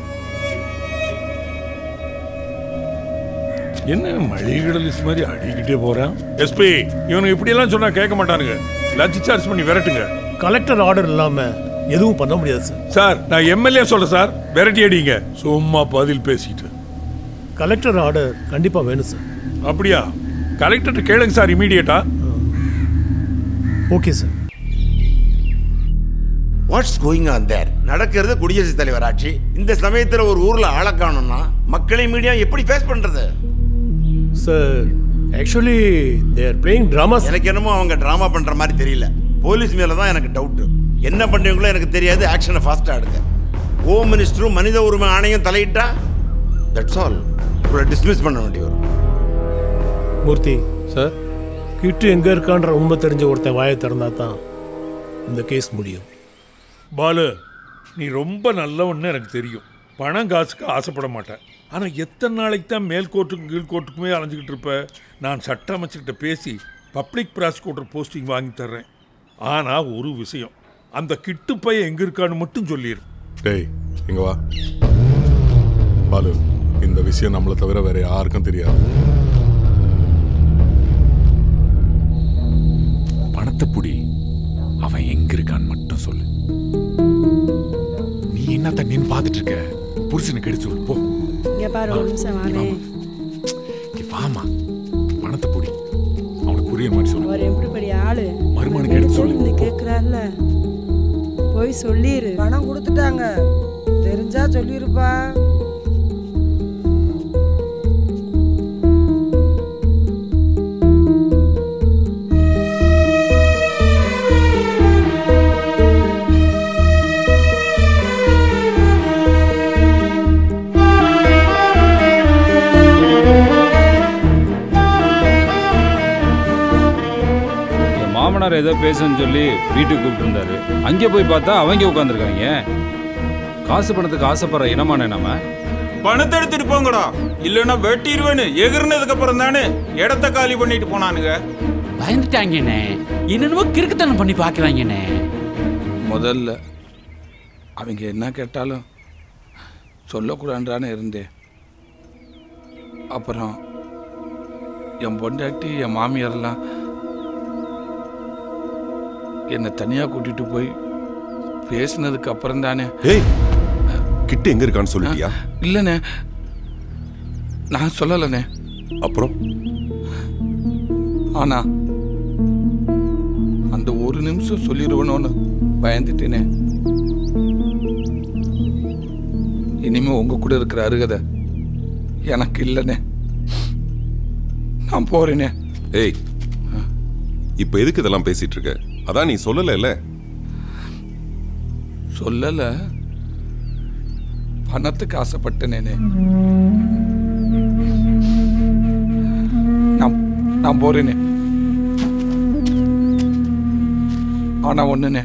என்ன மளிகடலிஸ் மாதிரி அடிக்கிட்டே போறான் எஸ்பி இவனுக்கு இப்படியெல்லாம் சொன்னா கேட்க மாட்டானுங்க லட்ச சார்ஜ் பண்ணி விரட்டுங்க கலெக்டர் ஆர்டர் இல்லாம எதுவும் பண்ண முடியாது சார் சார் நான் எம்எல்ஏ சொல்றேன் சார் விரட்டி அடிங்க சும்மா பதில் பேசிட்டு கலெக்டர் ஆர்டர் கண்டிப்பா வேணும் சார் அப்படியா கலெக்டர் கேளுங்க சார் இமீடியட்டா okay sir what's going on there நடக்கிறது குடியரசுத் தலைவர் ஆட்சி இந்த சமயத்தில் ஒரு ஊரில் ஆளை காணும்னா மக்களை மீடியா எப்படி ஃபேஸ் பண்ணுறது sir actually they're playing dramas எனக்கு என்னமோ அவங்க ட்ராமா பண்ணுற மாதிரி தெரியல போலீஸ் மேலே தான் எனக்கு டவுட்டு என்ன பண்ணுறீங்களோ எனக்கு தெரியாது ஆக்ஷனை ஃபாஸ்ட்டாக எடுங்க ஹோம் மினிஸ்டரும் மனித உரிமை ஆணையம் தலையிட்டா தட்ஸ் ஆல் இவரை டிஸ்மிஸ் பண்ண வேண்டி வரும் மூர்த்தி சார் கிட்டு எங்க இருக்கான்ற உண்மை தெரிஞ்ச ஒருத்தன் வாயை திறந்தா தான் இந்த கேஸ் முடியும் பாலு நீ ரொம்ப நல்லவன்னு எனக்கு தெரியும் பணம் காசுக்கு ஆசைப்பட மாட்டேன் ஆனால் எத்தனை நாளைக்கு தான் மேல் கோர்ட்டுக்கும் கீழ் கோர்ட்டுக்குமே அலைஞ்சிக்கிட்டு இருப்ப நான் சட்ட அமைச்சர்கிட்ட பேசி பப்ளிக் ப்ராசிக்யூட்டர் போஸ்டிங் வாங்கி தர்றேன் ஆனால் ஒரு விஷயம் அந்த கிட்டு பையன் எங்கே இருக்கான்னு மட்டும் சொல்லிடு டேய் இங்க வா பாலு இந்த விஷயம் நம்மளை தவிர வேற யாருக்கும் தெரியாது பணத்தை புடி அவன் எங்க இருக்கான்னு மட்டும் சொல்லு நீ என்ன தண்ணின்னு பார்த்துட்டு இருக்க புருஷனை கெடுத்து சொல்லு போ இங்க பாரு ஒரு நிமிஷம் வாங்க இங்க வாமா பணத்தை புடி அவனுக்கு புரியுற மாதிரி சொல்லு அவர் எப்படிப்படி ஆளு மருமகனுக்கு எடுத்து சொல்லு இந்த கேக்குறாருல போய் சொல்லிரு பணம் கொடுத்துட்டாங்க தெரிஞ்சா சொல்லிருப்பா என் மாமனார் ஏதோ பேசுன்னு சொல்லி வீட்டுக்கு கூப்பிட்டுருந்தாரு அங்கே போய் பார்த்தா அவங்க உட்காந்துருக்காங்க காசு பணத்துக்கு ஆசைப்படுற இனமானே நம்ம பணத்தை எடுத்துட்டு போங்கடா இல்லைன்னா வெட்டிடுவேன்னு எகிர்னதுக்கு அப்புறம் தானே இடத்த காலி பண்ணிட்டு போனானுங்க பயந்துட்டாங்கண்ணே என்னென்னமோ கிறுக்குத்தனம் பண்ணி பார்க்குறாங்கண்ணே முதல்ல அவங்க என்ன கேட்டாலும் சொல்லக்கூடாதான்னு இருந்தேன் அப்புறம் என் பொண்டாட்டி என் மாமியாரெல்லாம் என்னை தனியாக கூட்டிட்டு போய் பேசினதுக்கு அப்புறம் தானே ஏய் கிட்ட எங்க இருக்கான்னு சொல்லிட்டியா இல்லைண்ணே நான் சொல்லலைண்ணே அப்புறம் ஆனா அந்த ஒரு நிமிஷம் சொல்லிடுவனோன்னு பயந்துட்டேனே இனிமே உங்க கூட இருக்கிற அருகதை எனக்கு இல்லைண்ணே நான் போறேனே ஏய் இப்போ எதுக்கு இதெல்லாம் பேசிட்டு இருக்க அதான் நீ சொல்லலைல்ல சொல்லல பணத்துக்கு ஆசைப்பட்டனேனே நான் நான் போறேனே ஆனா ஒண்ணுனே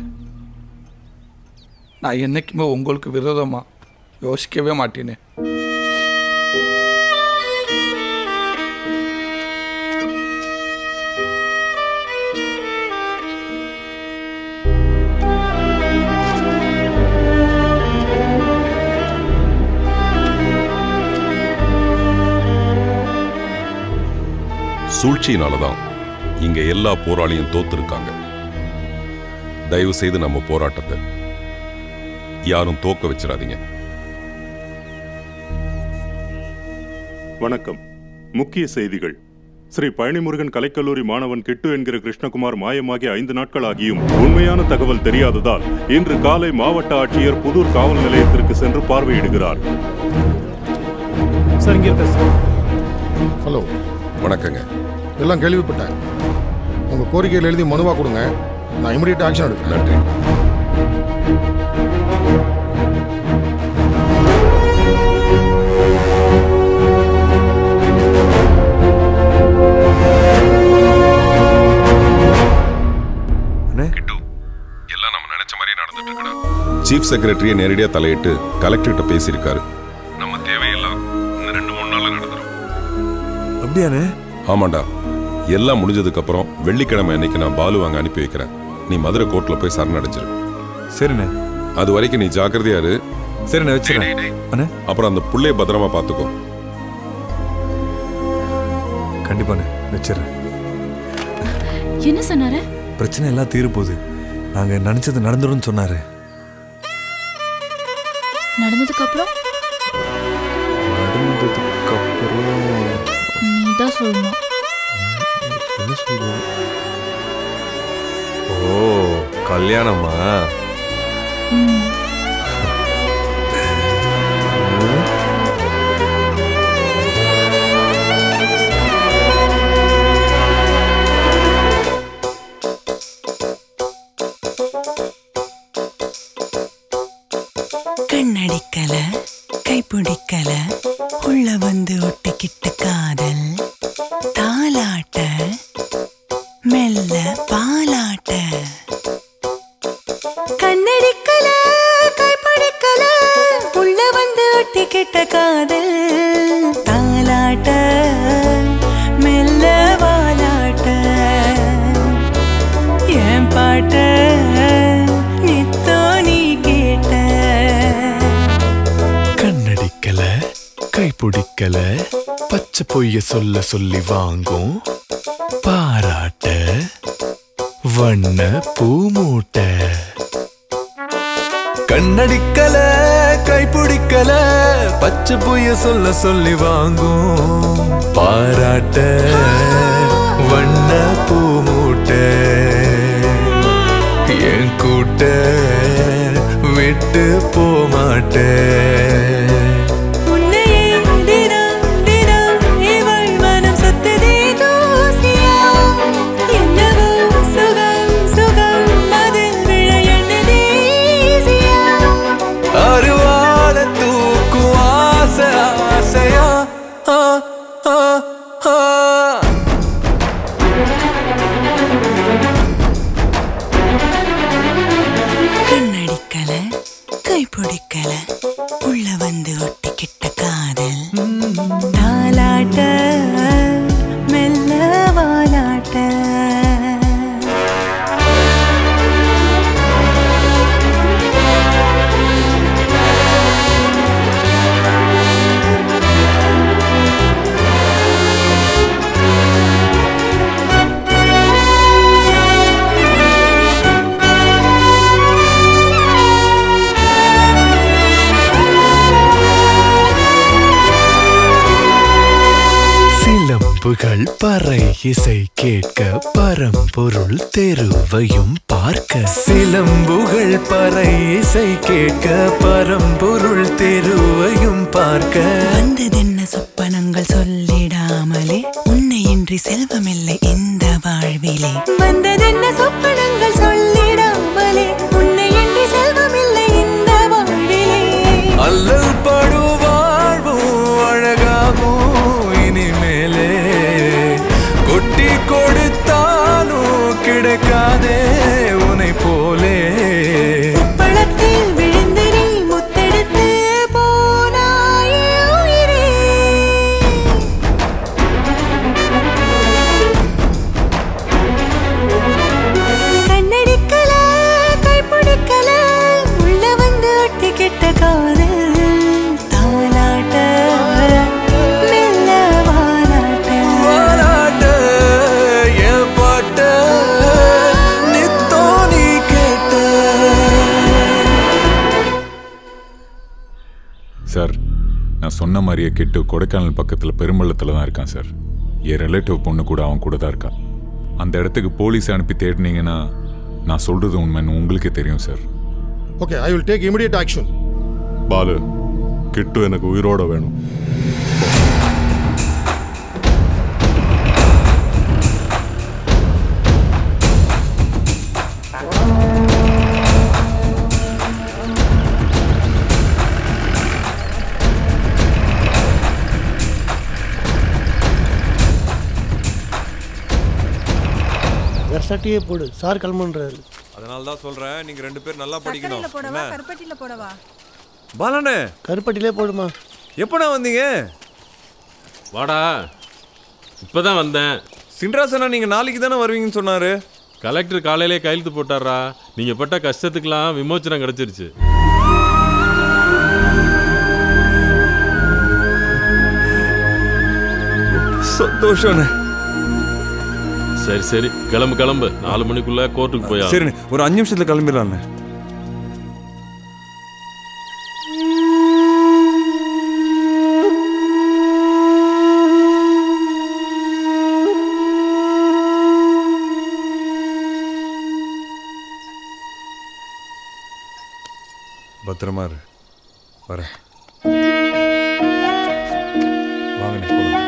நான் என்னைக்குமே உங்களுக்கு விரோதமா யோசிக்கவே மாட்டேனே சூழ்ச்சியினால தான் இங்க எல்லா போராளியும் தோத்துருக்காங்க தயவு செய்து நம்ம போராட்டத்தை யாரும் தோக்க வச்சிடாதீங்க வணக்கம் முக்கிய செய்திகள் ஸ்ரீ பழனிமுருகன் கலைக்கல்லூரி மாணவன் கிட்டு என்கிற கிருஷ்ணகுமார் மாயமாகி ஐந்து நாட்கள் ஆகியும் உண்மையான தகவல் தெரியாததால் இன்று காலை மாவட்ட ஆட்சியர் புதூர் காவல் நிலையத்திற்கு சென்று பார்வையிடுகிறார் சார் இங்கே இருக்கா சார் ஹலோ வணக்கங்க எல்லாம் கேள்விப்பட்டேன் உங்கள் கோரிக்கையில் எழுதி மனுவாக கொடுங்க நான் இமிடியேட் ஆக்ஷன் எடுக்கிறேன் நன்றி எல்லாம் நம்ம நினைச்ச மாதிரி நடந்துட்டு இருக்கடா சீஃப் செக்ரட்டரியை நேரடியா தலையிட்டு கலெக்டர்கிட்ட பேசியிருக்காரு நம்ம தேவையெல்லாம் இன்னும் ரெண்டு மூணு நாள்ல நடந்துரும் அப்படியானே ஆமாண்டா எல்லாம் முடிஞ்சதுக்கு அப்புறம் வெள்ளிக்கிழமை அன்னைக்கு நான் பாலு அங்க அனுப்பி வைக்கிறேன் நீ மதுரை கோர்ட்ல போய் சரணடைஞ்சிரு சரிண்ணே அது வரைக்கும் நீ ஜாக்கிரதையா இரு சரிண்ணே வச்சிடறேன் அண்ணே அப்புறம் அந்த புள்ளைய பத்திரமா பாத்துக்கோ கண்டிப்பாண்ணே வச்சிடறேன் என்ன சொன்னாரு பிரச்சனை எல்லாம் தீர போகுது நாங்க நினைச்சது நடந்துரும்னு சொன்னாரு நடந்ததுக்கு அப்புறம் நடந்ததுக்கு அப்புறம் நீ தான் சொல்லணும் என்ன சொல்றது ஓ கல்யாணமா ம். கண்ணடிக்கல கைப்பிடிக்கல உள்ள வந்து ஒட்டிக்கிட்ட காதல் தாலாட்ட மெல்ல பாலாட்ட கண்ணடிக்கல கைப்பிடிக்கல உள்ள வந்து ஒட்டிக்கிட்ட காதல் தாலாட்ட மெல்ல வாலாட்ட என் பாட்ட நித்தோ நீ கேட்ட கண்ணடிக்கல கைப்பிடிக்கல பச்சை பொய்ய சொல்ல சொல்லி வாங்கும் பாராட்ட வண்ண பூமூட்ட கண்ணடிக்கல கைப்பிடிக்கல பச்சை பொய்ய சொல்ல சொல்லி வாங்கும் பாராட்ட வண்ண பூமூட்ட என் கூட்ட விட்டு போமாட்டேன் உன்னையே தினம் தினம் இவள் மனம் சுத்ததே தூசியா என்னவோ சுகம் சுகம் அதில் விழ எண்ணதே ஈஸியா அருவாள தூக்கும் ஆசை ஆசையா ஆ, ஆ, ஆ. கண்ணடிக்கல கைப்பிடிக்கல உள்ள வந்து ஒட்டிக்கிட்ட காதல் தாலாட்ட மெல்ல வாலாட்ட சிலம்புகள் பறை இசை கேட்க பரம்பொருள் தெருவையும் பார்க்க சிலம்புகள் பறை இசை கேட்க பரம்பொருள் தெருவையும் பார்க்க வந்ததென்ன சொப்பனங்கள் சொல்லிடாமலே உன்னை இன்று இன்றி செல்வமில்லை இந்த வாழ்விலே வந்ததென்ன சொப்பனங்கள் சொல்லிடாமலே உன்னை இன்றி செல்வமில்லை இந்த வாழ்விலே அல்லல் படு வாழ்வும் அழகாகும் இனிமேலே கொட்டி கொடுத்தாலும் கிடைக்காதே உனை போலே பழத்தில் விழுந்து நீ முத்தெடுத்து போனாயே உயிரே கண்ணடிக்கல கைப்பிடிக்கல உள்ள வந்து ஒட்டி கிட்ட காதல் தாலாட்ட மெல்ல வாலாட்ட வாலாட்ட என் பாட்ட நித்தோ நீ கேட்ட சார் நான் சொன்ன மாதிரியே கெட்டு கொடைக்கானல் பக்கத்தில் பெரும்பள்ளத்தில் தான் இருக்கான் சார் என் ரிலேட்டிவ் பொண்ணு கூட அவன் கூட தான் இருக்கா அந்த இடத்துக்கு போலீஸ் அனுப்பி தேடினீங்கன்னா நான் சொல்கிறது உண்மைன்னு உங்களுக்கே தெரியும் sir okay I will take immediate action Balu Kittu எனக்கு உயிரோட வேணும் வெர்சாட்டியே போடு சார் கிளம்புன்றாரு அதனால தான் சொல்றேன் நீங்க ரெண்டு பேரும் நல்லா படிக்கணும் சக்கரையில போடவா என்ன? கருப்பட்டியில போடவா பாலாண்ணே கருப்பட்டிலே போடுமா எப்படா வந்தீங்க வாடா இப்பதான் வந்தேன் சின்ராசனா நீங்க நாளைக்கு தானே வருவீங்கன்னு சொன்னாரு கலெக்டர் காலையிலே கையெழுத்து போட்டாரா நீங்க பட்ட கஷ்டத்துக்கெல்லாம் விமோச்சனம் கிடைச்சிருச்சு சந்தோஷம்ண்ணே சரி சரி கிளம்பு கிளம்பு நாலு மணிக்குள்ள கோர்ட்டுக்கு போய் ஆகணும். சரிண்ணே ஒரு அஞ்சு நிமிஷத்துல கிளம்பிடலாண்ணே பத்திரமா இரு வரேன் வாங்கண்ணே போலாம்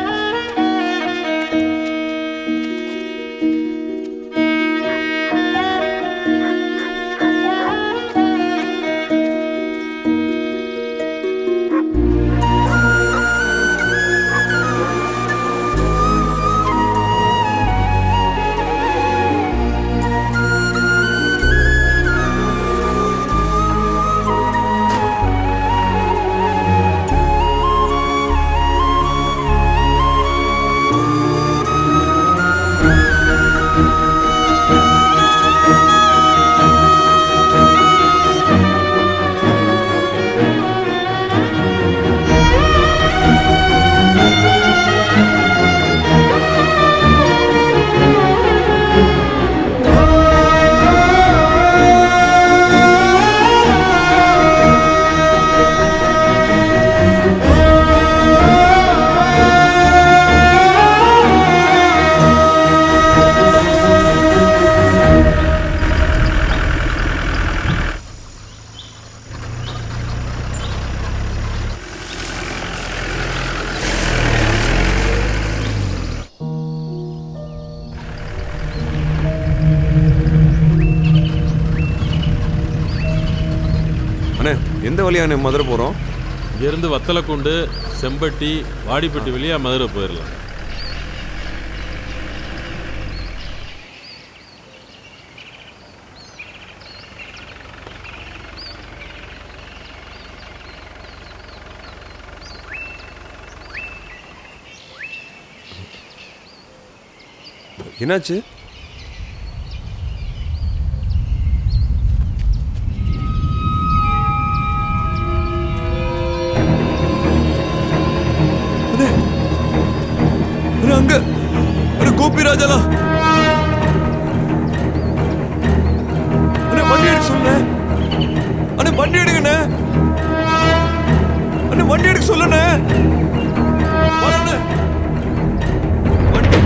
அண்ணே எந்த வழியாண்ணே மதுரை போகிறோம் இங்கிருந்து வத்தலக்குண்டு செம்பட்டி வாடிப்பட்டி வழியா மதுரை போயிடலாம் என்னாச்சு அண்ணே அண்ணே, அங்க அண்ணே கோபி ராஜாலா அண்ணே வண்டி எடுக்க சொன்னேன் அண்ணே வண்டி எடுங்கண்ணே அண்ணே வண்டி எடுக்க சொல்லுண்ணே வாண்ணே. வண்டி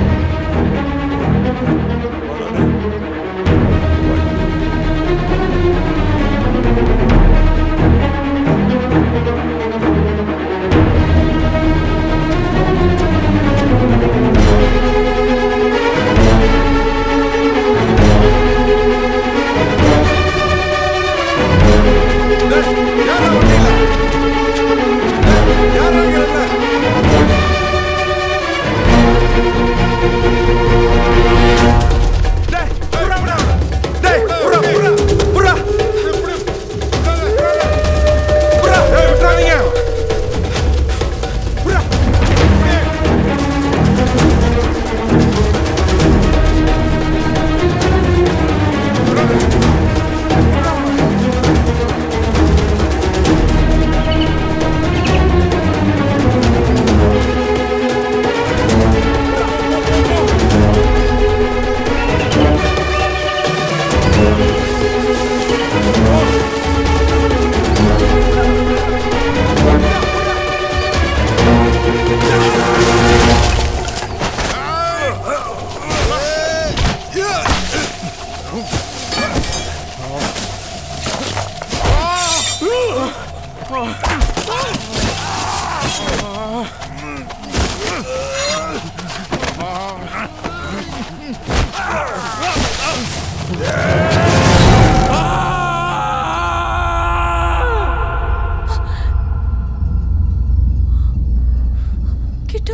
கிட்டு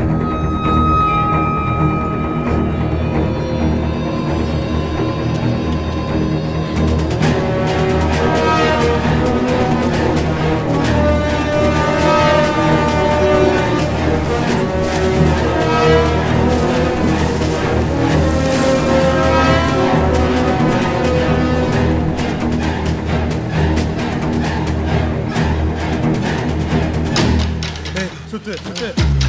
சுத்து சுத்து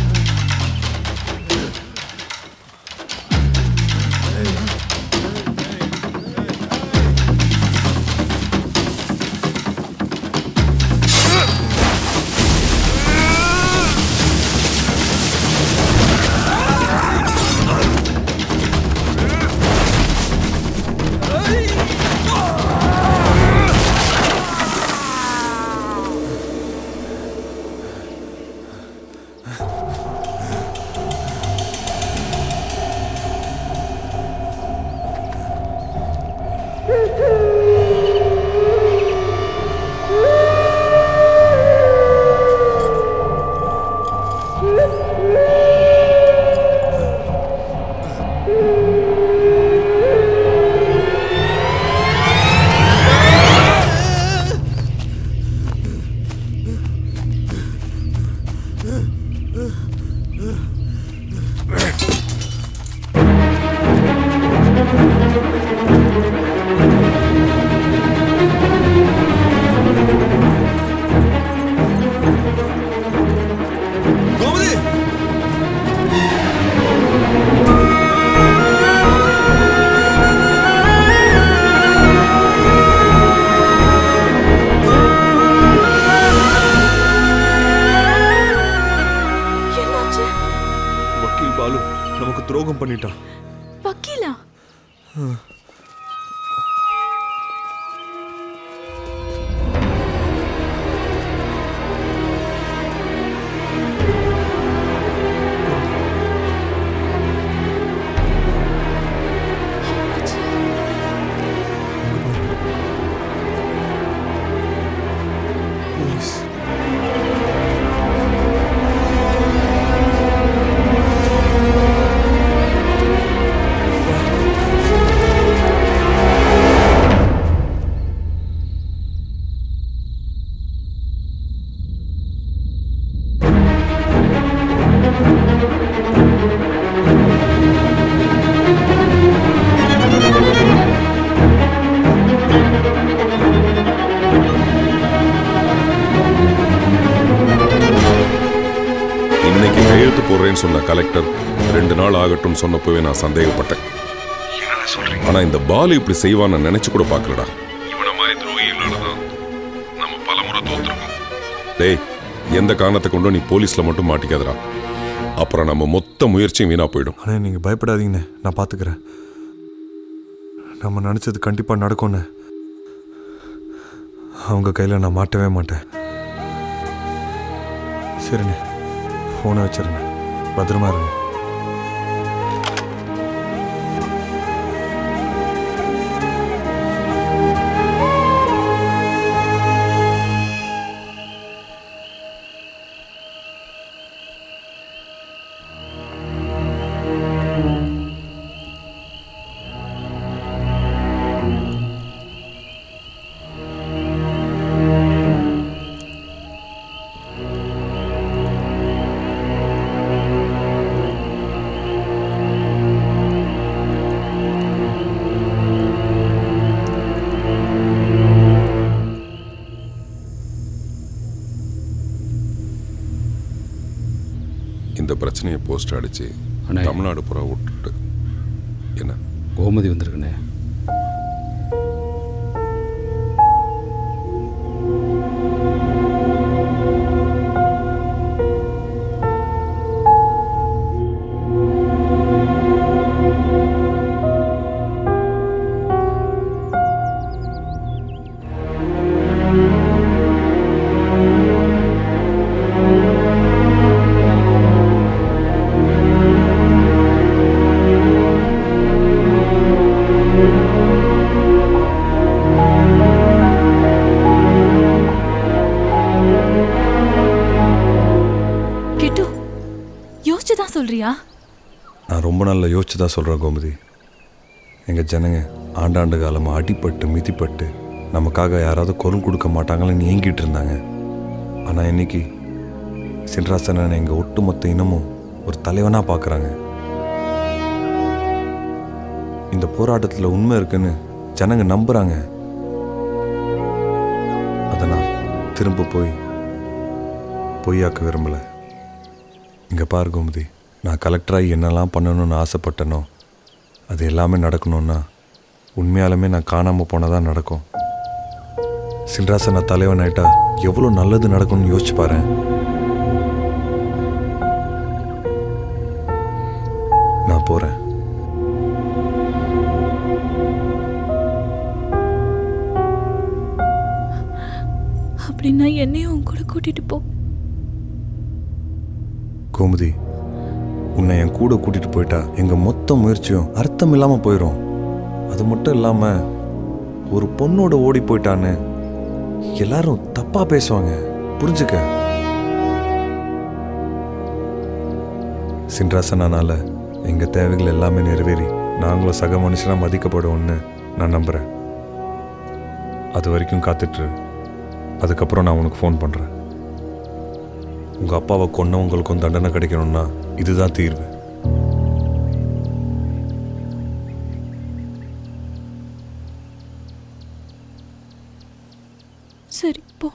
கோமதி என்னாச்சு வக்கீல் பாலு நமக்கு துரோகம் பண்ணிட்டான் வக்கீலா போலீஸ் இன்னைக்கு கையெழுத்து போடுறேன்னு சொன்ன கலெக்டர் ரெண்டு நாள் ஆகட்டும் சொன்னப்பவே நான் சந்தேகப்பட்டேன் ஆனா இந்த பாலு இப்படி செய்வான்னு நினைச்சு கூட பார்க்கலடா இவன மாதிரி துரோகிகளாலதான் நம்ம பலமுறை தோத்துருக்கோம் டேய் எந்த காரணத்தை கொண்டும் நீ போலீஸ்ல மட்டும் மாட்டிக்காதடா அப்புறம் நம்ம மொத்த முயற்சியும் வீணா போயிடும் அண்ணே நீங்கள் பயப்படாதீங்கண்ணே நான் பார்த்துக்கிறேன் நம்ம நினச்சது கண்டிப்பாக நடக்கும்ண்ணே அவங்க கையில் நான் மாட்டவே மாட்டேன் சரிண்ணே ஃபோனை வச்சிருங்க பத்திரமா இருங்க இந்த பிரச்சனையை போஸ்ட் அடிச்சு அண்ணே. தமிழ்நாடு புறா விட்டுட்டு என்ன கோமதி வந்திருக்குண்ணே ஆ சொல்றியா நான் ரொம்ப நாளில் யோசிச்சு தான் சொல்கிறேன் கோமதி எங்கள் ஜனங்க ஆண்டாண்டு காலமாக அடிபட்டு மிதிப்பட்டு நமக்காக யாராவது குரல் கொடுக்க மாட்டாங்கன்னு ஏங்கிட்டு இருந்தாங்க ஆனால் இன்னைக்கு சின்ராசனன் எங்கள் ஒட்டுமொத்த இனமும் ஒரு தலைவனாக பார்க்குறாங்க இந்த போராட்டத்தில் உண்மை இருக்குன்னு ஜனங்க நம்புகிறாங்க அதை நான் திரும்ப போய் பொய்யாக்க விரும்பலை இங்கே பாரு கோமதி நான் கலெக்டராகி என்னெல்லாம் பண்ணணும்னு ஆசைப்பட்டனோ அது எல்லாமே நடக்கணும்னா உண்மையாலுமே நான் காணாமல் போனால் தான் நடக்கும் சின்ராசன தலைவன் ஆயிட்டா எவ்வளோ நல்லது நடக்கும்னு யோசிச்சு பாரு நான் போகிறேன் அப்படின்னா என்னையும் உன் கூட கூட்டிட்டு போ கோமதி உன்னை என் கூட கூட்டிட்டு போயிட்டா எங்க மொத்த முயற்சியும் அர்த்தம் இல்லாம போயிடும் அது மட்டும் இல்லாம ஒரு பொண்ணோட ஓடி போயிட்டான்னு எல்லாரும் தப்பா பேசுவாங்க புரிஞ்சுக்க சின்ராசனால எங்க தேவைகள் எல்லாமே நிறைவேறி நாங்களும் சக மனுஷனா மதிக்கப்படுவோம்னு நான் நம்புறேன் அது வரைக்கும் காத்துட்டு அதுக்கப்புறம் நான் உனக்கு ஃபோன் பண்றேன் உங்க அப்பாவை கொன்னவங்களுக்கும் தண்டனை கிடைக்கணும்னா இதுதான் தீர்வு சரி போ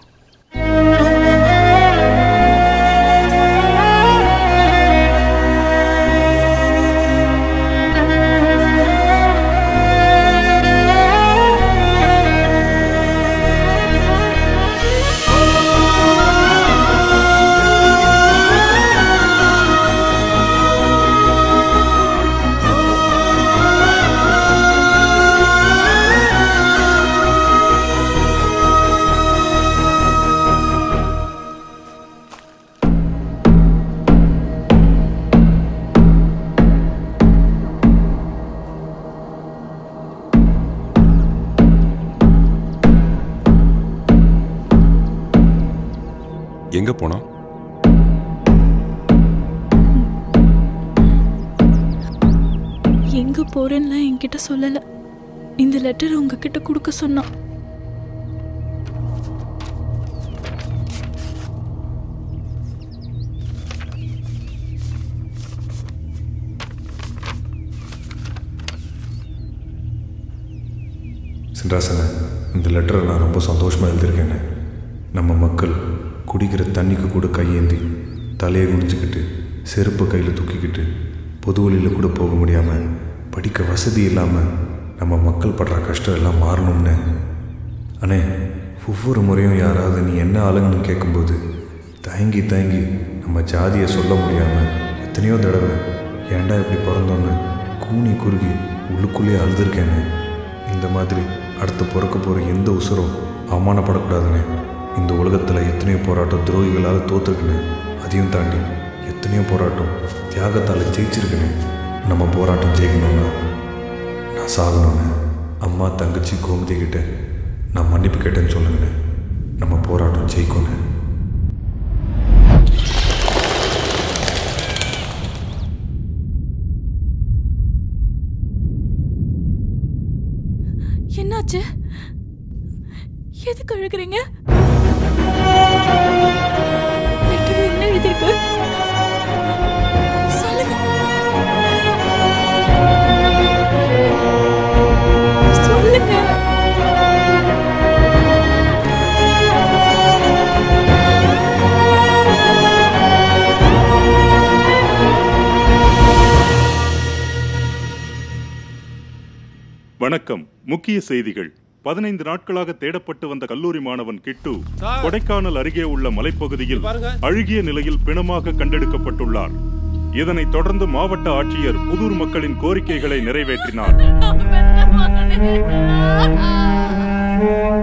எங்க போனா எங்க போறேன்லாம் என்கிட்ட சொல்லல இந்த லெட்டர் உங்ககிட்ட கொடுக்க சொன்னான் சின்ராசன இந்த லெட்டரை நான் ரொம்ப சந்தோஷமாக எழுதியிருக்கேனே நம்ம மக்கள் குடிக்கிற தண்ணிக்கு கூட கையேந்தி தலையை குடிச்சுக்கிட்டு செருப்பு கையில் தூக்கிக்கிட்டு பொது வழியில் கூட போக முடியாமல் படிக்க வசதி இல்லாமல் நம்ம மக்கள் படுற கஷ்டம் எல்லாம் மாறணும்னு அண்ணே ஒவ்வொரு முறையும் யாராவது நீ என்ன ஆளுங்கன்னு கேட்கும்போது தயங்கி தயங்கி நம்ம ஜாதியை சொல்ல முடியாமல் எத்தனையோ தடவை ஏன்டா இப்படி பிறந்தோன்னு கூனி குறுகி உள்ளுக்குள்ளேயே அழுதுருக்கேனே இந்த மாதிரி அடுத்து பிறக்க போகிற எந்த உசுரும் அவமானப்படக்கூடாதுன்னு இந்த உலகத்தில் எத்தனையோ போராட்டம் துரோகிகளால் தோத்துருக்குன்னு அதையும் தாண்டி எத்தனையோ போராட்டம் தியாகத்தால் ஜெயிச்சிருக்குன்னு நம்ம போராட்டம் ஜெயிக்கணும்னா நான் சாகணும்னு அம்மா தங்கச்சி கோமதி கிட்ட நான் மன்னிப்பு கேட்டேன்னு சொல்லுங்கண்ணே நம்ம போராட்டம் ஜெயிக்கணும் என்னாச்சு எதுக்கு அழுகுறீங்க லெட்டர்ல என்ன எழுதியிருக்கு சொல்லுங்க சொல்லுங்க வணக்கம் முக்கிய செய்திகள் பதினைந்து நாட்களாக தேடப்பட்டு வந்த கல்லூரி மாணவன் கிட்டு சார். கொடைக்கானல் அருகே உள்ள மலைப்பகுதியில் பாருங்க. அழுகிய நிலையில் பிணமாக கண்டெடுக்கப்பட்டுள்ளார் இதனைத் தொடர்ந்து மாவட்ட ஆட்சியர் புதூர் மக்களின் கோரிக்கைகளை நிறைவேற்றினார்